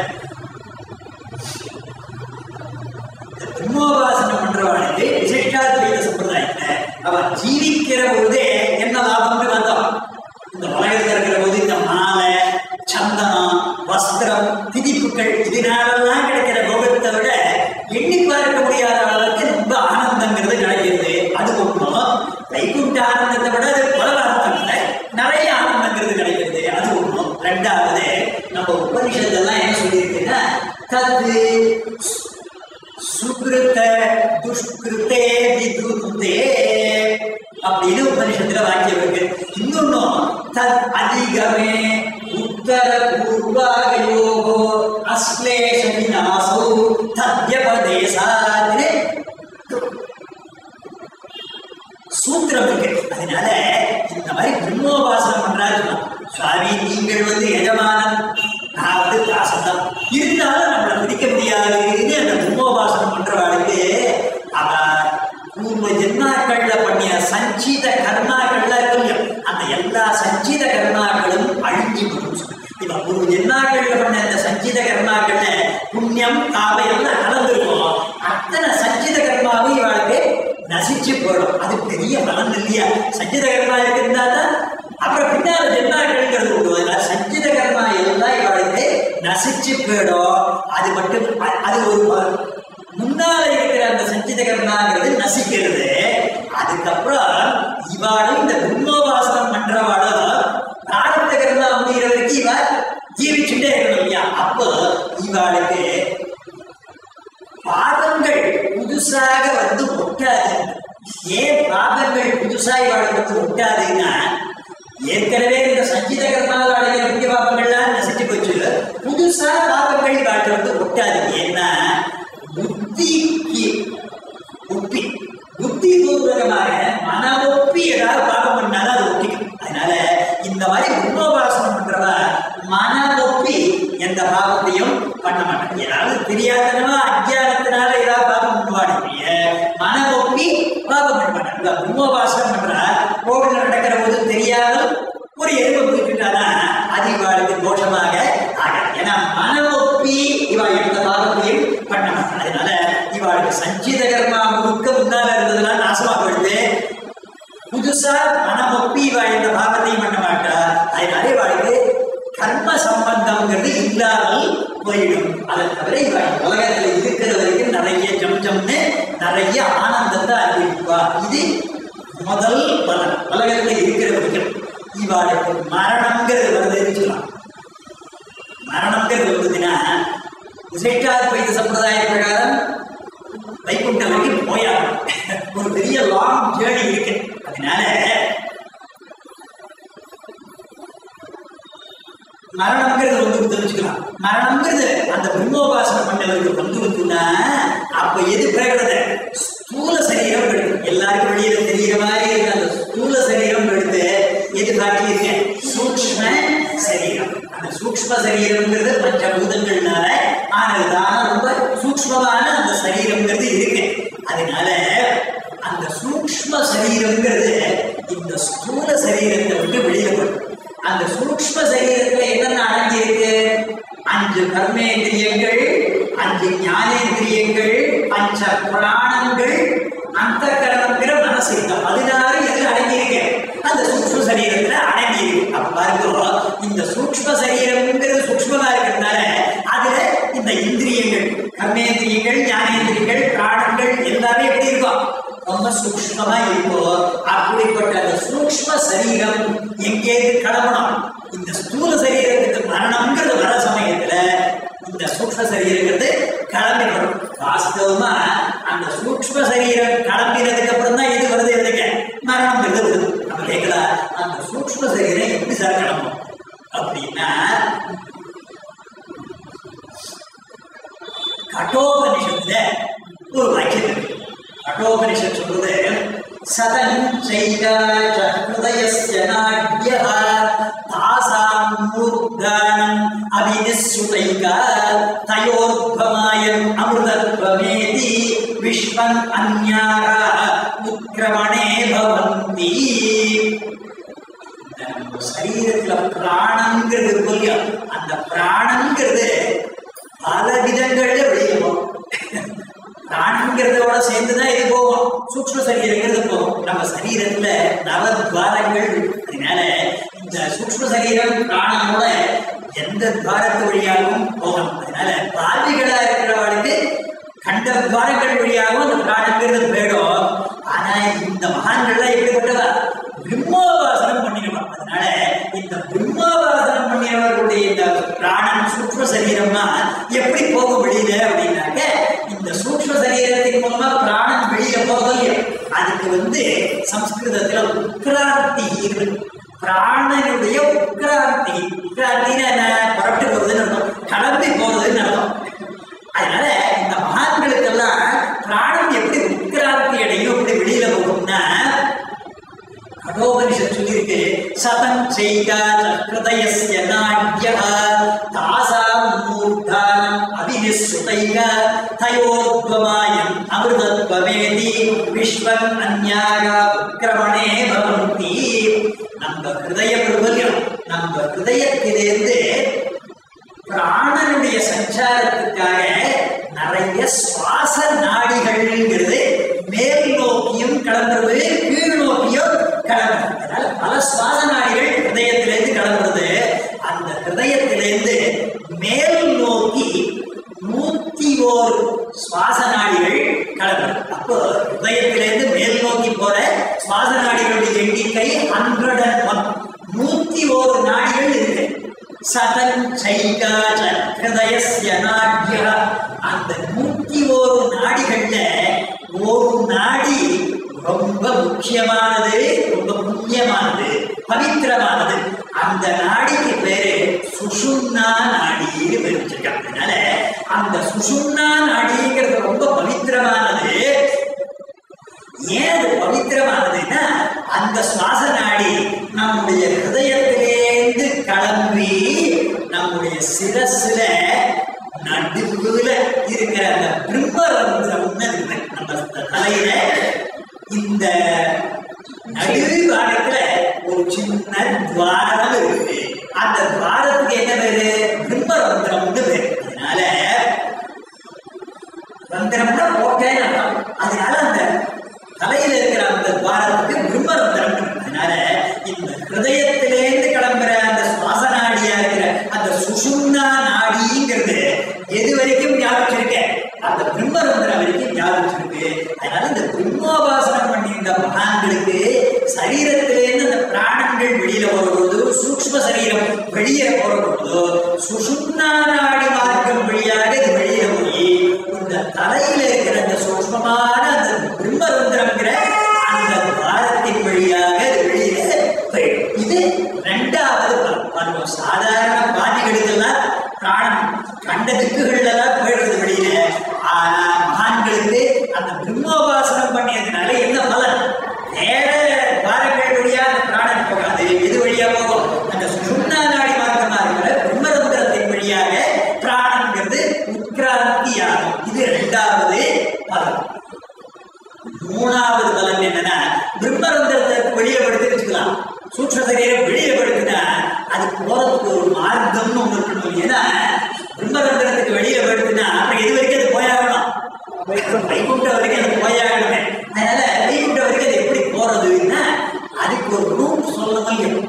இந்த பிரம்மோபாசனம் பண்றவாளுக்கு விசிஷ்டாத்வைத சம்பிரதாயத்துல அவன் ஜீவிக்கிற பொழுதே என்ன லாபம்னு வந்தோம் இந்த உலகத்தில் இருக்கிற போது இந்த மாலை சந்தனம் வஸ்திரம் திதிப்புகள் இதனாலெல்லாம் கிடைக்கிற போகத்தை விட எண்ணி பார்க்க முடியாத அளவுக்கு ரொம்ப ஆனந்தங்கிறது கிடைக்கிறது அது ஒன்றும் வைகுண்ட ஆனந்தத்தை விட அது பல ஆனந்தம் இல்லை நிறைய ஆனந்தங்கிறது கிடைக்கிறது அது ஒன்றும் ரெண்டாவது நம்ம உபனிஷத்தெல்லாம் என்ன சொல்லியிருக்குன்னா தது சுகிருத துஷ்கிருத்தே விதுருத்தே அப்படின்னு உபனிஷத்துல வாக்கியம் இருக்கு இன்னொன்னும் தத் அதிகமே உத்தர பூர்வாகயோகோ அஸ்லேஷ விநாசோ தத்யபதேசான்னு சூத்திரம் இருக்கு அதனால இந்த மாதிரி பிரம்மோபாசனம் பண்றாரு சுவாமி நீங்கள் வந்து எஜமானன் நான் வந்து தாசன் இருந்தாலும் நம்மளை பிடிக்க முடியாதுன்னு அந்த பிரம்மோபாசனம் பண்றவாளுக்கு அவ பூர்வ ஜென்மாக்கள்ல பண்ணிய சஞ்சீத கர்மாக்கள்ல இருக்கு இல்லையா அந்த எல்லா சஞ்சீத கர்மாக்களும் அழிஞ்சு போடும் இவ பூர்வ ஜென்மாக்கள்ல பண்ண அந்த சஞ்சீத கர்மாக்கள்ல புண்ணியம் காவை எல்லாம் கலந்துருக்கும் அத்தனை சஞ்சீத கர்மாவும் இவளுக்கு நசிச்சு போயிடும் அது பெரிய பலன் இல்லையா சஞ்சித கர்மா இருந்தா தான் அப்புறம் பின்னால ஜென்மாக்கள்ங்கிறது உண்டு அதனால சஞ்சித கர்மா எல்லாம் இவளுக்கு நசிச்சு போயிடும் அது மட்டும் அ- அது ஒரு ப- முன்னால இருக்கிற அந்த சஞ்சித கர்மாங்கிறது நசிக்கிறது அதுக்கப்புறம் இவாளும் இந்த பிரம்மோபாசனம் பண்றவாளும் பிராரப்த கர்மா புதுசாக வந்து ஒட்டாது ஏன் பாபங்கள் புதுசாக இவாளுக்கு வந்து ஒட்டாதுன்னா ஏற்கனவே இந்த சஞ்சித கர்மாவில் அடைகிற முக்கிய பாபங்கள்லாம் நசிச்சு போச்சு புதுசா பாபங்கள் இவாள்கிட்ட வந்து ஒட்டாது ஏன்னா புத்திக்கு ஒப்பி புத்தி பூர்வகமாக மன ஒப்பி ஏதாவது பாபம் பண்ணாலும் அது ஒட்டிக்கும் அதனால இந்த மாதிரி உபவாசனம் பண்றவ மன ஒப்பி எந்த பாவத்தையும் பண்ண மாட்டாங்க ஏதாவது தெரியாதனமா அஜ்ஞானத்தினால ஏதாவது பாவம் பண்ணுவாடு மன ஒப்பி பாவம் பண்ண மாட்டாங்க உபவாசனம் பண்றா ரோட்ல நடக்கிற போது தெரியாமல் ஒரு எருமை போயிட்டுட்டாதான் அது இவாளுக்கு தோஷமாக ஆகாது ஏன்னா மன ஒப்பி இவா எந்த பாவத்தையும் பண்ண மாட்டாங்க அதனால இவாளுக்கு சஞ்சித கர்மா முழுக்க முன்னால இருந்ததெல்லாம் நாசமா போயிடுது புதுசா மனம் ஒப்பி இவா எந்த பாவத்தையும் பண்ண மாட்டா அதனால இவாளுக்கு கர்ம சம்பந்தம்ங்கிறது இல்லாமல் போயிடும் அதை தவிர இவா உலகத்துல இருக்கிற வரைக்கும் நிறைய ஜம் ஜம்னு நிறைய ஆனந்தத்தை அறிவிப்பா இது முதல் பலன் உலகத்துல இருக்கிற வரைக்கும் இவாளுக்கு மரணம்ங்கிறது வருதுன்னு சொல்லலாம் மரணம்ங்கிறது வந்ததுன்னா விசேஷாத்வைத சம்பிரதாய பிரகாரம் வைகுண்டம் வரைக்கும் போயாகணும் ஒரு பெரிய லாங் ஜேர்னி இருக்கு அதனால மரணம்ங்கிறது வந்து தெரிஞ்சுக்கலாம் மரணம்ங்கிறது அந்த பிரம்மோபாசனம் பண்ணவருக்கு வந்து வந்துன்னா அப்ப எது பிறகுறது ஸ்தூல சரீரம் எடுக்கும் எல்லாருக்கும் வெளியில தெரிகிற மாதிரி இருக்க அந்த ஸ்தூல சரீரம் எடுத்து எது காட்டியிருக்கேன் சூக்ஷ்ம சரீரம் அந்த சூக்ஷ்ம சரீரம்ங்கிறது பஞ்சபூதங்கள்னால ஆனதுதான் ரொம்ப சூக்ஷ்மமான அந்த சரீரம்ங்கிறது இருக்கு அதனால அந்த சூக்ஷ்ம சரீரம்ங்கிறது இந்த ஸ்தூல சரீரத்தை விட்டு வெளியில போடும் அந்த சூக்ஷ்ம சரீரத்துல என்னென்ன அடங்கி இருக்கு அஞ்சு கர்மேந்திரியங்கள் அஞ்சு ஞானேந்திரியங்கள் பஞ்ச பிராணங்கள் அந்த கரணங்கிற மனசு இந்த பதினாறு எதுல அடங்கி இருக்கு அந்த சூக்ஷ்ம சரீரத்துல அடங்கி இருக்கு அப்ப பாருங்க இந்த சூக்ஷ்ம சரீரம்ங்கிறது சூக்ஷ்மமா இருக்கிறதுனால அதுல இந்த இந்திரியங்கள் கர்மேந்திரியங்கள் ஞானேந்திரியங்கள் பிராணங்கள் எல்லாமே எப்படி இருக்கும் ரொம்ப சூக்ஷ்மமா இருக்கும் அப்படிப்பட்ட அந்த சூக்ஷ்ம சரீரம் எங்கேருந்து கிளம்பணும் இந்த ஸ்தூல சரீரத்துக்கு மரணம்ங்கிறது வர சமயத்துல இந்த சூக்ஷ்ம சரீரங்கிறது கிளம்பி வரும் வாஸ்தவமா அந்த சூக்ஷ்ம சரீரம் கிளம்பினதுக்கு அப்புறம் தான் இது வருது எதுக்கு மரணம்ங்கிறது வருது நம்ம கேட்கலாம் அந்த சூக்ஷ்ம சரீரம் எப்படி சார் கிளம்பும் அப்படின்னா கட்டோபனிஷத்துல ஒரு வாக்கியம் இருக்கு கட்டோபனிஷத் சொல்றது சதம் சைகாச்ச ஹிருதயஸ்ய நாட்யः தாசாம் மூர்தானம் அபினிஸ்ருதைகா தயோர்பமாயம் அமிர்தத்வமேதி விஸ்வம் அந்யாரா உத்கிரமணே பவந்தி நம்ம சரீரத்துல பிராணங்கிறது இருக்கும் இல்லையா அந்த பிராணங்கிறது பல விதங்கள்ல வெளியே போகும் பிராணங்கிறதோட சேர்ந்துதான் இது போகும் சூக்ஷ்ம சரீரங்கிறது போகும் நம்ம சரீரத்துல நவத்வாரங்கள் அதனால இந்த சூக்ஷ்ம சரீரம் பிராணனோட எந்த துவாரத்து வழியாகவும் போகணும் அதனால பாவிகளா இருக்கிறவளுக்கு கண்ட துவாரங்கள் வழியாகவும் அந்த பிராணங்கிறது போயிடும் ஆனா இந்த மகான்கள்லாம் எப்படிப்பட்டவா பிரம்மோபாசனம் பண்ணிடுவா அதனால இந்த பிரம்மோபாசனம் பண்ணினவர்களுடைய இந்த பிராணம் சூக்ஷ்ம சரீரம்னா எப்படி போக வெளியில அப்படின்னாக்க இந்த சூக்ஷ்ம சரீரத்தின் மூலமா பிராணம் வெளியில போகலையே அதுக்கு வந்து சம்ஸ்கிருதத்துல உக்ராந்தி இருக்கு பிராணனுடைய உக்ராந்தி உக்ராந்தின்னு என்ன புறப்பட்டு போறதுன்னு அர்த்தம் கிளம்பி போறதுன்னு அர்த்தம் அதனால இந்த மகான்களுக்கெல்லாம் பிராணம் எப்படி உக்ராந்தி அடையும் எப்படி வெளியில போகும்னா கடோபனிஷத் சொல்லியிருக்கு சதம் செய்கா ஹிருதயஸ்ய நாட்யः தாசாம் மூர்த்தானம் அபினிஸ்ருதைக தயோத்வமாயம் அமிர்தத்வமேதி விஸ்வம் அந்யாயா உக்கிரமணே பவந்தி நம்ம ஹிருதய பிரபல்யம் நம்ம ஹிருதயத்திலிருந்து பிராணனுடைய சஞ்சாரத்துக்காக நிறைய சுவாச நாடிகள்ங்கிறது மேல் நோக்கியும் கிளம்புறது கீழ் நோக்கியும் கிளம்புறது அதனால பல சுவாச நாடிகள் ஹிருதயத்திலிருந்து கிளம்புறது அந்த ஹிருதயத்திலிருந்து மேல் நோக்கி நூத்தி ஓர் சுவாச நாடிகள் கிளம்புறது அப்போ ஹிருதயத்திலிருந்து மேல் நோக்கி போற சுவாச நாடிகளுடைய எண்ணிக்கை ஹண்ட்ரட் அண்ட் ஒன் நூத்தி ஓரு நாடிகள் இருக்கு சதன் சைகாச்ச ஹிருதயஸ்ய நாட்ய அந்த நூத்தி ஓரு நாடிகள்ல ஒரு நாடி ரொம்ப முக்கியமானது ரொம்ப புண்ணியமானது பவித்திரமானது அந்த நாடிக்கு பேரு சுஷும்னா நாடின்னு பேர் வச்சிருக்காங்க அதனால அந்த சுஷும்னா நாடிங்கிறது ரொம்ப பவித்திரமானது ஏன் அது பவித்திரமானதுன்னா அந்த சுவாச நாடி நம்முடைய ஹிருதயத்திலேருந்து கிளம்பி நம்முடைய சிரசுல நடுவுல இருக்கிற அந்த பிரம்மரந்திரம்னு இருக்கு நம்ம தலையில இந்த நடு பாகத்துல ஒரு சின்ன துவாரம் இருக்கு அந்த துவாரத்துக்கு என்ன பேரு பிரம்மரந்திரம்னு பேரு அதனால ரந்திரம்னா போட்டேன்னு அர்த்தம் அதனால அந்த தலையில இருக்கிற அந்த துவாரத்துக்கு பிரம்மரந்திரம் அதனால இந்த ஹிருதயத்திலேருந்து கிளம்புற அந்த சுவாச நாடியா இருக்கிற அந்த சுஷும்னா நாடிங்கிறது எது வரைக்கும் ஞாபகம் அந்த பிரம்மரந்திரம் வரைக்கும் ஞாபகம் இருக்கு அதனால இந்த பிரம்மோபாசனம் பண்ணியிருந்த மகான்களுக்கு சரீரத்திலேருந்து அந்த பிராணங்கள் வெளியில போறபோது சூக்ஷ்ம சரீரம் வெளியே போறபோது சுஷும்னா நாடி மார்க்கம் வழியாக இது வெளியில போய் இந்த தலையில இருக்கிற அந்த சூக்ஷ்மமான அந்த பிரம்மரந்திரம்ங்கிற அந்த துவாரத்தின் வழியாக இது வெளியில போயிடும் இது ரெண்டாவது பலன். பாருங்க, சாதாரண பாதிகளுக்கெல்லாம் பிராணம் கண்ட திக்குகள் எல்லாம் போயிடுறது வெளியில ஆனா மகான்களுக்கு அந்த பிரம்மோபாசனம் பண்ணியதுனால என்ன பலன் வேற துவாரங்கள் வழியா அந்த பிராணம் போகாது எது வழியா போகும் அந்த சுண்ணா நாடி மார்க்கமா இருக்கிற பிரம்மரந்திரத்தின் வழியாக பிராணங்கிறது உட்கிராந்தியாகும் இது இரண்டாவது பலன் மூணாவது பலன் என்னன்னா பிரம்மரந்திரத்தை வெளியே படுத்து வச்சுக்கலாம் சூக்ஷ்ம சரீரம் வெளியே படுத்துனா அது போறதுக்கு ஒரு மார்க்கம்னு ஒண்ணு இருக்கணும் ஏன்னா பிரம்மரந்திரத்துக்கு வெளியே படுத்துனா அப்புறம் எது வரைக்கும் அது போயாகணும் வைகுண்ட வரைக்கும் அது போயாகணுமே அதனால வைகுண்ட வரைக்கும் அது எப்படி போறதுன்னா அதுக்கு ஒரு ரூட் சொல்ல முடியும்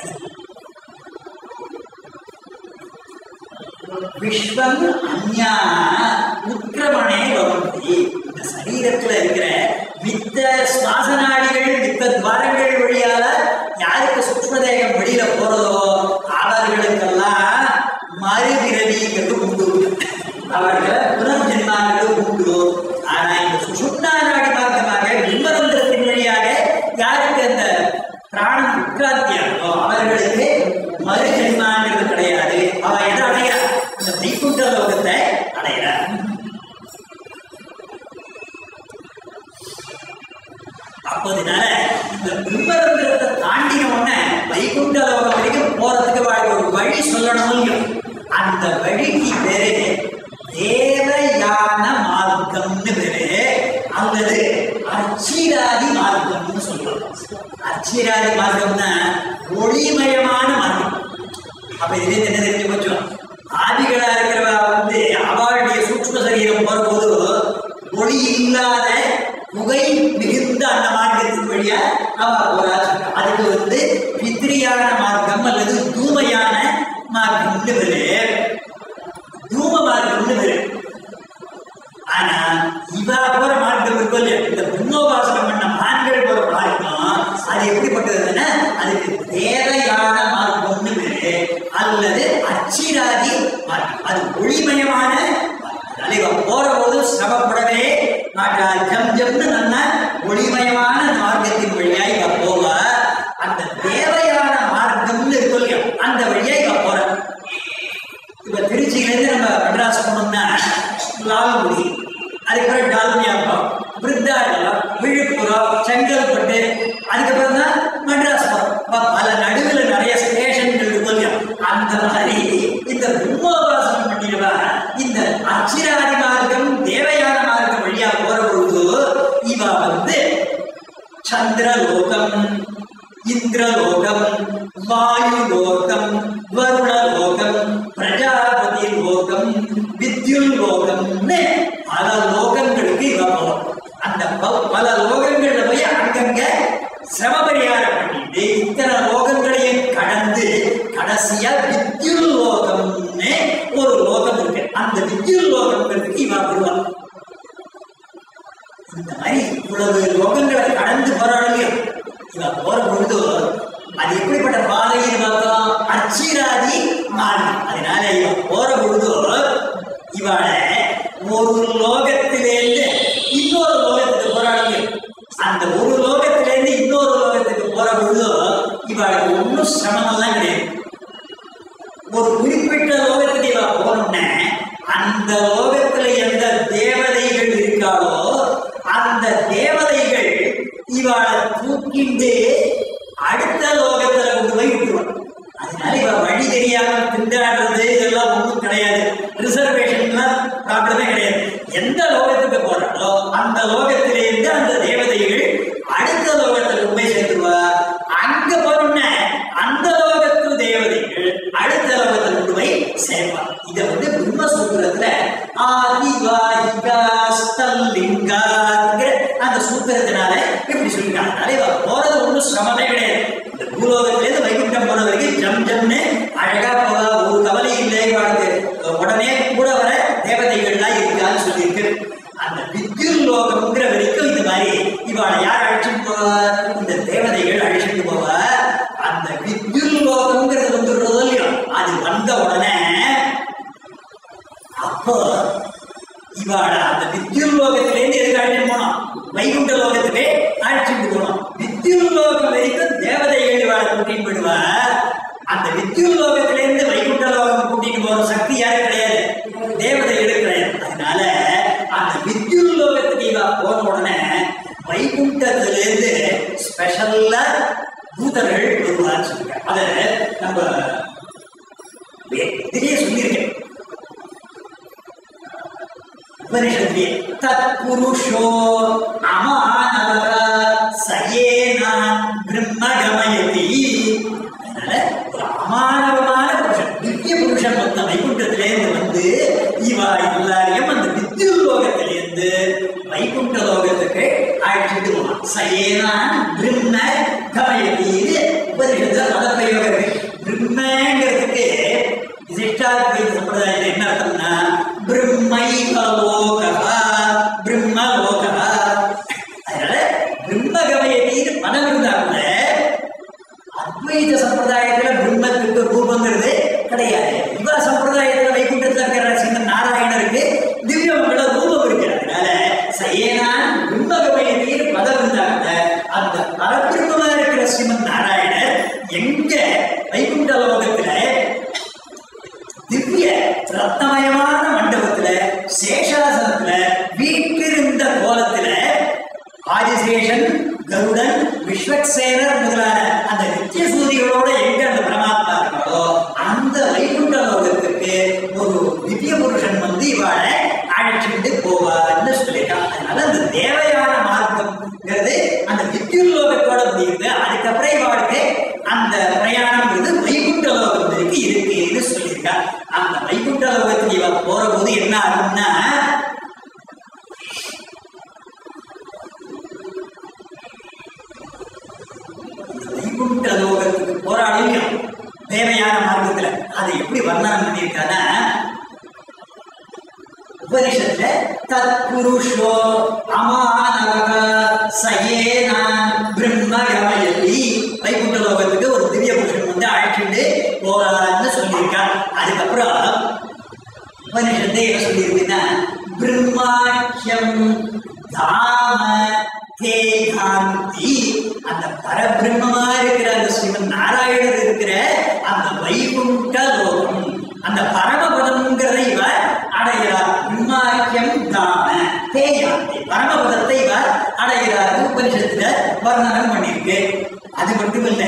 விஸ்வம் அந்யா உக்கிரமணே பவந்தி இந்த சரீரத்துல இருக்கிற மித்த சுவாச நாடிகள் மித்த துவாரங்கள் வழியால யாருக்கு சூக்மதேகம் வெளியில போறதோ அவர்களுக்கெல்லாம் மறுபிறவிங்கிறது உண்டு அவர்கள் புனர்ஜென்மாங்கள் உண்டு ஆனா இந்த சுஷுப்னா நாடி மார்க்கமாக பிம்பரந்திரத்தின் வழியாக யாருக்கு அந்த பிராணம் உட்கிராந்தியாகோ அவர்களுக்கு மறுஜென்மாங்கிறது கிடையாது அவ எதை அடைகிறார் இந்த வைகுண்ட லோகத்தை அடைகிறார் அப்போதுனால இந்த பிம்பரந்திரத்தை தாண்டின உடனே வைகுண்ட லோகம் வரைக்கும் போறதுக்கு வாழ்க்கை ஒரு வழி சொல்லணும் அந்த வழிக்கு பேரு தேவயான மார்க்கம்னு பேரு அல்லது அச்சிராதி மார்க்கம்னு சொல்றோம் அச்சிராதி மார்க்கம்னா ஒளிமயமான மார்க்கம் அப்ப இதுல இருந்து என்ன தெரிஞ்சு போச்சோம் ஆதிகளா இருக்கிறவா வந்து அவளுடைய சூக்ஷ்ம சரீரம் போகும்போது ஒளி இல்லாத புகை மிகுந்த அந்த மார்க்கத்தின் வழியா அவ போறா அதுக்கு வந்து பித்ரியான மார்க்கம் அல்லது தூமையான மார்க்கம்னு பேரு தூம மார்க்கம்னு பேரு ஆனா இவ போற மார்க்கம் இருக்கும் இல்லையா இந்த பிரம்மோபாசனம் பண்ண மான்கள் போற மார்க்கம் அது எப்படிப்பட்டதுன்னா அதுக்கு தேவையான மார்க்கம்னு பேரு அல்லது அச்சிராதி மார்க்கம் அது ஒளிமயமான அதனால இவ போற போது சிரமப்படவே மாட்டா ஜம் ஜம்னு நல்ல ஒளிமயமான அந்த மார்க்கத்தின் வழியா இவ போவா அந்த தேவையான மார்க்கம்னு இருக்கும் இல்லையா அந்த வழியா இவ போற இப்ப திருச்சியிலேருந்து நம்ம மெட்ராஸ் போனோம்னா லால்குடி அதுக்கப்புறம் டால்மியாக்கம் விருத்தாச்சலம் விழுப்புரம் செங்கல்பட்டு அதுக்கப்புறம் தான் மெட்ராஸ் போறோம் அப்ப பல நடுவில் நிறைய ஸ்டேஷன்கள் இருக்கும் இல்லையா அந்த மாதிரி இந்த பிரம்மோபாசனம் பண்ணிடுவா இந்த அச்சிராதி மார்க்கம் தேவையான மார்க்கம் வழியா போற பொழுது இவ வந்து சந்திரலோகம் இந்திரலோகம் வாயுலோகம் வருணலோகம் பிரஜாபதி லோகம் வித்யுல் லோகம்னு பல லோகங்களுக்கு இவ போகும் அந்த ப- பல லோகங்கள்ல போய் அங்கங்க சிரம பரிகாரம் பண்ணிட்டு இத்தனை லோகங்களையும் கடந்து கடைசியா வித்யுல் லோகம்னு ஒரு லோகம் இருக்கு அந்த வித்யுல் லோகங்கிறதுக்கு இவ வருவான் இந்த மாதிரி இவ்வளவு லோகங்களை கடந்து போறாங்க இவ போற பொழுது அது எப்படிப்பட்ட பாதைன்னு பார்த்தோம் அச்சிராதி மார்க்கம் அதனால இவ போற பொழுது இவளை ஒரு லோகத்திலேருந்து இன்னொரு லோகத்துக்கு இருந்து அடுத்த லோகத்துல கொண்டு போய் விட்டுருவான் அதனால இவ வழி தெரியாம திண்டாடுறது இதெல்லாம் ஒண்ணும் கிடையாது ரிசர்வேஷன்லாம் ப்ராப்ளமே கிடையாது எந்த லோகத்துக்கு போறாங்களோ அந்த லோகத்திலிருந்து அந்த தேவதைகள் அடுத்த லோகத்துல கொண்டு போய் சேர்த்துருவா அங்க போனோம்னா அந்த லோகத்து தேவதைகள் அடுத்த லோகத்துல கொண்டு போய் சேர்ப்பா இத வந்து பிரம்மசூத்திரத்துல ஆதிவாயிகாஸ்தல்லிங்காங்கிற அந்த சூத்திரத்தினால இப்படி சொல்லிருக்காங்க அதனால இவ போறது ஒன்றும் சிரமமே கிடையாது இந்த பூலோகத்திலேருந்து வைகுண்டம் போன வரைக்கும் ஜம் ஜம்னு அழகா போவா ஒரு கவலை இல்லை இவாளுக்கு உடனே கூட வர தேவதைகள்லாம் இருக்கான்னு சொல்லியிருக்கு அந்த வித்யுல் லோகம்ங்கிற வரைக்கும் இந்த மாதிரி இவாளை யார் அழைச்சிட்டு போவா இந்த தேவதைகள் அழைச்சிட்டு போவா அந்த வித்யுல் லோகம்ங்கிறது வந்துடுறதோ இல்லையோ அது வந்த உடனே அப்போ இவாள அந்த வித்யுல் லோகத்திலேருந்து எதுக்கு அழைச்சிட்டு போனோம் வைகுண்ட லோகத்துக்கு அழைச்சிட்டு போனோம் வித்யுல் லோகம் வரைக்கும் தேவதைகள் இவாளை கூட்டிட்டு போயிடுவா அந்த வித்யுல் லோகத்திலேருந்து வைகுண்ட லோகம் கூட்டிட்டு போற சக்தி யாரும் கிடையாது தேவதைகளுக்கு கிடையாது அதனால அந்த வித்யுல் லோகத்துக்கு இவா போன உடனே வைகுண்டத்திலிருந்து ஸ்பெஷல்லா பூதர்கள் வருவான்னு சொல்லுங்க அதை நம்ம இதுலயே சொல்லியிருக்கேன் உபனிஷத்திலே தத்புருஷோ அமானவக சயேனா பிரம்ம கமயதி அதனால ஒரு அமானவமான புருஷன் திவ்ய புருஷன் மொத்த வைகுண்டத்திலேருந்து வந்து இவா எல்லாரையும் அந்த வித்யு லோகத்திலேருந்து வைகுண்ட லோகத்துக்கு அழைச்சிட்டு போவான் சயேனா பிரம்ம கமயதி இது உபனிஷத்துல பதப்பிரயோகம் இருக்கு பிரம்மங்கிறதுக்கு விசிஷ்டாத்வைத சம்பிரதாயத்தில் என்ன அர்த்தம்னா பிரம்மைவலோகா பிரம்மலோகா அதனால பிரம்மகமயத்தின்னு பதம் இருந்தா கூட அத்வைத சம்பிரதாயத்துல பிரம்மத்துக்கு ரூபங்கிறது கிடையாது இவ சம்பிரதாயத்துல வைகுண்டத்துல இருக்கிற சிங்க நாராயணருக்கு திவ்யமங்கள ரூபம் இருக்கு அதனால சயேனான் பிரம்மகமயத்தின்னு பதம் இருந்தா கூட அந்த பரபிரம்மமா இருக்கிற ஸ்ரீமன் நாராயணர் எங்க வைகுண்ட லோகத்துல திவ்ய ரத்னமயமான மண்டபத்துல சேஷாசனத்துல வீட்டிருந்த கோலத்துல ஆதிசேஷன் கருடன் விஸ்வக்சேனர் முதலான அந்த நித்திய சூரிகளோட எங்க அந்த பரமாத்மா இருக்காளோ அந்த வைகுண்ட லோகத்துக்கு ஒரு திவ்ய புருஷன் வந்து இவாளை அழைச்சிட்டு போவார்னு சொல்லிட்டான் அதனால அந்த தேவையான மார்க்கம்ங்கிறது அந்த வித்யுல் லோகத்தோட முடியுது அதுக்கப்புறம் இவாளுக்கு அந்த பிரயாணம்ங்கிறது வைகுண்ட லோகம் வரைக்கும் இருக்குன்னு சொல்லியிருக்கா அந்த வைகுண்ட லோகத்துக்கு இவ போற போது என்ன ஆகும்னா வைகுண்ட லோகத்துக்கு போராடியும் தேவையான மார்க்கத்துல அதை எப்படி வர்ணனம் பண்ணியிருக்கானா உபனிஷத்துல தத்புருஷோ அமானவக சயேனா பிரம்ம கமயதி வைகுண்ட லோகத்துக்கு ஒரு திவ்ய புருஷன் வந்து அழைச்சிட்டு போறான்னு சொல்லியிருக்கான் அதுக்கப்புறம் உபனிஷத்தை என்ன சொல்லியிருக்குன்னா பிரம்மாக்கியம் தாம தேகாந்தி அந்த பரபிரம்மமா இருக்கிற அந்த ஸ்ரீமன் நாராயணர் இருக்கிற அந்த வைகுண்ட லோகம் அந்த பரமபதம்ங்கிறத இவ அடைகிறார் பிரம்மாக்கியம் தாம தேயாந்தி பரமபதத்தை இவ அடைகிறார் உபனிஷத்துல வர்ணனம் பண்ணியிருக்கு அது மட்டும் இல்ல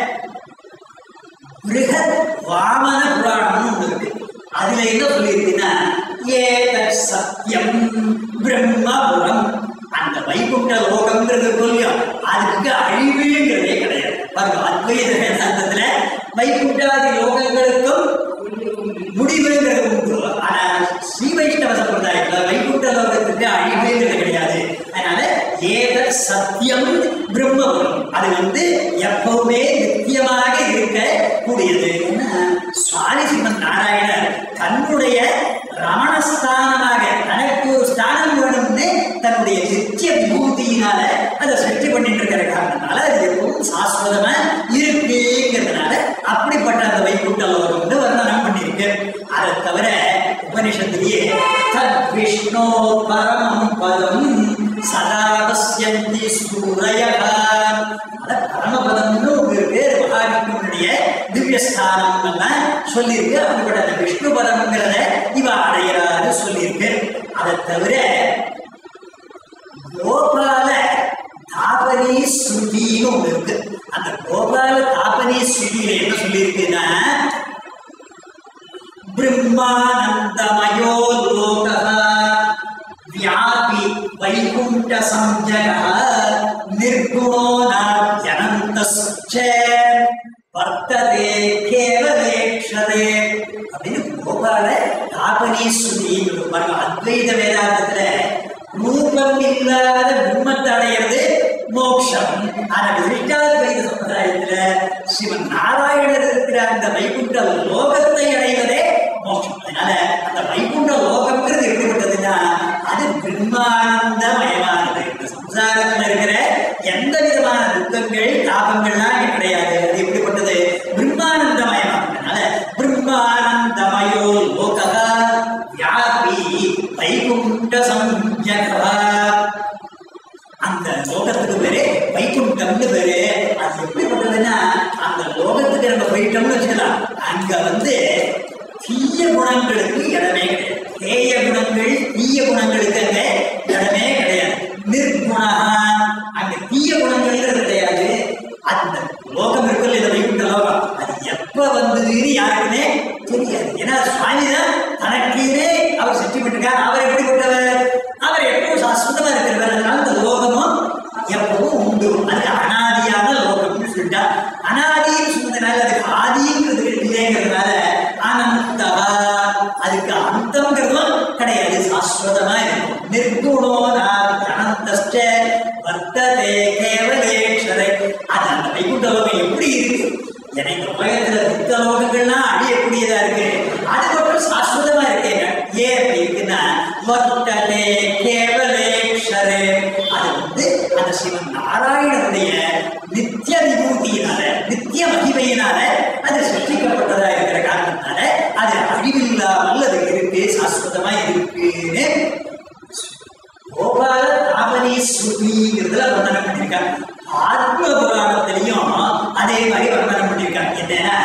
பிருகத் வாமன புராணம்னு ஒண்ணு இருக்கு அதுல என்ன சொல்லியிருக்குன்னா ஏதத் சத்தியம் பிரம்மபுரம் அந்த வைகுண்ட லோகம்ங்கிறது சொல்லியும் அதுக்கு அழிவுங்கிறதே கிடையாது பாருங்க அத்வைத வேதாந்தத்துல வைகுண்டாதி லோகங்களுக்கும் முடிவுங்கிறது உண்டு ஆனா ஸ்ரீ வைஷ்ணவ சம்பிரதாயத்துல வைகுண்ட லோகத்துக்கு அழிவுங்கிறது கிடையாது அதனால ஏத சத்தியம் பிரம்மபுரம் அது வந்து எப்பவுமே நித்தியமாக இருக்க கூடியது சுவாமி சிவன் நாராயணர் தன்னுடைய ரமணஸ்தானமாக தனக்கு ஒரு ஸ்தானம் வேணும்னு தன்னுடைய நித்திய விபூதியினால அதை சக்தி பண்ணிட்டு இருக்கிற காரணத்தினால அது எப்பவும் சாஸ்வதமா இருக்குங்கிறதுனால அப்படிப்பட்ட அந்த வைகுண்ட லோகம் வந்து வர்ணனம் பண்ணியிருக்கு அதை தவிர உபனிஷத்திலேயே தத் விஷ்ணோ பரமம் பதம் சதா பசியந்தி சூரயகா அத பரமபதம்னு ஒரு பேர் மகாவிஷ்ணுனுடைய திவ்யஸ்தானம் எல்லாம் சொல்லியிருக்கு அப்படிப்பட்ட அந்த விஷ்ணு பதம்ங்கிறத இவ அடைகிறாரு சொல்லியிருக்கு அதை தவிர கோபால தாப தாபனி ஸ்ருதின்னு ஒண்ணு இருக்கு அந்த கோபால தாபனி ஸ்ருதியில என்ன சொல்லியிருக்குன்னா பிரம்மானந்தமயோ லோகः வியாபி வைகுண்ட சஞ்சயः நிர்குணோ நாத்யனந்தஸ்ச வர்த்ததே கேவலேக்ஷதே அப்படின்னு கோபால தாபனி ஸ்ருதி பாருங்க அத்வைத வேதாந்தத்துல ரூபம் இல்லாத பிரம்மத்தை அடையிறது மோட்சம் ஆனா விசிஷ்டாத்வைத சம்பிரதாயத்துல சிவன் நாராயணர் இருக்கிற அந்த வைகுண்ட லோகத்தை அடைவதே மோட்சம் அதனால அந்த வைகுண்ட லோகம்ங்கிறது எப்படிப்பட்டதுன்னா அது பிரம்மானந்தமயமானது இந்த சம்சாரத்துல இருக்கிற எந்த விதமான துக்கங்கள் தாபங்கள்லாம் இங்க கிடையாது அது எப்படிப்பட்டது பிரம்மானந்தமயமானதுனால பிரம்மானந்தமயோ லோகா வியாபி வைகுண்ட சஞ்சகா அந்த லோகத்துக்கு பேரு வைகுண்டம்னு பேரு அது எப்படிப்பட்டதுன்னா அந்த லோகத்துக்கு நம்ம போயிட்டோம்னு வச்சுக்கலாம் அங்க வந்து தீய குணங்களுக்கு இடமே கிடையாது தேய குணங்கள் தீய குணங்களுக்கு அங்க இடமே கிடையாது நிர்குணா அங்க தீய குணங்கள்ங்கிறது கிடையாது அந்த லோகம் இருக்குல்ல இந்த வைகுண்ட லோகம் அது எப்ப வந்ததுன்னு யாருக்குமே தெரியாது ஏன்னா சுவாமி தான் தனக்கீரே அவர் சிருஷ்டி பண்ணிருக்கார் அவர் எப்படிப்பட்டவர் அவர் எப்பவும் சாஸ்வதமா இருக்கிறவர் அதனால இந்த லோகமும் எப்பவும் உண்டு அது அனாதியான லோகம்னு சொல்லிட்டா அனாதின்னு சொன்னதுனால அதுக்கு ஆதிங்கிறது இல்லைங்கிறதுனால அனந்தா அதுக்கு அந்தம்ங்கிறதும் கிடையாது சாஸ்வதமா இருக்கும் நிர்குணோ நான் அனந்தஸ்ட வர்த்ததே கேவலேஸ்வரை அது அந்த வைகுண்ட லோகம் எப்படி இருக்கு ஏன்னா இந்த உலகத்துல மித்த லோகங்கள்லாம் அழியக்கூடியதா இருக்கு அது மட்டும் சாஸ்வதமா இருக்கேங்க ஏன் அப்படி இருக்குன்னா வர்த்ததே கேவலேஸ்வரே அது வந்து அந்த சிவன் நாராயணனுடைய நித்திய விபூதியினால நித்திய மகிமையினால அது சிருஷ்டிக்கப்பட்டதா இருக்கிற காரணத்தினால அது அழிவில்லாமல் அது இருக்கு சாஸ்வதமா இருக்குன்னு கோபால தாபனி ஸ்ருதிங்கிறதுல வர்ணனம் பண்ணியிருக்காங்க ஆத்ம புராணத்திலையும் அதே மாதிரி வர்ணனம் பண்ணியிருக்காங்க என்னன்னா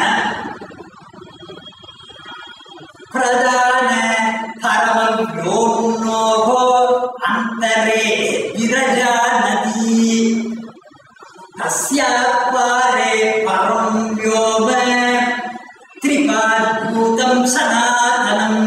பிரதான பரமம் யோன்னோகோ அந்தரே விரஜா நதி தஸ்யாத்வாரே பரம் வ்யோம திரிபாத்பூதம் சனாதனம்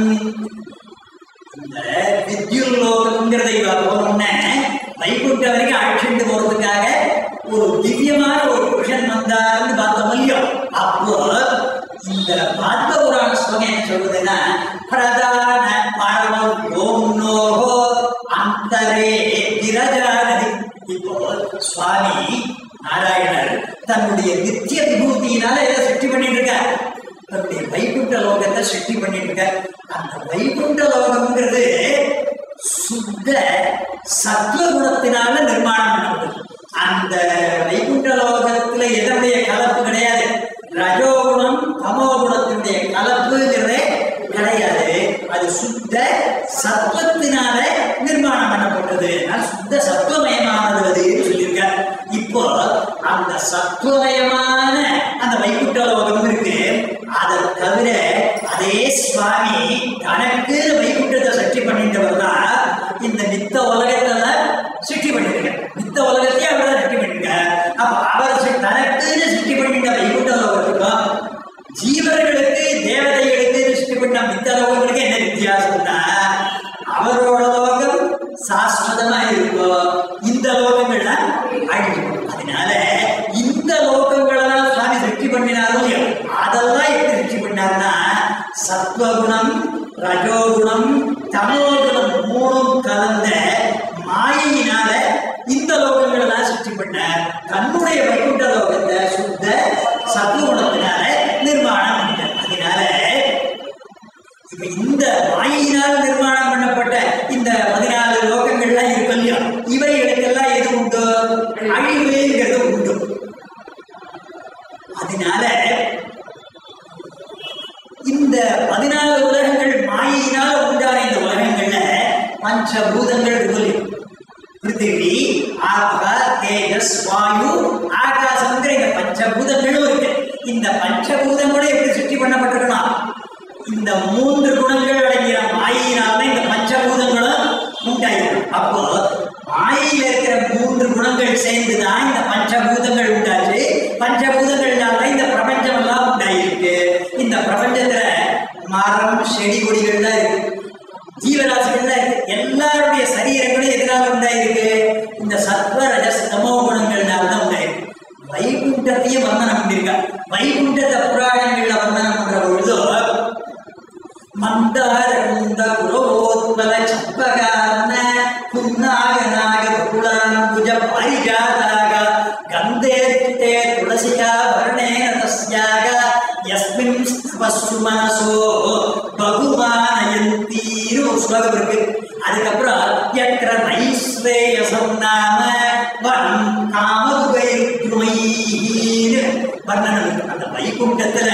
இந்த வித்யுல் லோகம்ங்கிறதை போனோம்னா வைகுண்ட வரைக்கும் அழைச்சிட்டு போறதுக்காக ஒரு திவ்யமான ஒரு புருஷன் வந்தாருன்னு பார்த்தோம் இல்லையோ அப்போ இந்த பாத்ம புராண ஸ்லோகம் என்ன சொல்றதுன்னா பிரதான பரமம் யோம்னோகோ அந்தரே விரஜானதி இப்போ சுவாமி நாராயணர் தன்னுடைய நித்திய விபூதியினால இதை சிருஷ்டி பண்ணிட்டு இருக்கார் தன்னுடைய வைகுண்ட லோகத்தை சிருஷ்டி பண்ணிட்டு இருக்கார் அந்த வைகுண்ட லோகம்ங்கிறது சுத்த சத்வகுணத்தினால நிர்மாணம் பண்ணப்பட்டது அந்த வைகுண்ட லோகத்துல எதனுடைய கலப்பு கிடையாது ரஜோகுணம் தமோகுணத்தினுடைய கலப்புங்கிறதே கிடையாது அது சுத்த சத்துவத்தினால நிர்மாணம் பண்ணப்பட்டது அதனால சுத்த சத்துவமயமானது அதுன்னு சொல்லியிருக்கார் இப்போ அந்த சத்துவமயமான அந்த வைகுண்ட லோகம் இருக்கு அதை தவிர அதே சுவாமி தனக்கு வைகுண்டத்தை சக்தி பண்ணிட்டவர் தான் இந்த நித்த உலகத்தெல்லாம் சிருஷ்டி பண்ணிருக்கார் நித்த உலகத்தையே அவர் தான் சிருஷ்டி பண்ணிருக்கார் அப்ப அவர் சி- தனக்குன்னு சிருஷ்டி பண்ணிட்ட வைகுண்ட லோகத்துக்கும் ஜீவர்களுக்கு தேவதைகளுக்கு சிருஷ்டி பண்ண மித்த லோகங்களுக்கு என்ன வித்தியாசம்னா அவரோட லோகம் சாஸ்வதமா இருக்கும் இந்த லோகங்கள்லாம் அழியும் அதனால இந்த லோகங்களெல்லாம் சுவாமி சிருஷ்டி பண்ணினாலும் இல்லையோ, அதெல்லாம் எப்படி சிருஷ்டி பண்ணார்னா சத்வகுணம் ரஜோகுணம் தமோகுணம் மூணும் கலந்த மாயினால இந்த லோகங்களெல்லாம் சிருஷ்டி பண்ணார் தன்னுடைய வைகுண்ட லோகத்தை சுத்த சத்வகுணத்தினால நிர்மாணம் பண்ணிட்டார் அதனால இப்ப இந்த மாயினால் நிர்மாணம் பண்ணப்பட்ட இந்த பதினாலு லோகங்கள்லாம் இருக்கு இல்லையா இவைகளுக்கெல்லாம் எது உண்டு அழிவுங்கிறது உண்டு அதனால இந்த பதினாலு உலகங்கள் மாயினால் உண்டான இந்த உலகங்கள்ல பஞ்சபூதங்கள் இருக்கு பிருத்திவி ஆகா தேஜஸ் வாயு ஆகாசம்ங்கிற இந்த பஞ்சபூதங்களும் இருக்கு இந்த பஞ்சபூதங்களும் எப்படி சுற்றி பண்ணப்பட்டிருக்கணும் இந்த மூன்று குணங்கள் அடங்கிய மாயினால் இந்த பஞ்சபூதங்களும் உண்டாயிருக்கும் அப்போ மாயில இருக்கிற மூன்று குணங்கள் சேர்ந்து சேர்ந்து தான் இந்த பஞ்சபூதங்கள் உண்டாச்சு பஞ்சபூதங்கள்னால தான் இந்த பிரபஞ்சம் எல்லாம் உண்டாயிருக்கு இந்த பிரபஞ்சத்துல மரம் செடி கொடிகள்லாம் இருக்கு ஜீவராசிகள்லாம் இருக்கு எல்லாருடைய சரீரங்களும் எதனால உண்டாயிருக்கு இந்த சத்வ ரஜஸ் தமோ குணங்கள்னால தான் உண்டாயிருக்கு வைகுண்டத்தையும் வர்ணனம் பண்ணியிருக்கா வைகுண்டத்தை புராணங்கள்ல வர்ணனம் பண்ற பொழுது மந்தாரமுண்ட புரோத்பல சப்பகான புன்னாகநாக பகுளாம்புஜ பாரிஜாதாக கந்தேர்த்தே துளசிகா வர்ணேன தஸ்யாக யஸ்மின் ஸ்தபஸ்ஸு மனசோ பகுமானயந்தீரு ஒரு ஸ்லோகம் இருக்கு அதுக்கப்புறம் எத்திர நைஸ்ரேயசம் நாம வனம் காமதுகைருத்ருமைன்னு வர்ணனம் இருக்கு அந்த வைகுண்டத்துல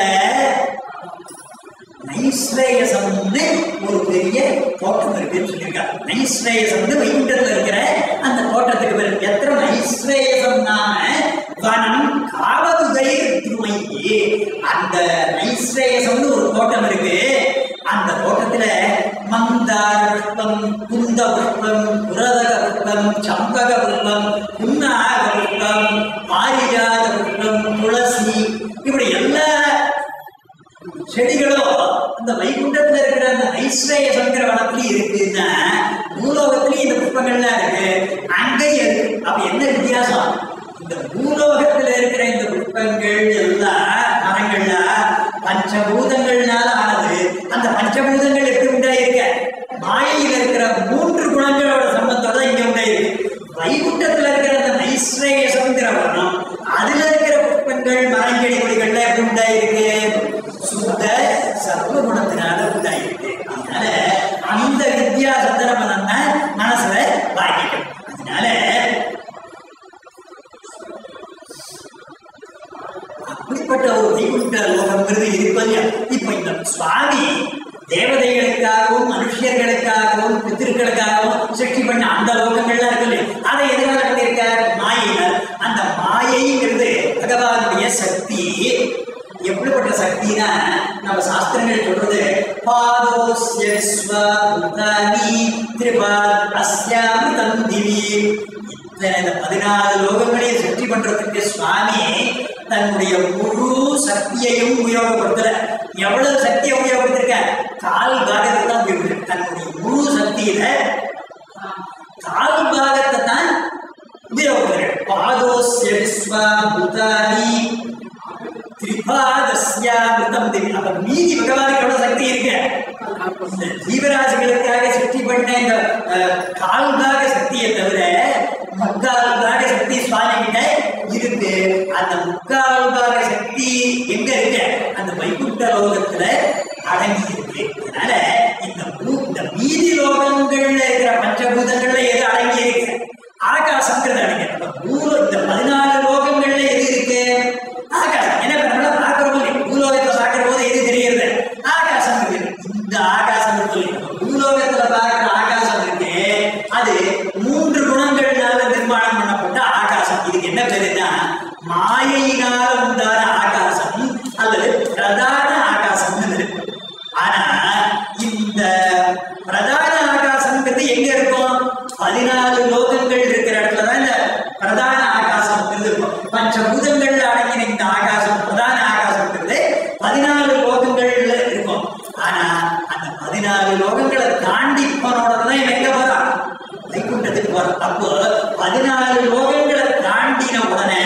நைஸ்ரேயசம்னு ஒரு பெரிய தோட்டம் இருக்குன்னு சொல்லியிருக்காங்க நைஸ்ரேயசம்னு வைகுண்டத்துல இருக்கிற அந்த தோட்டத்துக்கு பேர் எத்தனை நைஸ்ரேயசம் நாம வனம் காவதுகை திருமையே அந்த நைஸ்ரேயசம்னு ஒரு தோட்டம் இருக்கு அந்த தோட்டத்துல மந்தார புஷ்பம் குந்த புஷ்பம் புரதக புஷ்பம் சம்பக புஷ்பம் புன்னாக புஷ்பம் பாரிஜாத புஷ்பம் துளசி இப்படி எல்லா செடிகளோ அந்த வைகுண்டத்துல இருக்கிற அந்த ஐஸ்வர்ய சங்கர வனத்திலயும் இருக்குன்னா பூலோகத்திலயும் இந்த புஷ்பங்கள்லாம் இருக்கு அங்கேயும் இருக்கு அப்ப என்ன வித்தியாசம் இந்த பூலோகத்துல இருக்கிற இந்த புஷ்பங்கள் எல்லாம் மரங்கள்லாம் பஞ்சபூதங்கள்னால ஆனது அந்த பஞ்சபூதங்கள் எப்படி உண்டாயிருக்க மாயையில இருக்கிற மூன்று குணங்களோட சம்பந்தத்தோட தான் இங்க உண்டாயிருக்கு வைகுண்டத்துல இருக்கிற அந்த நைஸ்ரேய சமுத்திர வனம் அதுல இருக்கிற புஷ்பங்கள் மரஞ்செடி கொடிகள்ல எப்படி உண்டாயிருக்கு சுத்த சர்வ குணத்தினால உண்டாயிருக்கு அதனால அந்த வித்தியாசத்தை நம்ம நம்ம மனசுல வாங்கிக்கணும் அதனால அப்படிப்பட்ட ஒரு வைகுண்ட லோகங்கிறது இருப்பது இப்ப இந்த சுவாமி தேவதைகளுக்காகவும் மனுஷர்களுக்காகவும் பித்திருக்களுக்காகவும் சிருஷ்டி பண்ண அந்த லோகங்கள்லாம் இருக்கு இல்லையா அதை எதனால பண்ணியிருக்கார் மாயினர் அந்த மாயைங்கிறது பகவானுடைய சக்தி எப்படிப்பட்ட சக்தினா நம்ம சாஸ்திரங்கள் சொல்றது பாதோஸ்ய ஸ்வபூதானி திரிபாத் அஸ்யாமிதம் திவி இத்தனை இந்த பதினாலு லோகங்களையும் சிருஷ்டி பண்றதுக்கு சுவாமி தன்னுடைய முழு சக்தியையும் உபயோகப்படுத்தல எவ்வளவு சக்தியை உபயோகப்படுத்திருக்க கால் பாகத்தை தான் உபயோகிக்க தன்னுடைய முழு சக்தியில கால் பாகத்தை தான் உபயோகப்படுத்துறேன் பாதோஸ்ய விஸ்வா பூதானி திரிபாதஸ்யாமிருதம் தேவி அப்ப மீதி பகவானுக்கு எவ்வளவு சக்தி இருக்கு இந்த ஜீவராசிகளுக்காக சிருஷ்டி பண்ண இந்த அஹ், கால்பாக சக்தியை தவிர முக்கால் பாக சக்தி சுவாமி கிட்ட இருக்கு அந்த முக்கால் பாக சக்தி எங்க இருக்கு அந்த வைகுண்ட லோகத்துல அடங்கி இருக்கு அதனால இந்த பூ- இந்த மீதி லோகங்கள்ல இருக்கிற பஞ்சபூதங்கள்ல எது அடங்கி இருக்கு ஆகாசங்கிறது அடங்கி இருக்கு. அப்ப பூலோ இந்த பதினாலு லோகங்கள்ல எது இருக்கு ஆகாசம் என்ன இப்ப நம்மள பார்க்கிறோம் இல்லையா? பூலோகத்துல பார்க்கிற போது எது தெரியுது ஆகாசம் இருக்கு இந்த ஆகாசம் இருக்கு இல்லையா? நம்ம பூலோகத்துல பார்க்கிற ஆகாசம் இருக்கு அது மூன்று குணங்கள்னால நிர்மாணம் பண்ணப்பட்ட ஆகாசம் இதுக்கு என்ன பேருன்னா மாயையினால உண்டான ஆகாசம் அல்லது பிரதான ஆகாசம்னு இருக்கு ஆனா இந்த பிரதான ஆகாசம்ங்கிறது எங்க இருக்கும் பதினாலு லோகங்கள் இருக்கிற இடத்துல தான் இந்த பிரதான ஆகாசம் இருக்கும் பஞ்சபூதங்கள்ல அடங்கின இந்த ஆகாசம் பிரதான ஆகாசம்ங்கிறது பதினாலு லோகங்கள்ல இருக்கும் ஆனா அந்த பதினாலு லோகங்களை தாண்டி போனோட தான் இவன் எங்க போறான் வைகுண்டத்துக்கு போறான் அப்போ பதினாலு லோகங்களை தாண்டின உடனே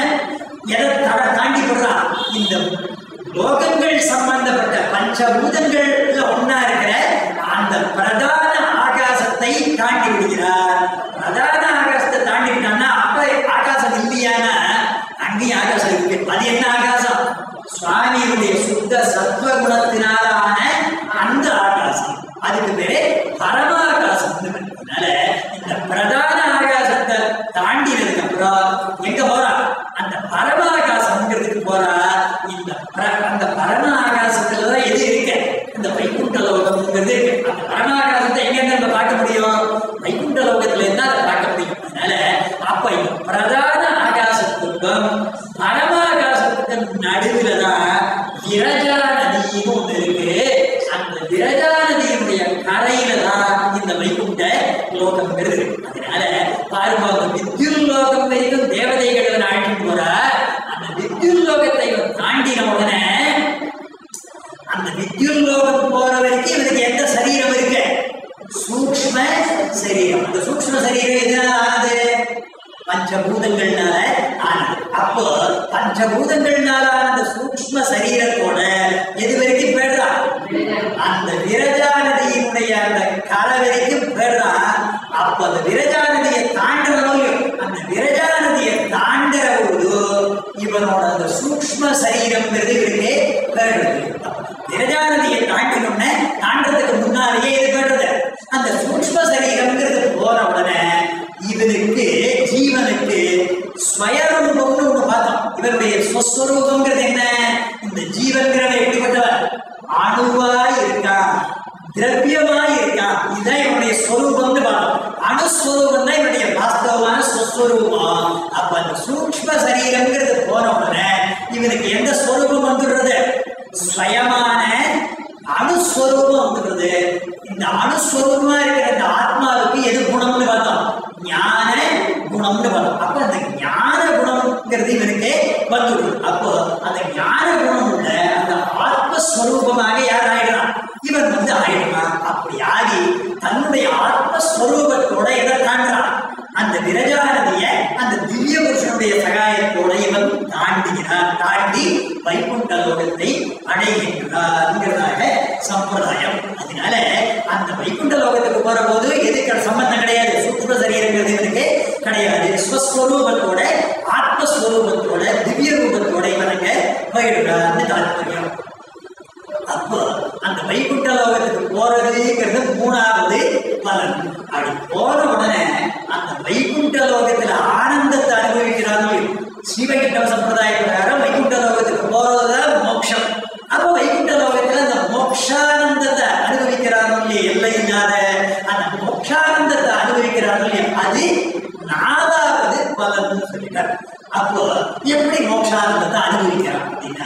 எதை தட தாண்டி போடுறான் இந்த லோகங்கள் சம்பந்தப்பட்ட பஞ்சபூதங்கள்ல ஒண்ணா இருக்கிற அந்த பிரதான ஆகாசத்தை தாண்டி விடுகிறார் பிரதான ஆகாசத்தை தாண்டி விட்டான்னா அப்ப ஆகாசம் இல்லையானா அங்கேயும் ஆகாசம் இருக்கு அது என்ன ஆகாசம் சுவாமியுடைய சுத்த சத்வ குணத்தினால ஆன அந்த ஆகாசம் அதுக்கு பேரு பரமாகாசம் அதனால இந்த பிரதான ஆகாசத்தை தாண்டினதுக்கு அப்புறம் எங்க போறா அந்த பரமாகாசம்ங்கிறதுக்கு போறா இந்த பிர- அந்த பரம ஆகாசத்துல தான் எது இருக்கு இந்த வைகுண்ட லோகம்ங்கிறது இருக்கு அந்த பரமாகாசத்தை எங்க இருந்து நம்ம பார்க்க முடியும் வைகுண்ட லோகத்துல இருந்தா அதை பார்க்க முடியும் அதனால அப்ப இந்த பிரதான ஆகாசத்துக்கும் பரமாகாசத்துக்கும் நடுவுல தான் விரஜா நதின்னு ஒண்ணு இருக்கு அந்த விரஜா நதியினுடைய கரையில தான் இந்த வைகுண்ட லோகம்ங்கிறது இருக்கு அதனால பாருங்க அந்த வித்யுல் லோகம் வரைக்கும் தேவதைகள் இவன் அழைச்சிட்டு போறார் அந்த வித்யுல் லோகத்தை இவன் தாண்டின உடனே அந்த வித்யுல் லோகம் போற வரைக்கும் இவனுக்கு எந்த சரீரம் இருக்கு சூக்ஷ்ம சரீரம் அந்த சூக்ஷ்ம சரீரம் எதனால ஆனது பஞ்சபூதங்கள்னால ஆனது அப்போ பஞ்சபூதங்கள்னால ஆன அந்த சூக்ஷ்ம சரீரத்தோட எது வரைக்கும் போயிடுறான் அந்த விரஜா நதியினுடைய அந்த கரை வரைக்கும் போயிடுறான் அப்போ அந்த விரஜா நதியை தாண்டவனோ அந்த விரஜா நதியை தாண்டுற போது இவனோட அந்த சூக்ஷ்ம சரீரம்ங்கிறது இவருக்கே போயிடுறது விரஜா நதியை தாண்டினோடனே தாண்டறதுக்கு முன்னாலேயே இது போயிடுறது அந்த சூக்ஷ்ம சரீரம்ங்கிறது போன உடனே இவனுக்கு ஜீவனுக்கு ஸ்வயரூபம்னு ஒண்ணு பார்த்தோம் இவருடைய ஸ்வஸ்வரூபம்ங்கிறது என்ன இந்த ஜீவன்கிறவன் எப்படிப்பட்டவன் அணுவாய் இருக்கான் திரவியமாய் இருக்கான் இதுதான் இவனுடைய ஸ்வரூபம்னு பார்த்தோம் அணுஸ்வரூபம் தான் இவனுடைய வாஸ்தவமான ஸ்வஸ்வரூபம் அப்ப அந்த சூக்ஷ்ம சரீரம்ங்கிறது போன உடனே இவனுக்கு எந்த ஸ்வரூபம் வந்துடுறது ஸ்வயமான அணுஸ்வரூபம் வந்துடுறது இந்த அணுஸ்வரூபமா இருக்கிற இந்த ஆத்மாவுக்கு எது குணம்னு பார்த்தோம் ஞான குணம்னு பார்த்தோம் அப்ப அந்த ஞான குணம்ங்கிறது இவனுக்கு வந்துடும் அப்போ அந்த ஞான குணம் உள்ள அந்த ஆத்மஸ்வரூபமாக யார் ஆயிடுறான் இவன் வந்து ஆயிடுறான் அப்படி ஆகி தன்னுடைய ஆத்மஸ்வரூபத்தோட எதை தாண்டுறான் அந்த விரஜா நதிய அந்த திவ்ய புருஷனுடைய சகாயத்தோட இவன் தாண்டுகிறான் தாண்டி வைகுண்ட லோகத்தை அடைகின்றார்ங்கிறதாக சம்பிரதாயம் அதனால அந்த வைகுண்ட லோகத்துக்கு போற போது எதுக்கு சம்பந்தம் கிடையாது சூக்ஷ்ம சரீரங்கிறது இவனுக்கு கிடையாது ஸ்வஸ்வரூபத்தோட ஆத்மஸ்வரூபத்தோட திவ்ய ரூபத்தோட இவனுங்க போயிடுறான்னு தாற்பயம் அப்போ அந்த வைகுண்ட லோகத்துக்கு போறதுங்கிறது மூணாவது பலன் அப்படி போன உடனே அந்த வைகுண்ட லோகத்துல ஆனந்தத்தை அனுபவிக்கிறாங்க ஸ்ரீவைகுண்ட சம்பிரதாய பிரகாரம் வைகுண்ட லோகத்துக்கு போறதுதான் மோட்சம் அப்போ வைகுண்ட லோகத்துல அந்த மோட்சானந்தத்தை அனுபவிக்கிறாங்க இல்லையா எல்லை இல்லாத அந்த மோட்சானந்தத்தை அனுபவிக்கிறாங்க இல்லையா அது நாலாவது பலன் சொல்லிட்டார் அப்போ எப்படி மோட்சானந்தத்தை அனுபவிக்கிறான் அப்படின்னா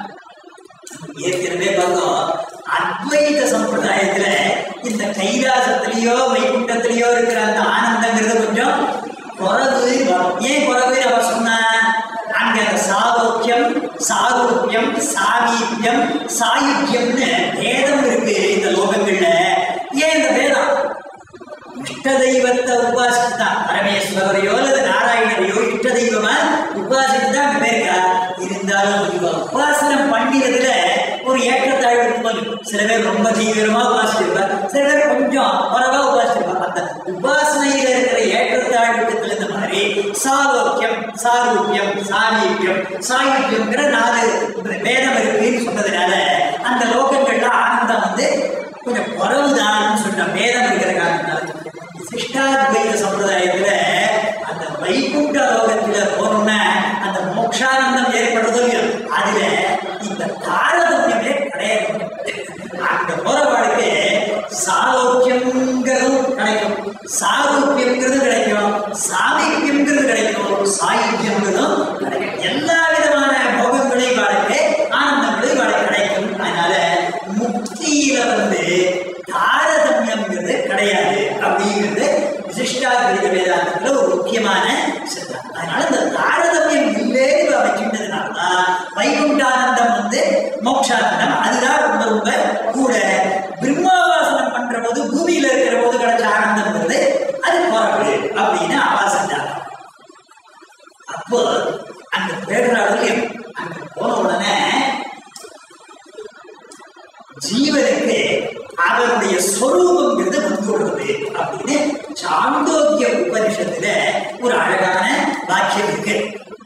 ஏற்கனவே பார்த்தோம் அத்வைத சம்பிரதாயத்துல இந்த கைலாசத்திலேயோ வைகுண்டத்திலேயோ இருக்கிற அந்த ஆனந்தங்கிறது கொஞ்சம் குறவு வரும். ஏன் குறவு அவர் சொன்னா அங்க அந்த சாரோக்கியம் சாரூபியம் சாமீபியம் சாயுக்கியம்னு வேதம் இருக்கு இந்த லோகங்கள்ல ஏன் இந்த வேதம் இஷ்ட தெய்வத்தை உபாசித்தான் பரமேஸ்வரரையோ அல்லது நாராயணரையோ இஷ்ட தெய்வமா உபாசித்து தான் அங்க பேருக்கா இருந்தாலும் இவ உபாசனம் பண்ணினதுல ஒரு ஏற்றத்தாழ்வு இருக்கும் சில பேர் ரொம்ப தீவிரமா உபாசிச்சிருப்பார் சில பேர் கொஞ்சம் குறைவா உபாசிச்சிருப்பார் அந்த உபாசனையில இருக்கிற ஏற்றத்தாழ்வுக்கு தகுந்த மாதிரி சாரோக்கியம் சாரூபியம் சாமீபியம் சாயுக்கியம்ங்கிற நாலு வேதம் இருக்குன்னு சொன்னதுனால அந்த லோகங்கள்ல ஆனந்தம் வந்து கொஞ்சம் குறவுதான் சொன்ன வேதம் இருக்கிற காரணத்தினால சிஷ்டாத்வைத சம்பிரதாயத்துல அந்த வைகுண்ட லோகத்துல போனோம்னா அந்த மோட்சானந்தம் ஏற்படுறதோ இல்லையோ அதுல இந்த தாரதமியமே கிடையாது அங்க போற வாழ்க்கை சாரோக்கியம்ங்கிறதும் கிடைக்கும் சாரூபியம்ங்கிறதும் கிடைக்கும் சாமீபியம்ங்கிறது கிடைக்கும் சாயுக்கியம்ங்கிறதும் கிடைக்கும் எல்லா விதமான போகங்களையும் வாழ்க்கை ஆனந்தங்களையும் வாழ்க்கை கிடைக்கும் அதனால முக்தியில வந்து தாரதமியம்ங்கிறது கிடையாது அப்படிங்கிறது விசிஷ்டாத்வைத வேதாந்தத்துல ஒரு முக்கியமான சித்தாந்தம் அதனால இந்த தாரதமியம் இல்லைன்னு வச்சுட்டதுனால தான் வைகுண்டானந்தம் வந்து மோட்சானந்தம் அதுதான் ரொம்ப ரொம்ப கூட பிரம்மாவாசனம் பண்ற போது பூமியில இருக்கிற போது கிடைச்ச ஆனந்தம்ங்கிறது அது குறவு அப்படின்னு ஆவாசம் அப்போ அந்த பேடுறாள் அங்க போன உடனே ஜீவனுக்கு அவருடைய ஸ்வரூபங்கிறது வந்துள்ளது அப்படின்னு சாந்தோக்கிய உபனிஷத்துல ஒரு அழகான வாக்கியம் இருக்கு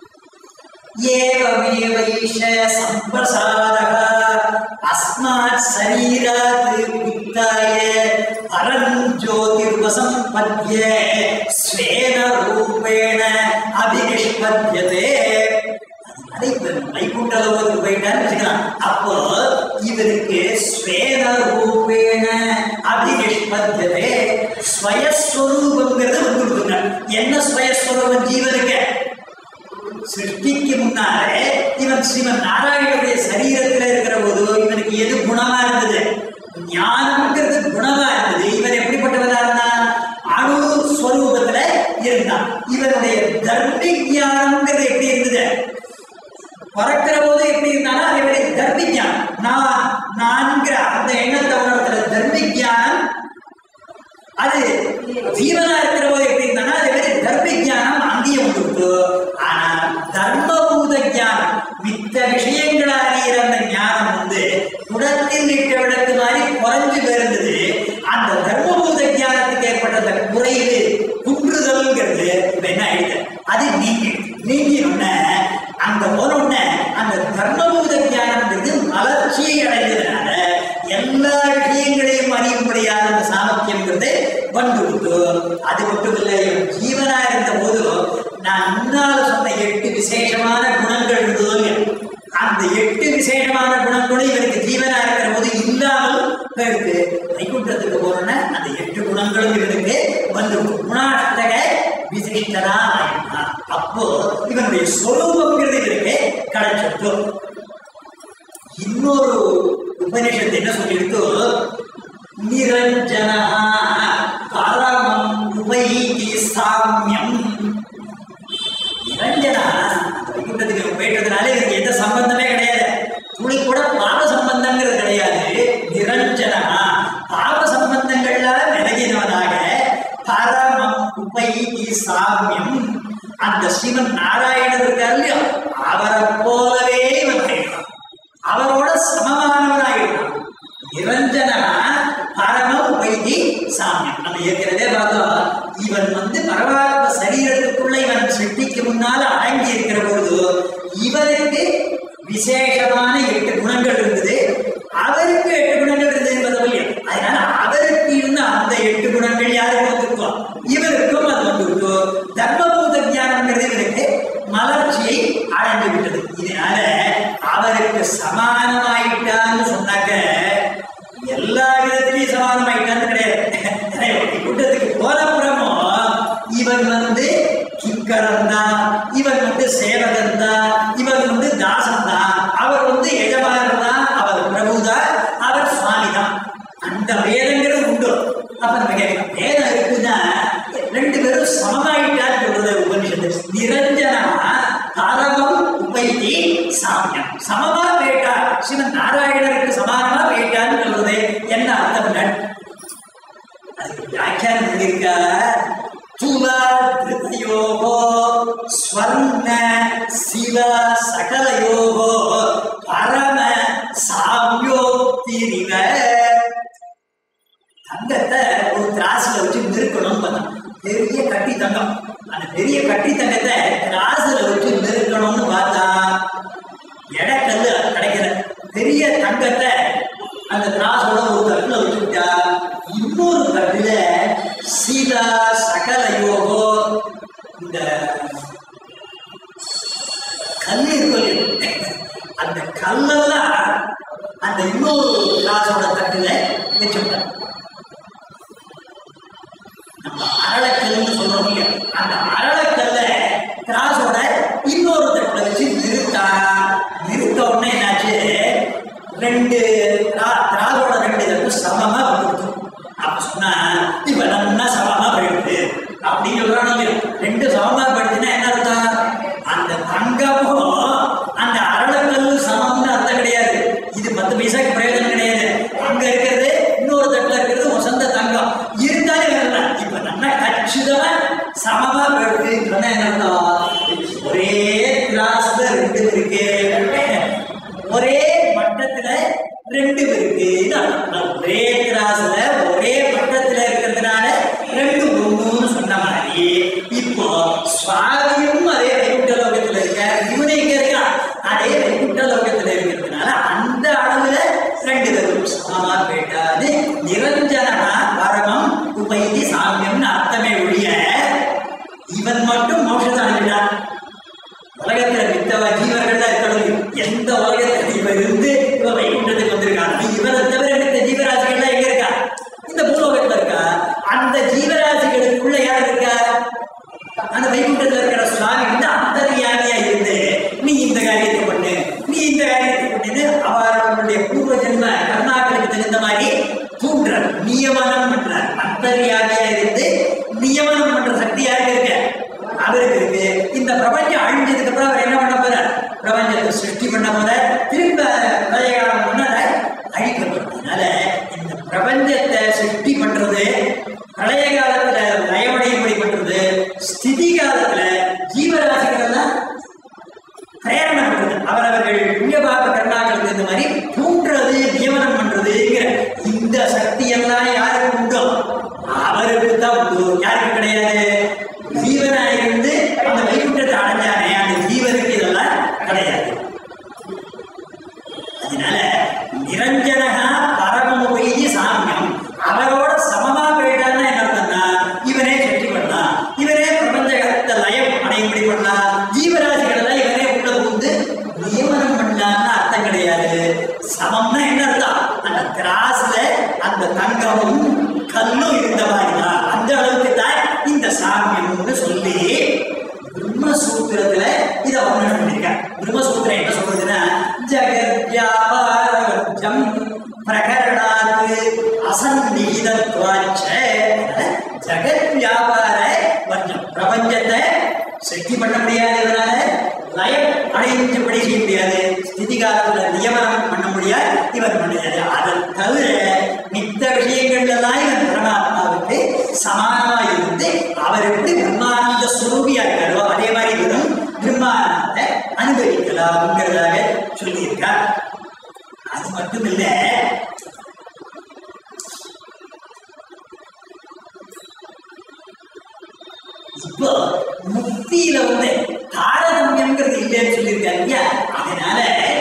ஏவமேவைஷ சம்பிரசாதக அஸ்மாத் சரீராத் புத்தாய பரம் ஜோதிர்வசம்பத்ய ஸ்வேன ரூபேண அபினிஷ்பத்யதே அதனால இவர் வைகுண்ட லோகத்துக்கு போயிட்டான்னு வச்சுக்கலாம் அப்போ இவருக்கு ஸ்வேன ரூபேண அபினிஷ்பத்யதே ஸ்வயஸ்வரூபங்கிறது வந்துருக்குங்க என்ன ஸ்வயஸ்வரூபம் ஜீவனுக்கு சிருஷ்டிக்கு முன்னாலே இவன் ஸ்ரீமன் நாராயணனுடைய சரீரத்துல இருக்கிற போது இவனுக்கு எது குணமா இருந்தது ஞானம்ங்கிறது குணமா இருந்தது இவன் எப்படிப்பட்டவனா இருந்தான் அணு ஸ்வரூபத்துல இருந்தான் இவனுடைய தர்மி ஞானம் பறக்கிற போது எப்படி இருந்தாலும் அதே மாதிரி தர்மிஜானம் நான் நான்கிற அந்த எண்ணத்தை உணர்த்துற தர்மிஜானம் அது ஜீவனா இருக்கிற போது எப்படி இருந்தானா அதே மாதிரி தர்ம ஞானம் அங்கேயும் வந்துருக்கு ஆனா தர்மபூத ஞானம் மித்த விஷயங்களை அறியிற அந்த ஞானம் வந்து குடத்தில் இட்ட விளக்கு மாதிரி குறைஞ்சு போயிருந்தது அந்த தர்மபூத ஞானத்துக்கு ஏற்பட்ட அந்த குறைவு குன்றுதல்ங்கிறது இப்ப என்ன ஆயிடுது அது நீங்கி நீங்கினோடனே அந்த போனோடன அந்த தர்மபூத ஞானம்ங்கிறது மலர்ச்சியை அடைந்ததுனால எல்லா விஷயங்களையும் அறியும்படியான அந்த சாமர்த்தியம்ங்கிறது வந்து கொடுத்து அது மட்டும் இல்லை இவன் ஜீவனா இருந்த போது நான் முன்னால் சொன்ன எட்டு விசேஷமான குணங்கள் இருந்ததோ இல்லையோ, அந்த எட்டு விசேஷமான குணங்களும் இவருக்கு ஜீவனா இருக்கிற போது இல்லாமல் போயிருக்கு வைகுண்டத்துக்கு போறோன்னா அந்த எட்டு குணங்களும் இவனுக்கு வந்து குணாஷ்டக விசிஷ்டனா ஆயிட்டான் அப்போ இவனுடைய சொரூபங்கிறது இவருக்கு கிடைச்சிட்டு இன்னொரு உபனிஷத்து என்ன சொல்லிருக்கு நிரஞ்சனா பரமம் உபைதி சாமியம் நிரஞ்சனா அந்த வைகுண்டத்துக்கு போயிட்டதுனால இதுக்கு எந்த சம்பந்தமே கிடையாது துளி கூட பாவ சம்பந்தங்கிறது கிடையாது நிரஞ்சனா பாவ சம்பந்தங்கள்ல விலகினவனாக பரமம் உபைதி சாமியம் அந்த ஸ்ரீமன் நாராயணர் இருக்கார் இல்லையா அவரை போலவே இவன் கேட்கிறான் அவரோட சமமானவனாகிறான் நிரஞ்சனா பரம வைதி சாமியம் நம்ம ஏற்கனவே பார்த்தோம் இவன் வந்து பரமாத்ம சரீரத்துக்குள்ள இவன் சிருஷ்டிக்கு முன்னால அடங்கி இருக்கிற பொழுது இவனுக்கு விசேஷமான எட்டு குணங்கள் இருந்தது அவருக்கு எட்டு குணங்கள் இருந்தது என்பது இல்லையா அதனால அவருக்கு இருந்த அந்த எட்டு குணங்கள் யாருக்கு வந்திருக்கோம் இவருக்கும் அது வந்திருக்கோ தர்மபூத ஞானம்ங்கிறது இவருக்கு மலர்ச்சியை அடைந்து விட்டது இதனால அவருக்கு சமானமாயிட்டான்னு சொன்னாக்க எல்லா விதத்திலையும் சமானமாயிட்டான்னு கிடையாது கூட்டத்துக்கு போனப்புறமும் இவன் வந்து கிங்கரன் தான் இவன் வந்து சேவகன் தான் இவன் வந்து தாசன் தான் அவர் வந்து எஜமானர் தான் அவர் பிரபு தான் அவர் சுவாமி தான் அந்த வேதங்கிறது உண்டு அப்ப நம்ம கேட்கலாம் வேதம் இருக்குன்னா ரெண்டு பேரும் சமமாயிட்டான்னு சொல்றது உபனிஷத்து நிரஞ்சனா தாரகம் உபைதி சாமியம் சமமா போயிட்டா சிவன் நாராயணருக்கு சமானமா போயிட்டான்னு சொல்றது என்ன அர்த்தம் அதுக்கு வியாக்கியானம் பண்ணியிருக்கா துலா திருத்தயோகோ ஸ்வர்ண சிவ சகலயோகோ பரம சாமியோக்திரிவ தங்கத்தை ஒரு திராசுல வச்சு நிறுக்கணும்னு பார்த்தோம் பெரிய கட்டி தங்கம் அந்த பெரிய கட்டி தங்கத்தை திராசுல வச்சு நிறுக்கணும்னு பார்த்தா எடக்கல்லு கிடைக்கல பெரிய தங்கத்தை அந்த திராசோட ஒரு தட்டுல வச்சுட்டா இன்னொரு தட்டுல சீதா சகல யோகோ இந்த கல் இருக்கு அந்த கல்லெல்லாம் அந்த இன்னொரு திராசோட தட்டுல வச்சுட்டான் நம்ம அரளக்கல்னு சொல்றோம் இல்லையா அந்த அரளக்கல்ல திராசோட இன்னொரு தட்டுல வச்சு நிறுத்தா நிறுத்த உடனே என்னாச்சு ரெண்டு திரா- திராசோட ரெண்டு தட்டு சமமா வந்துருக்கும் அப்ப சொன்னா இப்ப நம்ம சமமா போயிடுது அப்படின்னு சொல்றானோ இல்லையோ ரெண்டு சமமா போயிடுச்சுன்னா என்ன அர்த்தம் அந்த தங்கமும் அந்த அரளக்கல்லு சமம்னு அர்த்தம் கிடையாது இது பத்து பைசாக்கு பிரயோஜனம் கிடையாது அங்க இருக்கிறது இன்னொரு தட்டுல இருக்கிறது வசந்த தங்கம் இருந்தாலும் வேண்டாம் இப்ப நல்லா கச்சிதமா சமமா போயிடுது சொன்னா என்ன அர்த்தம் ஒரே கிளாஸ்ல ரெண்டு இருக்கு ஒரே மட்டத்துல ரெண்டு இருக்கு இது அர்த்தம். ஒரே கிளாஸ்ல ஒரே மட்டத்துல இருக்கிறதுனால ரெண்டு ஒண்ணுன்னு சொன்ன மாதிரி இப்போ சுவாமியும் அதே வைகுண்ட லோகத்துல இருக்க இவனே இங்க இருக்கான் அதே வைகுண்ட லோகத்துல இருக்கிறதுனால அந்த அளவுல ரெண்டு பேரும் சமமா போயிட்டாது நிரஞ்சனா பரமம் உபைதி சாமியம்னு அர்த்தமே ஒழிய இவன் மட்டும் மோட்சத்தை அனுப்பிட்டான் உலகத்துல மித்தவ ஜீவர்கள்லாம் இருக்கணும் எந்த உலகத்துல இவன் இருந்து இவன் வைகுண்டத்துக்கு வந்திருக்கான் இவனை தவிர மித்த ஜீவராசிகள்லாம் எங்க இருக்கா இந்த பூலோகத்துல இருக்கா அந்த ஜீவராசிகளுக்குள்ள யார் இருக்கா அந்த வைகுண்டத்துல இருக்கிற சுவாமி வந்து அந்தரியாமியா இருந்து நீ இந்த காரியத்தை பண்ணு நீ இந்த காரியத்தை பண்ணுன்னு அவர்களுடைய பூர்வ ஜென்ம கர்மாக்களுக்கு தகுந்த மாதிரி தூண்டுற நியமனம் பண்ற அந்தரியாமியா இருந்து நியமனம் பண்ற சக்தி யாருக்கு இருக்கு அவருக்கு இருக்கு இந்த பிரபஞ்சம் அழிஞ்சதுக்கு அப்புறம் அவர் என்ன பண்ண போறார் பிரபஞ்சத்தை பிரபஞ்சத்தை சிருஷ்டி பண்ண போல திரும்ப பழைய காலம் முன்னால அழிக்கப்படும் அதனால இந்த பிரபஞ்சத்தை சிருஷ்டி பண்றது பழைய காலத்துல லயமடையும்படி பண்றது ஸ்திதி காலத்துல ஜீவராசிகள் எல்லாம் பிரேரணை பண்றது அவரவர்கள் புண்ணியபாப கர்மாக்களுக்கு இந்த மாதிரி தூண்டுறது நியமனம் பண்றதுங்கிற இந்த சக்தி எல்லாம் யாருக்கு உண்டோ அவருக்கு தான் உண்டு யாருக்கு கிடையாது ஜீவனா இருந்து அந்த வைகுண்டத்தை அடைஞ்சானே அந்த ஜீவனுக்கு இதெல்லாம் கிடையாது அதனால நிரஞ்சனகா பரமமுகைதி சாமியம் அவரோட சமமா போயிட்டான்னா என்ன அர்த்தம்னா இவனே சக்தி பண்ணலாம் இவனே பிரபஞ்சத்தை லயம் அடையும்படி பண்ணலாம் ஜீவராசிகள் எல்லாம் இவனே உள்ள புகுந்து நியமனம் பண்ணலாம்னு அர்த்தம் கிடையாது சமம்னா என்ன அர்த்தம் அந்த திராஸ்ல அந்த தங்கமும் கல்லும் இருந்த மாதிரி தான் அந்த அளவுக்கு தான் இந்த சாமியம்னு சொல்லி பிரம்மசூத்திரத்துல இத வர்ணனை பண்ணிருக்காங்க பிரம்மசூத்திரம் என்ன சொல்றதுன்னா ஜெகத் வியாபாரம் பிரகரணாத் அசன்னிகிதத்வாச்ச ஜெகத் வியாபார வர்க்கம் பிரபஞ்சத்தை சிருஷ்டி பண்ண முடியாததுனால லயம் அடைஞ்சபடி செய்ய முடியாது ஸ்திதி காலத்துல நியமனம் பண்ண முடியாது இவர் முடியாது அதை தவிர மித்த விஷயங்கள் எல்லாம் இவன் பரமாத்மாவுக்கு சமானமா இருந்து அவருக்கு பிரம்மானந்த சுரூபியா இருக்காரோ அதே மாதிரி இவரும் பிரம்மானந்த அனுபவிக்கலாம்ங்கிறதாக சொல்லியிருக்கார் அது மட்டும் இல்ல இப்போ முக்தியில வந்து தாரதமியம்ங்கிறது இல்லைன்னு சொல்லியிருக்காங்க இல்லையா அதனால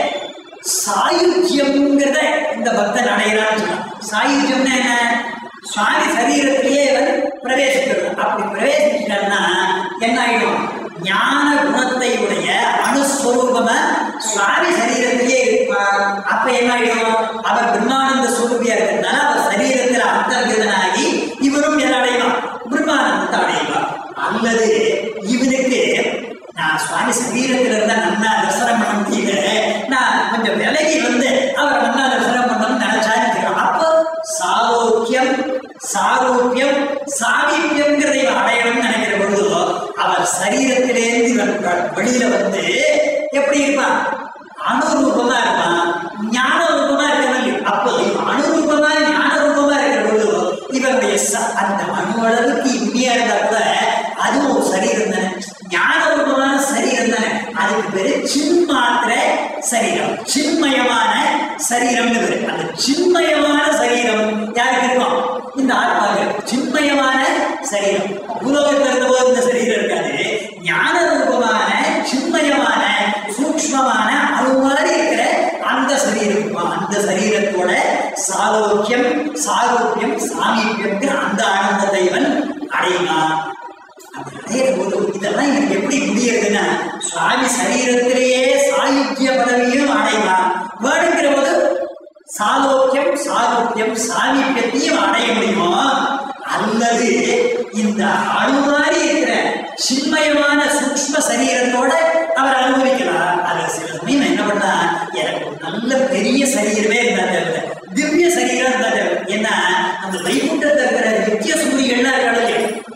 சாயுஜ்யம்ங்கிறத இந்த பக்தன் அடைகிறான்னு சொன்னான் சாயுஜ்யம்னா என்ன சுவாமி சரீரத்திலேயே இவன் பிரவேசிக்கிறது அப்படி பிரவேசிச்சிட்டான்னா என்ன ஆயிடும் ஞான குணத்தை உடைய அணுஸ்வரூபமா சுவாமி சரீரத்திலேயே இருப்பார் அப்ப என்ன ஆயிடும் அவர் பிரம்மானந்த ஸ்வரூபியா இருக்கிறதுனால அவர் சரீரத்தில் அந்தர்கதனாகி இவரும் என்ன அடைவார் பிரம்மானந்தத்தை அடைவார் அல்லது இவனுக்கு நான் சுவாமி சரீரத்தில் இருந்தா நன்னா தரிசனம் பண்ண முடியல நான் கொஞ்சம் விலகி வந்து அவர் நன்னா தரிசனம் பண்ணணும்னு நினைச்சான்னு வச்சுக்கலாம். அப்போ சாரோக்கியம் சாரூபியம் சாமீபியம்ங்கிறத இவன் அடையணும்னு நினைக்கிற பொழுது அவர் சரீரத்திலேருந்து இவன் வ- வெளியில வந்து எப்படி இருப்பான் அனுரூபமா இருப்பான் ஞான ரூபமா இருக்கவில்லை அப்போ இவன் அனுரூபமா ஞான ரூபமா இருக்கிற பொழுது இவனுடைய ச- அந்த அணு அளவுக்கு இனிமையா இருந்தா கூட அதுவும் ஒரு சரீரம் தானே ஞான ரூபமான சரீரம் தானே அதுக்கு பேரு சின்மாத்திர சரீரம் சின்மயமான சரீரம்னு பேரு அந்த சின்மயமான சரீரம் யாருக்கு இருக்கும் இந்த ஆத்மாவுக்கு சின்மயமான சரீரம் பூலோகத்தில் இருந்தபோது இந்த சரீரம் இருக்காது ஞான ரூபமான சின்மயமான சூக்ஷ்மமான அது மாதிரி இருக்கிற அந்த சரீரம் இருக்கும். அந்த சரீரத்தோட சாலோக்கியம் சாரோக்கியம் சாமீபியம்ங்கிற அந்த ஆனந்தத்தை இவன் அடையலாம் அப்படி அடையிற போது இதெல்லாம் இவனுக்கு எப்படி முடியறதுன்னா சுவாமி சரீரத்திலேயே சாயுக்கிய பதவியும் அடையலாம் வேணுங்கிற போது சாலோக்கியம் சாரோக்கியம் சாமீபியத்தையும் அடைய முடியுமோ அல்லது இந்த அணு மாதிரி இருக்கிற சின்மயமான சூக்ஷ்ம சரீரத்தோட அவர் அனுபவிக்கலாம் அது சில சமயம் என்ன பண்ணா எனக்கு ஒரு நல்ல பெரிய சரீரமே இருந்தா தேவை திவ்ய சரீரம் இருந்தா தேவை ஏன்னா அந்த வைகுண்டத்தில் இருக்கிற நித்திய சூரியன்லாம் கடலே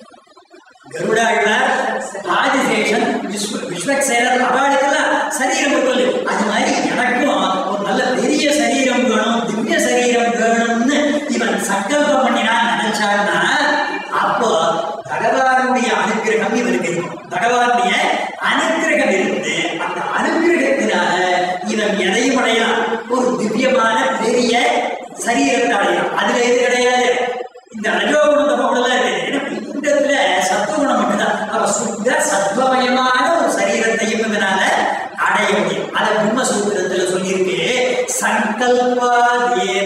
கருடாழ்வார் ஆதிசேஷன் விஸ்வ விஸ்வக்சேனர் அவளுக்கெல்லாம் சரீரம் இருக்கல அது மாதிரி எனக்கும் ஒரு நல்ல பெரிய சரீரம் வேணும் திவ்ய சரீரம் வேணும்னு இவன் சங்கல்பம் பண்ணினான் நினைச்சான்னா அப்போ பகவானுடைய அனுகிரகம் இவனுக்கு இருக்கும் பகவானுடைய அனுகிரகம் இருந்து அந்த அனுகிரகத்தினால இவன் எதையும் அடையலாம் ஒரு திவ்யமான பெரிய சரீரத்தை அடையலாம் அதுல எது கிடையாது இந்த ரஜோகுணத்தை போலதான் இருக்குது ஏன்னா வைகுண்டத்துல சத்துவகுணம் மட்டும்தான் அவ சுத்த சத்வமயமான ஒரு சரீரத்தையும் இதனால அடைய முடியும் அதை பிரம்மசூத்திரத்துல சொல்லியிருக்கு சங்கல்பா தேவ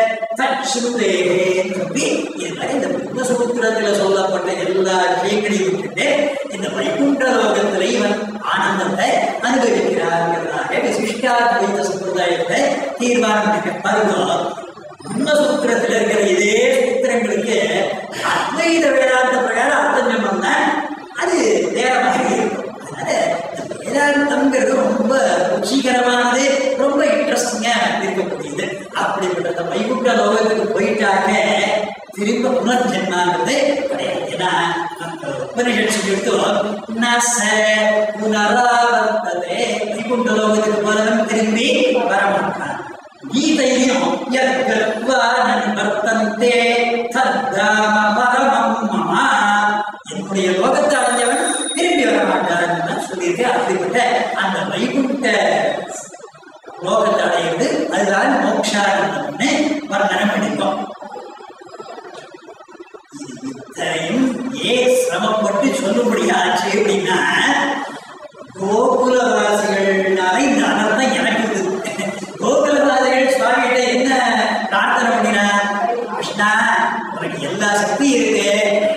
தச்சுதேன்னு சொல்லி இது மாதிரி இந்த பிரம்மசூத்திரத்துல சொல்லப்பட்ட எல்லா விஷயங்களையும் விட்டுட்டு இந்த வைகுண்ட லோகத்துல இவன் ஆனந்தத்தை அனுபவிக்கிறார்ங்கிறதாக விசிஷ்டாத்வைத சம்பிரதாயத்தை தீர்மானம் பண்ணிக்க பாருங்க பிரம்மசூத்திரத்தில் இருக்கிற இதே சூத்திரங்களுக்கு அத்வைத வேதாந்த பிரகாரம் அர்த்தம் சொன்னோம்னா அது வேற மாதிரி இருக்கும் அதனால இந்த வேதாந்தம்ங்கிறது ரொம்ப ருச்சிகரமானது ரொம்ப இன்ட்ரெஸ்டிங்கா இருக்கக்கூடியது அப்படிப்பட்ட இந்த வைகுண்ட லோகத்துக்கு போயிட்டாக்க திரும்ப புனர்ஜென்மாங்கிறது கிடையாது ஏன்னா அந்த உபனிஷத் சொல்லிட்டு ந ச புனராவர்த்ததே வைகுண்ட லோகத்துக்கு போனவன் திரும்பி வரமாட்டான் கீதையிலும் யத்கத்வா நன்வர்த்தந்தே தத்தாம பரமம் மம என்னுடைய லோகத்தை அடைஞ்சவன் திரும்பி வர மாட்டான் சொல்லியிருக்கு அப்படிப்பட்ட அந்த வைகுண்ட லோகத்தை அடையிறது அதுதான் மோக்ஷானந்தம்னு வர்ணனை பண்ணிருக்கோம் இது இத்தனையும் ஏன் சிரமப்பட்டு சொல்லும்படியாச்சு அப்படின்னா கோகுலவாசிகள்னால இந்த அனர்த்தம் எனக்கு இருக்குது கோகுலவாசிகள் சுவாமிகிட்ட என்ன பிரார்த்தனை பண்ணினா கிருஷ்ணா உனக்கு எல்லா சக்தியும் இருக்கு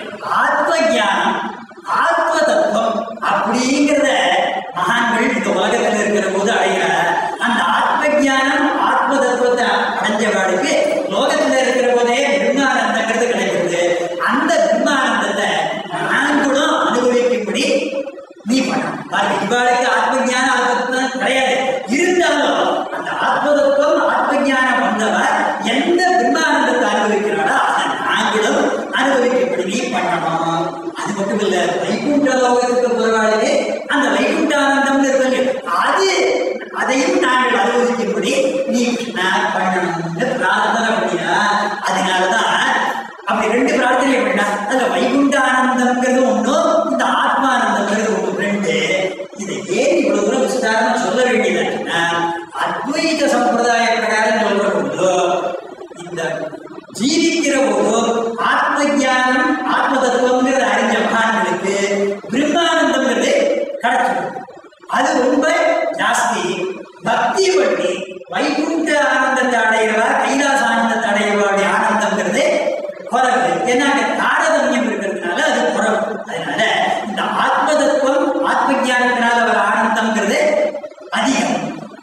ஆத்ம ஞானம் ஆத்ம தத்துவம் அப்படிங்கிறத மகான்கள் இந்த உலகத்தில் இருக்கிற போது அடைகிறார் அந்த ஆத்ம ஞானம் ஆத்ம தத்துவத்தை அடைஞ்சவாளுக்கு லோகத்தில் இருக்கிற போதே பிரம்மானந்தங்கிறது கிடைக்கிறது அந்த பிரம்மானந்தத்தை நாங்களும் அனுபவிக்கும்படி நீ பண்ணணும் பாருங்க இவாளுக்கு ஆத்ம ஞானம் ஆத்மத்துவம் கிடையாது இருந்தாலும் அந்த ஆத்ம தத்துவம் ஆத்ம ஞானம் வந்தவர் எந்த பிரம்மானந்தத்தை அனுபவிக்கிறாரோ அதை நாங்களும் அனுபவிக்கும்படி நீ பண்ணணும் அது மட்டும் இல்ல வைகுண்ட லோகத்துக்கு போறாளே அந்த வைகுண்டானந்தம் இருக்கு அது அதையும் நாங்கள் அனுபவிக்கும்படி நீ நான் பண்ணணும்னு பிரார்த்தனை பண்ணியா அதனாலதான் அப்படி ரெண்டு பிரார்த்தனை பண்ணா அதுல வைகுண்ட ஆனந்தம்ங்கிறது ஒண்ணு இந்த ஆத்மானந்தம்ங்கிறது ஒண்ணு ரெண்டு இதை ஏன் இவ்வளவு தூரம் விஸ்தாரமா சொல்ல வேண்டியதுன்னா அத்வைத சம்பிரதாய பிரகாரம் சொல்ற போது இந்த ஜீவிக்கிற போது ஆத்ம ஞானம் ஆத்ம தத்துவம்ங்கிறத அறிஞ்ச மகான்களுக்கு பிரம்மானந்தம்ங்கிறது கிடைச்சிடும் அது ரொம்ப ஜாஸ்தி பக்தி பண்ணி வைகுண்ட ஆனந்தத்தை அடைகிறவா கைலாச ஆனந்தத்தை அடைகிறவாடைய ஆனந்தம்ங்கிறது குறைவு ஏன்னா அங்க தாரதமியம் இருக்கிறதுனால அது குறைவு அதனால இந்த ஆத்ம தத்துவம் ஆத்ம ஞானத்தினால வர ஆனந்தம்ங்கிறது அதிகம்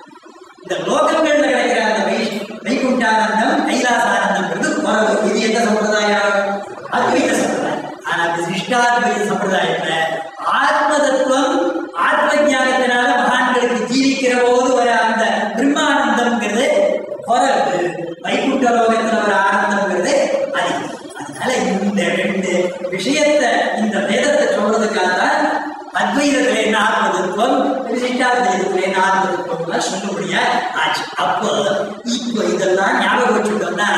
இந்த லோகங்கள்ல கிடைக்கிற அந்த வை வைகுண்டானந்தம் கைலாச ஆனந்தம்ங்கிறது குறைவு இது எந்த சம்பிரதாயம் அத்வைத சம்பிரதாயம் ஆனா விசிஷ்டாத்வைத சம்பிரதாயத்துல ஆத்ம தத்துவம் ஆத்ம ஞானத்தினால மகான்களுக்கு ஜீவிக்கிற போது வர அந்த பிரம்மானந்தம்ங்கிறது குறைவு வைகுண்ட லோகத்துல வர ஆனந்தம்ங்கிறது அதிகம் அதனால இந்த ரெண்டு விஷயத்த இந்த வேதத்தை சொல்றதுக்காக தான் அத்வைதத்துல என்ன ஆத்மதத்துவம் விசிஷ்டாத்வைதத்துல என்ன ஆத்மதத்துவம் சொல்லும்படியா ஆச்சு அப்போ இப்போ இதெல்லாம் ஞாபகம் வச்சுட்டோம்னா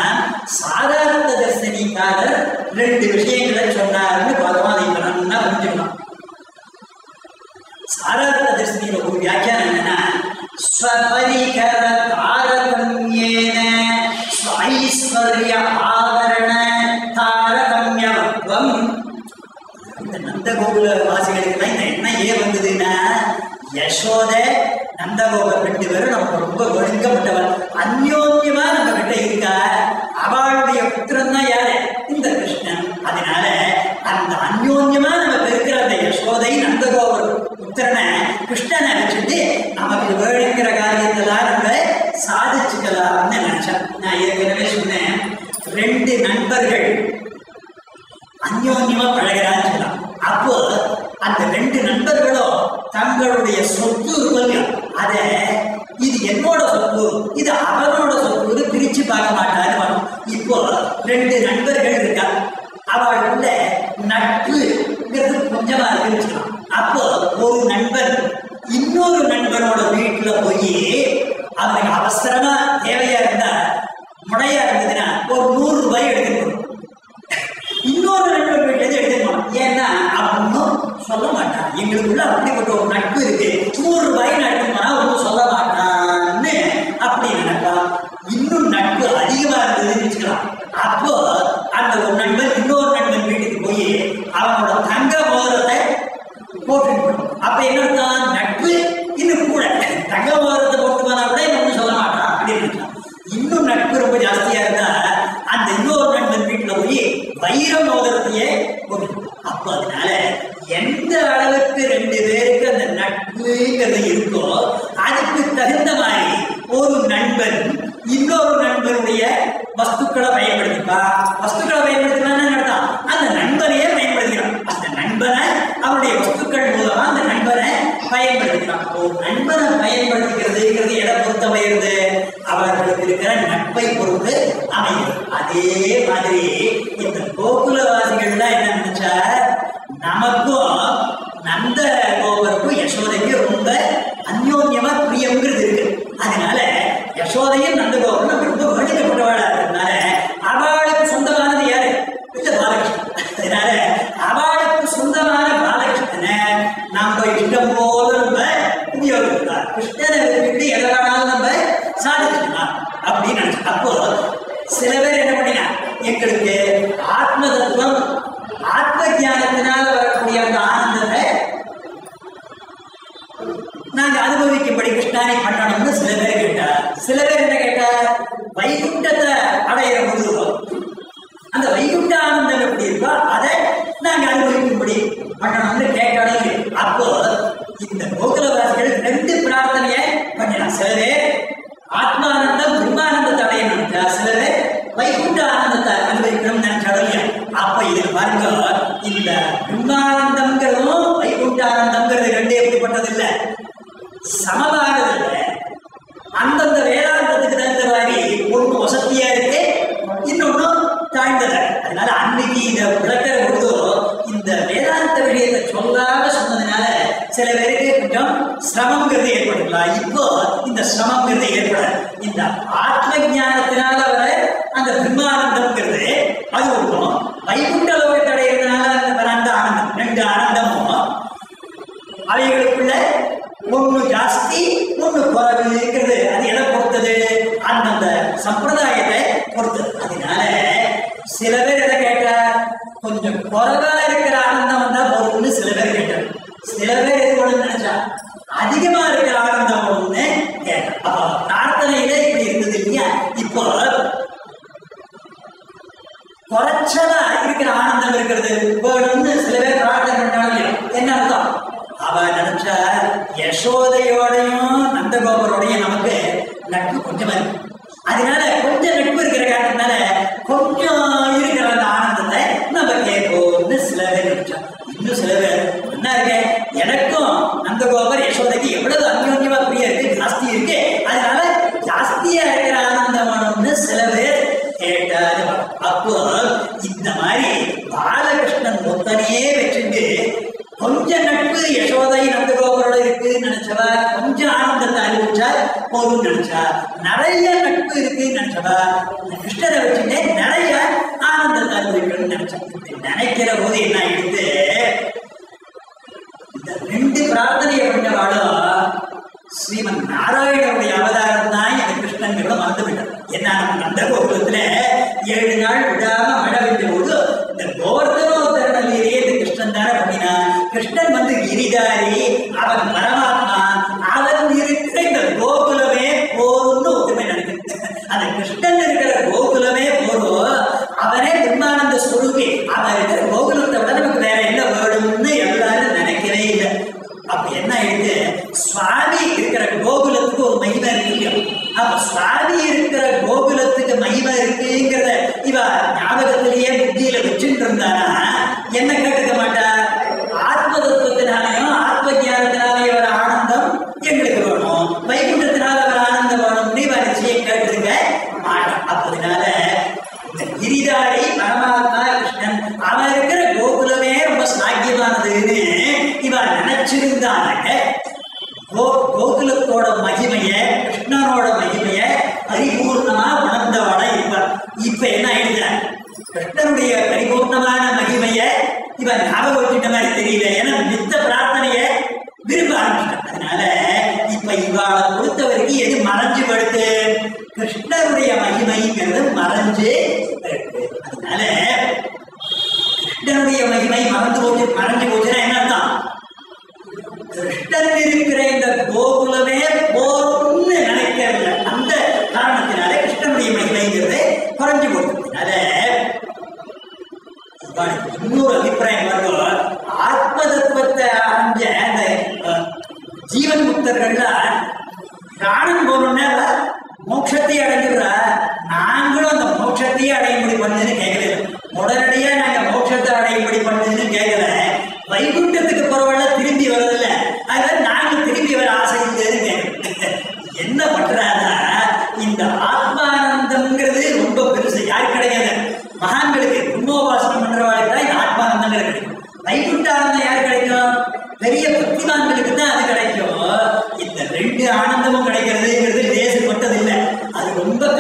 சாதாரண தர்சனிக்காரர் ரெண்டு விஷயங்களை சொன்னாருன்னு பகவான் இப்ப நல்லா புரிஞ்சுக்கணும் சாதாரண தர்சனியில ஒரு வியாக்கியானம் என்னன்னா ஸ்வபரிகர தாரதமியேன ஸ்வைஸ்வர்ய ஆவரண தாரதமியவத்வம் இந்த நந்தகோகுல வாசிகளுக்கு இந்த எண்ணம் ஏன் வந்ததுன்னா யசோத நந்தகோபர் ரெண்டு பேரும் நமக்கு ரொம்ப ஒழுங்கப்பட்டவர் அந்யோன்யமா நம்ம கிட்ட இருக்கா அவளுடைய புத்திரன் தான் யாரு இந்த கிருஷ்ணன் அதனால அந்த அந்யோன்யமா நமக்கு இருக்கிற அந்த யசோதை நந்தகோபர் புத்திரனை கிருஷ்ணனை வச்சுட்டு நமக்கு வேணுங்கிற காரியத்தெல்லாம் நம்ம சாதிச்சுக்கலாம்னு நினைச்சேன் நான் ஏற்கனவே சொன்னேன் ரெண்டு நண்பர்கள் அந்யோன்யமா பழகிறான்னு சொல்லலாம் அப்போ அந்த ரெண்டு நண்பர்களும் தங்களுடைய சொத்து இருக்கும் அத இது என்னோட சொத்து இது அவனோட சொத்துன்னு பிரிச்சு பார்க்க மாட்டான்னு வரும். இப்போ ரெண்டு நண்பர்கள் இருக்கா அவளுக்குள்ள நட்புங்கிறது கொஞ்சமா இருக்குன்னு வச்சுக்கலாம் அப்போ ஒரு நண்பன் இன்னொரு நண்பனோட வீட்டுல போய் அவனுக்கு அவசரமா தேவையா இருந்தா முடையா இருந்ததுன்னா ஒரு நூறு ரூபாய் எடுத்துக்கணும் இன்னொரு நண்பர் வீட்டுல இருந்து எடுத்துக்கணும் ஏன்னா அவனும் சொல்ல மாட்டான் எங்களுக்குள்ள அப்படிப்பட்ட ஒரு நட்பு இருக்கு நூறு ரூபாய் நட்புனா ஒன்றும் சொல்ல மாட்டான்னு அப்படி நினைப்பான் இன்னும் நட்பு அதிகமா இருந்ததுன்னு வச்சுக்கலாம் அப்போ அந்த ஒரு நண்பன் இன்னொரு நண்பன் வீட்டுக்கு போய் அவனோட தங்க மோதிரத்தை போட்டு அப்ப என்ன அர்த்தம்? நட்பு இன்னும் கூட தங்க மோதிரத்தை போட்டு போனா கூட ஒன்றும் சொல்ல மாட்டான் அப்படின்னு இருக்கலாம். இன்னும் நட்பு ரொம்ப ஜாஸ்தியா இருந்தா அந்த இன்னொரு நண்பன் வீட்டுல போய் வைர மோதிரத்தையே போட்டு அப்ப அதனால எந்த அளவுக்கு ரெண்டு பேருக்கு அந்த நட்புங்கிறது இருக்கோ அதுக்கு தகுந்த மாதிரி ஒரு நண்பன் இன்னொரு நண்பனுடைய வஸ்துக்களை பயன்படுத்திப்பா வஸ்துக்களை பயன்படுத்தினா அர்த்தம் அந்த நண்பனையே பயன்படுத்திக்கிறான் அந்த நண்பனை அவருடைய வஸ்துக்கள் மூலமா அந்த நண்பனை பயன்படுத்திக்கிறான் ஒரு நண்பனை பயன்படுத்திக்கிறதுங்கிறது எதை பொறுத்து அமைகிறது அவர்களுக்கு இருக்கிற நட்பை பொறுத்து அமைகிறது அதே மாதிரி இந்த கோகுலவாசிகள்லாம் என்ன நினைச்சா நமக்கும் நந்த கோபருக்கும் யசோதைக்கும் ரொம்ப அந்யோன்யமா நந்தகோபுரம் ரொம்ப வேண்டிக்கப்பட்டவாளா இருக்கிறதுனால அவளுக்கு சொந்தமானது யாரு இல்ல பாலகிருஷ்ணன் அதனால அவளுக்கு சொந்தமான பாலகிருஷ்ணனை நம்ம இஷ்டம் போல நம்ம உபயோகிக்கலாம் கிருஷ்ணனை விட்டு எதை வேணாலும் நம்ம சாதிச்சுக்கலாம் அப்படின்னு நினைச்சு அப்போ சில பேர் என்ன பண்ணினா எங்களுக்கு ஆத்ம தத்துவம் ஆத்ம ஞானத்தினால வரக்கூடிய அந்த ஆனந்தத்தை நாங்க அனுபவிக்கும்படி கிருஷ்ணானை பண்ணணும்னு சில பேர் கேட்டா சில பேர் என்ன கேட்டா வைகுண்டத்தை அடையிற பொழுது அந்த வைகுண்ட ஆனந்தம் எப்படி இருக்கோ அதை நாங்க அனுபவிக்கும்படி பண்ணணும்னு கேட்டாலும் அப்போ இந்த கோகுலவாசிகள் ரெண்டு பிரார்த்தனையை பண்ணலாம் சில பேர் ஆத்மானந்தம் பிரம்மானந்தத்தை அடையணும்ட்டா சில பேர் வைகுண்ட ஆனந்தத்தை அனுபவிக்கணும்னு நினைச்சாலும் இல்லையா அப்ப இதுல பாருங்க இந்த பிரம்மானந்தம்ங்கிறதும் வைகுண்ட ஆனந்தம்ங்கிறது ரெண்டு எப்படிப்பட்டது இல்லை சமமானது இல்லை அந்தந்த வேதாந்தத்துக்கு தகுந்த மாதிரி ஒன்று வசதியா இருக்கு இன்னொன்னு தாழ்ந்தது அதனால அன்னைக்கு இதை விளக்கிற பொழுது இந்த வேதாந்த விஷயத்தை சொல்லாம சொன்னதுனால சில பேருக்கு கொஞ்சம் சிரமங்கிறது ஏற்பட்டுக்கலாம் இப்போ இந்த சிரமங்கிறது ஏற்படாது இந்த ஆத்ம ஞானத்தினால வர அந்த பிரம்மானந்தம்ங்கிறது அது ஒன்றும் வைகுண்ட லோகத்தை அடையிறதுனால அந்த வர அந்த ஆனந்தம் ரெண்டு ஆனந்தமும் அவைகளுக்குள்ள ஒண்ணு ஜாஸ்தி ஒண்ணு குறைவுங்கிறது அது எதை பொறுத்தது அந்தந்த சம்பிரதாயத்தை பொறுத்தது அதனால சில பேர் எதை கேட்டா கொஞ்சம் குறைவா இருக்கிற ஆனந்தம் வந்தா போதும்னு சில பேர் கேட்டார் சில பேர் எது வேணும்னு நினைச்சா அதிகமா இருக்கிற ஆனந்தம் வேணும்னு கேட்டார் அப்போ பிரார்த்தனையில இப்படி இருந்தது இல்லையா இப்போ குறைச்சலா இருக்கிற ஆனந்தம் இருக்கிறது வேணும்னு சில பேர் பிரார்த்தனை பண்ணாங்க என்ன அர்த்தம் அவ நினைச்சா யசோதையோடையும் நந்தகோபரோடையும் நமக்கு நட்பு கொஞ்சமா இருக்கு அதனால கொஞ்சம் நட்பு இருக்கிற காரணத்தினால கொஞ்சம் இருக்கிற அந்த ஆனந்தத்தை நம்ம கேட்போம்னு சில பேர் நினைச்சா இன்னும் சில பேர் என்ன இருக்கு எனக்கும் நந்தகோபர் யசோதைக்கு எவ்வளவு அந்யோன்யமா புரிய இருக்கு ஜாஸ்தி இருக்கு அதனால ஜாஸ்தியா இருக்கிற ஆனந்தம் வேணும்னு சில பேர் கேட்டாரு அப்போ இந்த மாதிரி பாலகிருஷ்ணன் மொத்தனையே வச்சுட்டு கொஞ்ச நட்பு யசோதை நந்தகோபரோட இருக்குன்னு நினைச்சவா கொஞ்சம் ஆனந்தத்தை அனுபவிச்சா போதும்னு நினைச்சா நிறைய நட்பு இருக்குன்னு நினைச்சவா கிருஷ்ணரை வச்சுட்டு நிறைய ஆனந்தத்தை அனுபவிக்கணும்னு நினைச்சா இப்படி நினைக்கிற போது என்ன ஆயிடுது இந்த ரெண்டு பிரார்த்தனையை பண்ணவாளும் ஸ்ரீமன் நாராயணனுடைய அவதாரம் தான் இந்த கிருஷ்ணன்கிறத மறந்து விட்டார் என்ன நம்ம நந்தகோகுலத்துல ஏழு நாள் விடாம மழை பெய்த போது இந்த கோவர்தனோத்தரணிலேயே இந்த கிருஷ்ணன் தானே பண்ணினா கிருஷ்ணன் வந்து கிரிதாரி அவன் பரமாத்மா அவன் இருக்கிற இந்த கோகுலமே போரும்னு ஒத்துமை நினைக்கிறது அந்த கிருஷ்ணன் இருக்கிற கோகுலமே போரும் அவனே பிரம்மானந்த ஸ்வரூபி அவன் இருக்கிற கோகுலத்தை விட நமக்கு வேற என்ன வேணும்னு எல்லாரும் நினைக்கவே இல்லை அப்ப என்ன ஆயிடுது சுவாமி இருக்கிற கோகுலத்துக்கு ஒரு மகிமை இருக்கு இல்லையா அப்ப சுவாமி இருக்கிற கோகுலத்துக்கு மகிமை இருக்குங்கிறத இவ ஞாபகத்திலேயே புத்தியில வச்சுட்டு இருந்தானா என்ன கேட்டுக்க மாட்டா ஆத்ம தத்துவத்தினாலையும் ஆத்ம ஞானத்தினாலையும் வர ஆனந்தம் எங்களுக்கு வேணும் வைகுண்டத்தினால வர ஆனந்தம் வேணும்னு இவ நிச்சயம் கேட்டுருக்க மாட்டான் அப்ப அதனால இந்த கிரிதாரி பரமாத்மா கிருஷ்ணன் அவன் இருக்கிற கோகுலமே ரொம்ப சாக்கியமானதுன்னு இவன் நினைச்சிருந்தாங்க கோ கோகுலத்தோட மகிமைய கிருஷ்ணனோட மகிமைய பரிபூர்ணமா உணர்ந்தவள இப்ப இப்ப என்ன ஆயிடுது கிருஷ்ணனுடைய பரிபூர்ணமான மகிமைய இவன் ஞாபகம் வச்சுட்ட மாதிரி தெரியல ஏன்னா மித்த பிரார்த்தனைய விரும்ப ஆரம்பிச்சிட்டான் அதனால இப்ப இவாளை பொறுத்த வரைக்கும் எது மறைஞ்சு படுத்து கிருஷ்ணருடைய மகிமைங்கிறது மறைஞ்சு இருக்கு அதனால கிருஷ்ணனுடைய மகிமை மறந்து போச்சு மறைஞ்சு போச்சுன்னா என்ன அர்த்தம் கிருஷ்ணன் இருக்கிற இந்த கோகுலமே போரும்னு நினைக்கிறதில்ல அந்த காரணத்தினால கிருஷ்ணனுடைய மகிமைங்கிறது குறைஞ்சு போட்டதுனால இவாளுக்கு இன்னொரு அபிப்பிராயம் வரும் ஆத்ம தத்துவத்தை அறிஞ்ச அந்த அஹ், ஜீவன் முக்தர்கள்லாம் பிராணம் போனோம்னா அவ மோட்சத்தை அடைஞ்சிடுறா நாங்களும் அந்த மோட்சத்தையே அடையும்படி பண்ணுன்னு கேட்கல உடனடியா நாங்க மோட்சத்தை அடையும்படி பண்ணுன்னு கேட்கல வைகுண்டத்துக்கு போறவள திரும்பி வரதில்ல அதனால நாங்க திரும்பி வர ஆசை இல்லைன்னு கேட்கல என்ன பண்றாங்கன்னா இந்த ஆத்மானந்தம்ங்கிறது ரொம்ப பெருசு யாருக்கு கிடையாது மகான்களுக்கு பிரம்மோபாசனம் பண்றவாளுக்கு தான் இந்த ஆத்மானந்தங்கள் கிடைக்கும் வைகுண்டானந்தம் யாருக்கு கிடைக்கும் பெரிய பக்திமான்களுக்கு தான் அது கிடைக்கும் இந்த ரெண்டு ஆனந்தமும் கிடைக்கிறதுங்கிறது லேசுப்பட்டது இல்லை அது ரொம்ப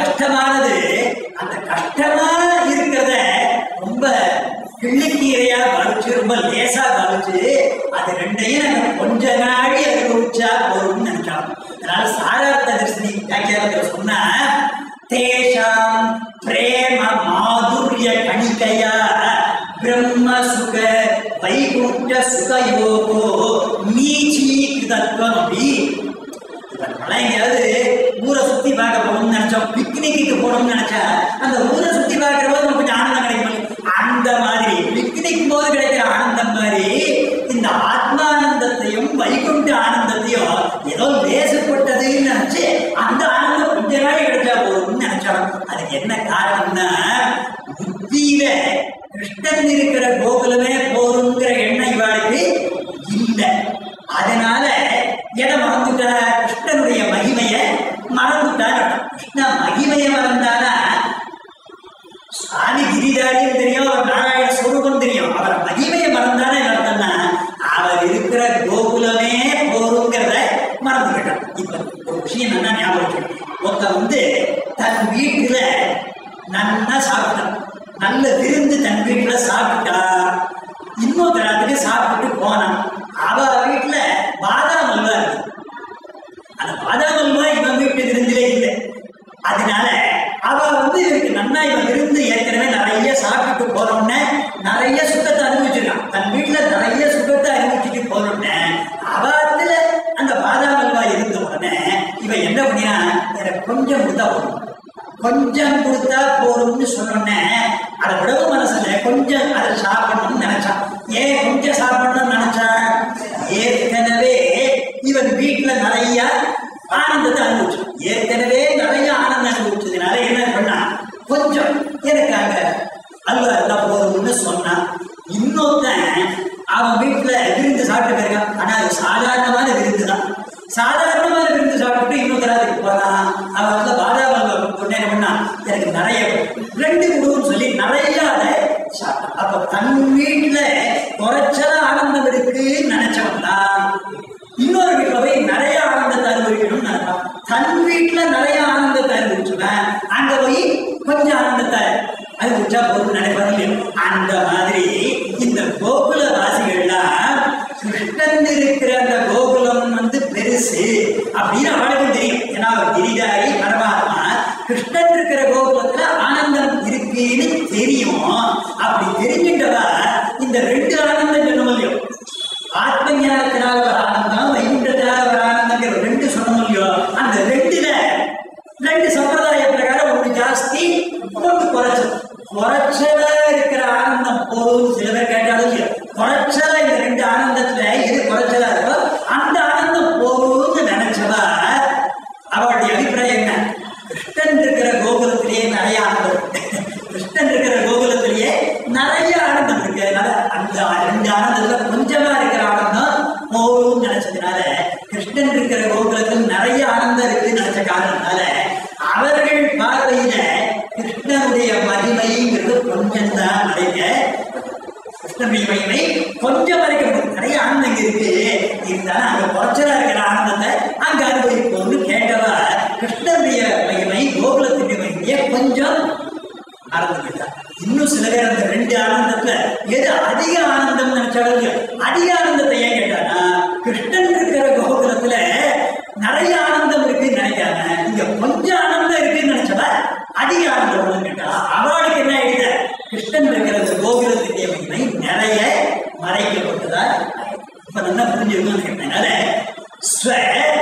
தேஷாம் பிரேம மாதுரிய கணிகையா பிரம்ம சுக வைகுண்ட சுகயோகோ நீச்சீகிருதத்வம் அப்படி இப்ப நம்மளாம் எங்கேயாவது ஊரை சுத்தி பார்க்க போகணும்னு நினைச்சோம் பிக்னிக்கு போகணும்னு நினைச்சா அந்த ஊரை சுத்தி பார்க்கிற போது நமக்கு கொஞ்சம் ஆனந்தம் கிடைக்கும் அந்த மாதிரி பிக்னிக் போது கிடைக்கிற ஆனந்தம் மாதிரி இந்த ஆத்மானந்தத்தையும் வைகுண்ட ஆனந்தத்தையும் ஏதோ லேசுப்பட்டதுன்னு நினைச்சு அந்த ஆனந்தம் கொஞ்ச நாள் கிடைச்சா போதும்னு நினைச்சோம் அதுக்கு என்ன காரணம்னா புத்தியில கிருஷ்ணன் இருக்கிற கோகுலமே போருங்கிற எண்ணம் இவாளுக்கு இல்லை அதனால எதை மறந்துட்டா கிருஷ்ணனுடைய மகிமைய மறந்துட்டா கிருஷ்ண மகிமைய மறந்தானா சுவாமி கிரிதாரியும் தெரியும் அவர் நாராயண ஸ்வரூபம் தெரியும் அவர் மகிமையை மறந்தானே என்ன அர்த்தம்னா அவர் இருக்கிற கோகுலமே போருங்கிறத மறந்துவிட்டான் இப்ப ஒரு விஷயம் என்ன ஞாபகம் வச்சுக்கணும். ஒருத்தன் வந்து தன் வீட்டுல நன்னா சாப்பிட்டான் நல்ல விருந்து தன் வீட்டுல சாப்பிட்டா இன்னொரு ராத்திரி சாப்பிட்டு போனான் அவ வீட்டுல பாதாம் அல்வா இருக்கு அந்த பாதாம் அல்வா இவன் வீட்டு விருந்திலே இல்லை அதனால அவ வந்து இவருக்கு நன்னா இவன் விருந்து ஏற்கனவே நிறைய சாப்பிட்டு போறோம்னு நிறைய சுகத்தை அனுபவிச்சிருக்கான் தன் வீட்டுல நிறைய சுகத்தை அனுபவிச்சுட்டு போறோம்னு அவத்துல அந்த பாதாம் அல்வா இருந்த உடனே இவன் என்ன பண்ணினா எனக்கு கொஞ்சம் கொடுத்தா போதும் கொஞ்சம் கொடுத்தா போதும்னு சொன்னோடனே அதை விடவு மனசுல கொஞ்சம் அதை சாப்பிடணும்னு நினைச்சான் ஏன் கொஞ்சம் சாப்பிடணும்னு நினைச்சான் ஏற்கனவே இவன் வீட்டுல நிறைய ஆனந்தத்தை அனுபவிச்சான் ஏற்கனவே நிறைய ஆனந்தம் அனுபவிச்சதுனால என்ன பண்ணான் கொஞ்சம் எனக்காக அல்வா இருந்தா போதும்னு சொன்னான் இன்னொருத்தன் அவன் வீட்டுல விருந்து சாப்பிட்டு இருக்கான் ஆனா அது சாதாரணமான விருந்து தான் சாதாரணமான விருந்து சாப்பிட்டு இன்னொருத்தராதுக்கு போனான் அவன் வந்து பாதாம் அல்வா கொண்டு என்ன பண்ணான் எனக்கு நிறைய ரெண்டு குடும்பம் சொல்லி நிறைய அதை சாப்பிட்டான் அப்ப தன் வீட்டுல குறைச்சல ஆனந்தம் இருக்குன்னு நினைச்சவன் தான் இன்னொரு வீட்டுல போய் நிறைய ஆனந்தத்தை அனுபவிக்கணும்னு நினைப்பான் தன் வீட்டுல நிறைய ஆனந்தத்தை அனுபவிச்சுவேன் அங்க போய் கொஞ்சம் ஆனந்தத்தை அனுபவிச்சா போதும் நினைப்பாங்க இல்லையா? அந்த மாதிரி இந்த கோகுல வாசிகள்லாம் கிருஷ்ணன் இருக்கிற அந்த கோகுலம் வந்து பெருசு அப்படின்னு அவளுக்கும் தெரியும் ஏன்னா அவர் கிரிதாரி பரமாத்மா கிருஷ்ணன் இருக்கிற கோகுலத்துல ஆனந்தம் இருக்குன்னு தெரியும் அப்படி தெரிஞ்சுட்டவா இந்த ரெண்டு ஆனந்தம் சொன்னோம் இல்லையோ ஆத்ம ஞானத்தினால வர ஆனந்தம் வைகுண்டத்தினால வர ஆனந்தங்கிற ரெண்டு சொன்னோம் இல்லையோ அந்த ரெண்டுல ரெண்டு சம்பிரதாய பிரகாரம் ஒண்ணு ஜாஸ்தி ஒண்ணு குறைச்சல் குறைச்சலா இருக்கிற ஆனந்தம் போதும் சில பேர் கேட்டாலும் இல்லையோ குறைச்சலா இந்த ரெண்டு ஆனந்தத்துல எது குறைச்சலா இருக்கோ அந்த ஆனந்தம் போதும்னு நினைச்சவா அவளுடைய அபிப்பிராயம் என்ன கிருஷ்ணன் இருக்கிற கோகுலத்திலேயே நிறைய ஆனந்தம் இருக்கு. கிருஷ்ணன் இருக்கிற கோகுலத்திலேயே நிறைய ஆனந்தம் இருக்கு அதனால அந்த ரெண்டு ஆனந்தத்துல கொஞ்சமா இருக்கிற ஆனந்தம் போதும்னு நினைச்சதுனால கிருஷ்ணன் இருக்கிற கோகுலத்தில் நிறைய ஆனந்தம் இருக்குன்னு நினைச்ச காரணத்தினால அவர்கள் பார்வையில கிருஷ்ணனுடைய மகிமைங்கிறது கொஞ்சம் தான் மறைக்க கிருஷ்ணனுடைய மகிமை கொஞ்சம் வரைக்கும் இருக்கு. நிறைய ஆனந்தம் இங்க இருக்கு இருந்தாலும் அங்க குறைச்சலா இருக்கிற ஆனந்தத்தை அங்க அனுபவிப்போம்னு கேட்டவா கிருஷ்ணனுடைய மகிமை கோகுலத்தினுடைய மகிமையை கொஞ்சம் மறந்துவிட்டார் இன்னும் சில பேர் அந்த ரெண்டு ஆனந்தத்துல எது அதிக ஆனந்தம் நினைச்சாலும் இல்லையோ, அதிக ஆனந்தத்தை ஏன் கேட்டானா கிருஷ்ணன் இருக்கிற கோகுலத்துல நிறைய ஆனந்தம் இருக்குன்னு நினைக்காம இங்க கொஞ்சம் ஆனந்தம் இருக்குன்னு நினைச்சவ அதிக ஆனந்தம் கேட்டா அவளுக்கு என்ன ஆயிடுத கிருஷ்ணன் இருக்கிற அந்த கோகுலத்துடைய மகிமை நிறைய மறைக்கப்பட்டதா இப்ப நல்லா புரிஞ்சிருக்கும்னு கேட்டனால ஸ்வ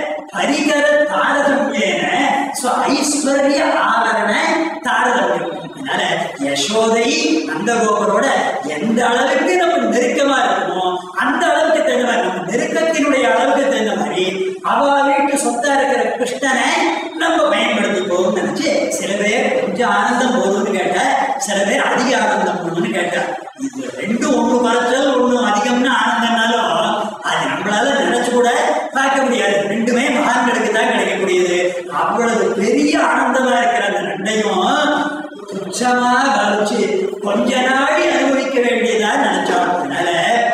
பரிகர தாரதமியேன ஸ்வ ஐஸ்வர்ய ஆவரண தாரதமியம் அதனால யசோதை நந்தகோபரோட எந்த அளவுக்கு நம்ம நெருக்கமா இருக்குமோ அந்த அளவுக்கு தகுந்த மாதிரி நம்ம நெருக்கத்தினுடைய அளவுக்கு தகுந்த மாதிரி அவ வீட்டு சொத்தா இருக்கிற கிருஷ்ணனை நம்ம பயன்படுத்திப்போம்னு நினைச்சு சில பேர் கொஞ்சம் ஆனந்தம் போதும்னு கேட்டா சில பேர் அதிக ஆனந்தம் போதும்னு கேட்டா இது ரெண்டும் ஒண்ணு குறைச்சல் ஒண்ணு அதிகம்னு ஆனந்தம்னாலும் அது நம்மளால நினைச்சு கூட பார்க்க முடியாது ரெண்டுமே மகான்களுக்கு தான் கிடைக்கக்கூடியது அவ்வளவு பெரிய ஆனந்தமா இருக்கிற அந்த ரெண்டையும் துச்சமா பாவிச்சு கொஞ்ச நாடி அனுபவிக்க வேண்டியதா நினைச்சோம் அதனால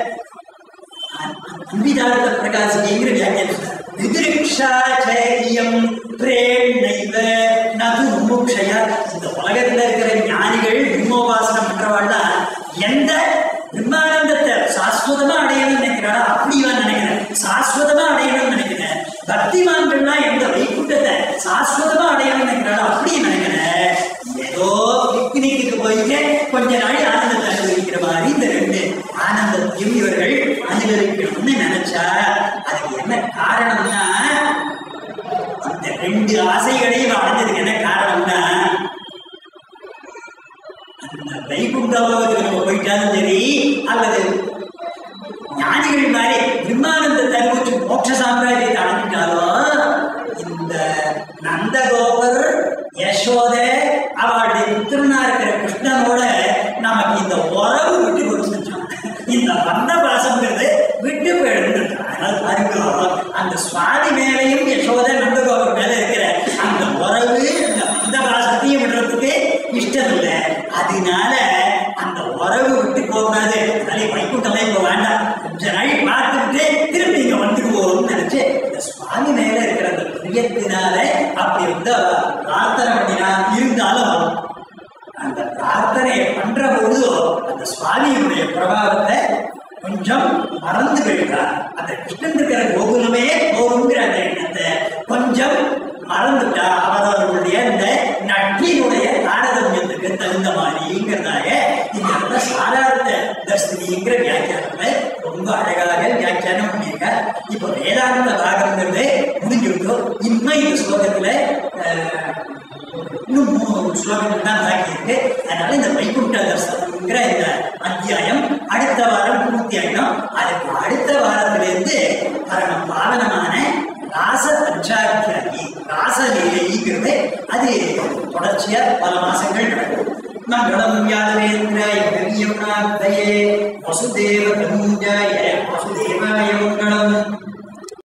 அன்பிதார்த்த பிரகாசிங்கிற வியாக்கியம் விதிரிக்ஷாச்சரியம் பிரேண்ணைவ நது முமுக்ஷய இந்த உலகத்துல இருக்கிற ஞானிகள் பிரம்மோபாசனம் பண்றவாள்லாம் எந்த பிரம்மானந்தத்தை சாஸ்வதமா அடையணும்னு நினைக்கிறாளோ அப்படி இவன் நினைக்கிறேன் சாஸ்வதமா அடையணும்னு நினைக்கிறேன் பக்திமான்கள்லாம் எந்த வைகுண்டத்தை சாஸ்வதமா அடையணும்னு நினைக்கிறாளோ அப்படி நினைக்கிறேன் ரெண்டு ஆசைகளையும் அடைஞ்சதுக்கு என்ன காரணம்னா அந்த வைகுண்ட லோகத்துக்கு நம்ம போயிட்டாலும் சரி அல்லது ஞானிகள் மாதிரி பிரம்மானந்தத்தை அனுபவிச்சு மோட்ச சாம்ராஜ்யத்தை அடைஞ்சிட்டாலும் இந்த நந்தகோபர் யசோத அவளுடைய புத்திரனா இருக்கிற கிருஷ்ணனோட நமக்கு இந்த உறவு விட்டு கொடுத்துட்டான் இந்த வந்த பாசம்ங்கிறது விட்டு போயிடுது அதனால பாருங்க அந்த சுவாமி மேலையும் யசோத நந்தகோபர் மேல இருக்கிற அந்த உறவு அந்த வந்த பாசத்தையும் விடுறதுக்கு இஷ்டம் இல்லை அதனால அந்த உறவு விட்டு போகாது அதனால வைகுண்டெல்லாம் இப்ப வேண்டாம் கொஞ்ச நாள் பார்த்துட்டு திருப்பி இங்க வந்துருவோம்னு நினைச்சு இந்த சுவாமி மேல இருக்கிற அந்த பிரியத்தினால அப்படி வந்து அவ பிரார்த்தனை பண்ணினா இருந்தாலும் அந்த பிரார்த்தனையை பண்ற பொழுது அந்த சுவாமியினுடைய பிரபாவத்தை கொஞ்சம் மறந்து போயிட்டார் அந்த கிருஷ்ணன் இருக்கிற கோகுலமே போகுங்கிற அந்த எண்ணத்தை கொஞ்சம் மறந்துட்டா அவரவர்களுடைய இந்த நட்பினுடைய தாரதமியத்துக்கு தகுந்த மாதிரிங்கிறதாக இந்த இடத்துல சாதாரண தர்சினிங்கிற வியாக்கியானத்தை ரொம்ப அழகாக வியாக்கியானம் பண்ணியிருக்கார் இப்போ வேதாந்த பாகங்கிறது முடிஞ்சிருக்கோம் இன்னும் இந்த ஸ்லோகத்துல அஹ், இன்னும் மூணு ஸ்லோகங்கள் தான் பாக்கி இருக்கு அதனால இந்த வைகுண்ட தர்சனம்ங்கிற இந்த அத்தியாயம் அடுத்த வாரம் பூர்த்தி ஆயிடும் அதுக்கு அடுத்த வாரத்திலிருந்து பரம பாவனமான ராச பஞ்சாத்தியாகி ராசலீலைங்கிறது அது தொடர்ச்சியா பல மாசங்கள் நடக்கும் மங்களம் யாதவேந்திராய கவியம்னாத்தயே வசுதேவ தனுஜாய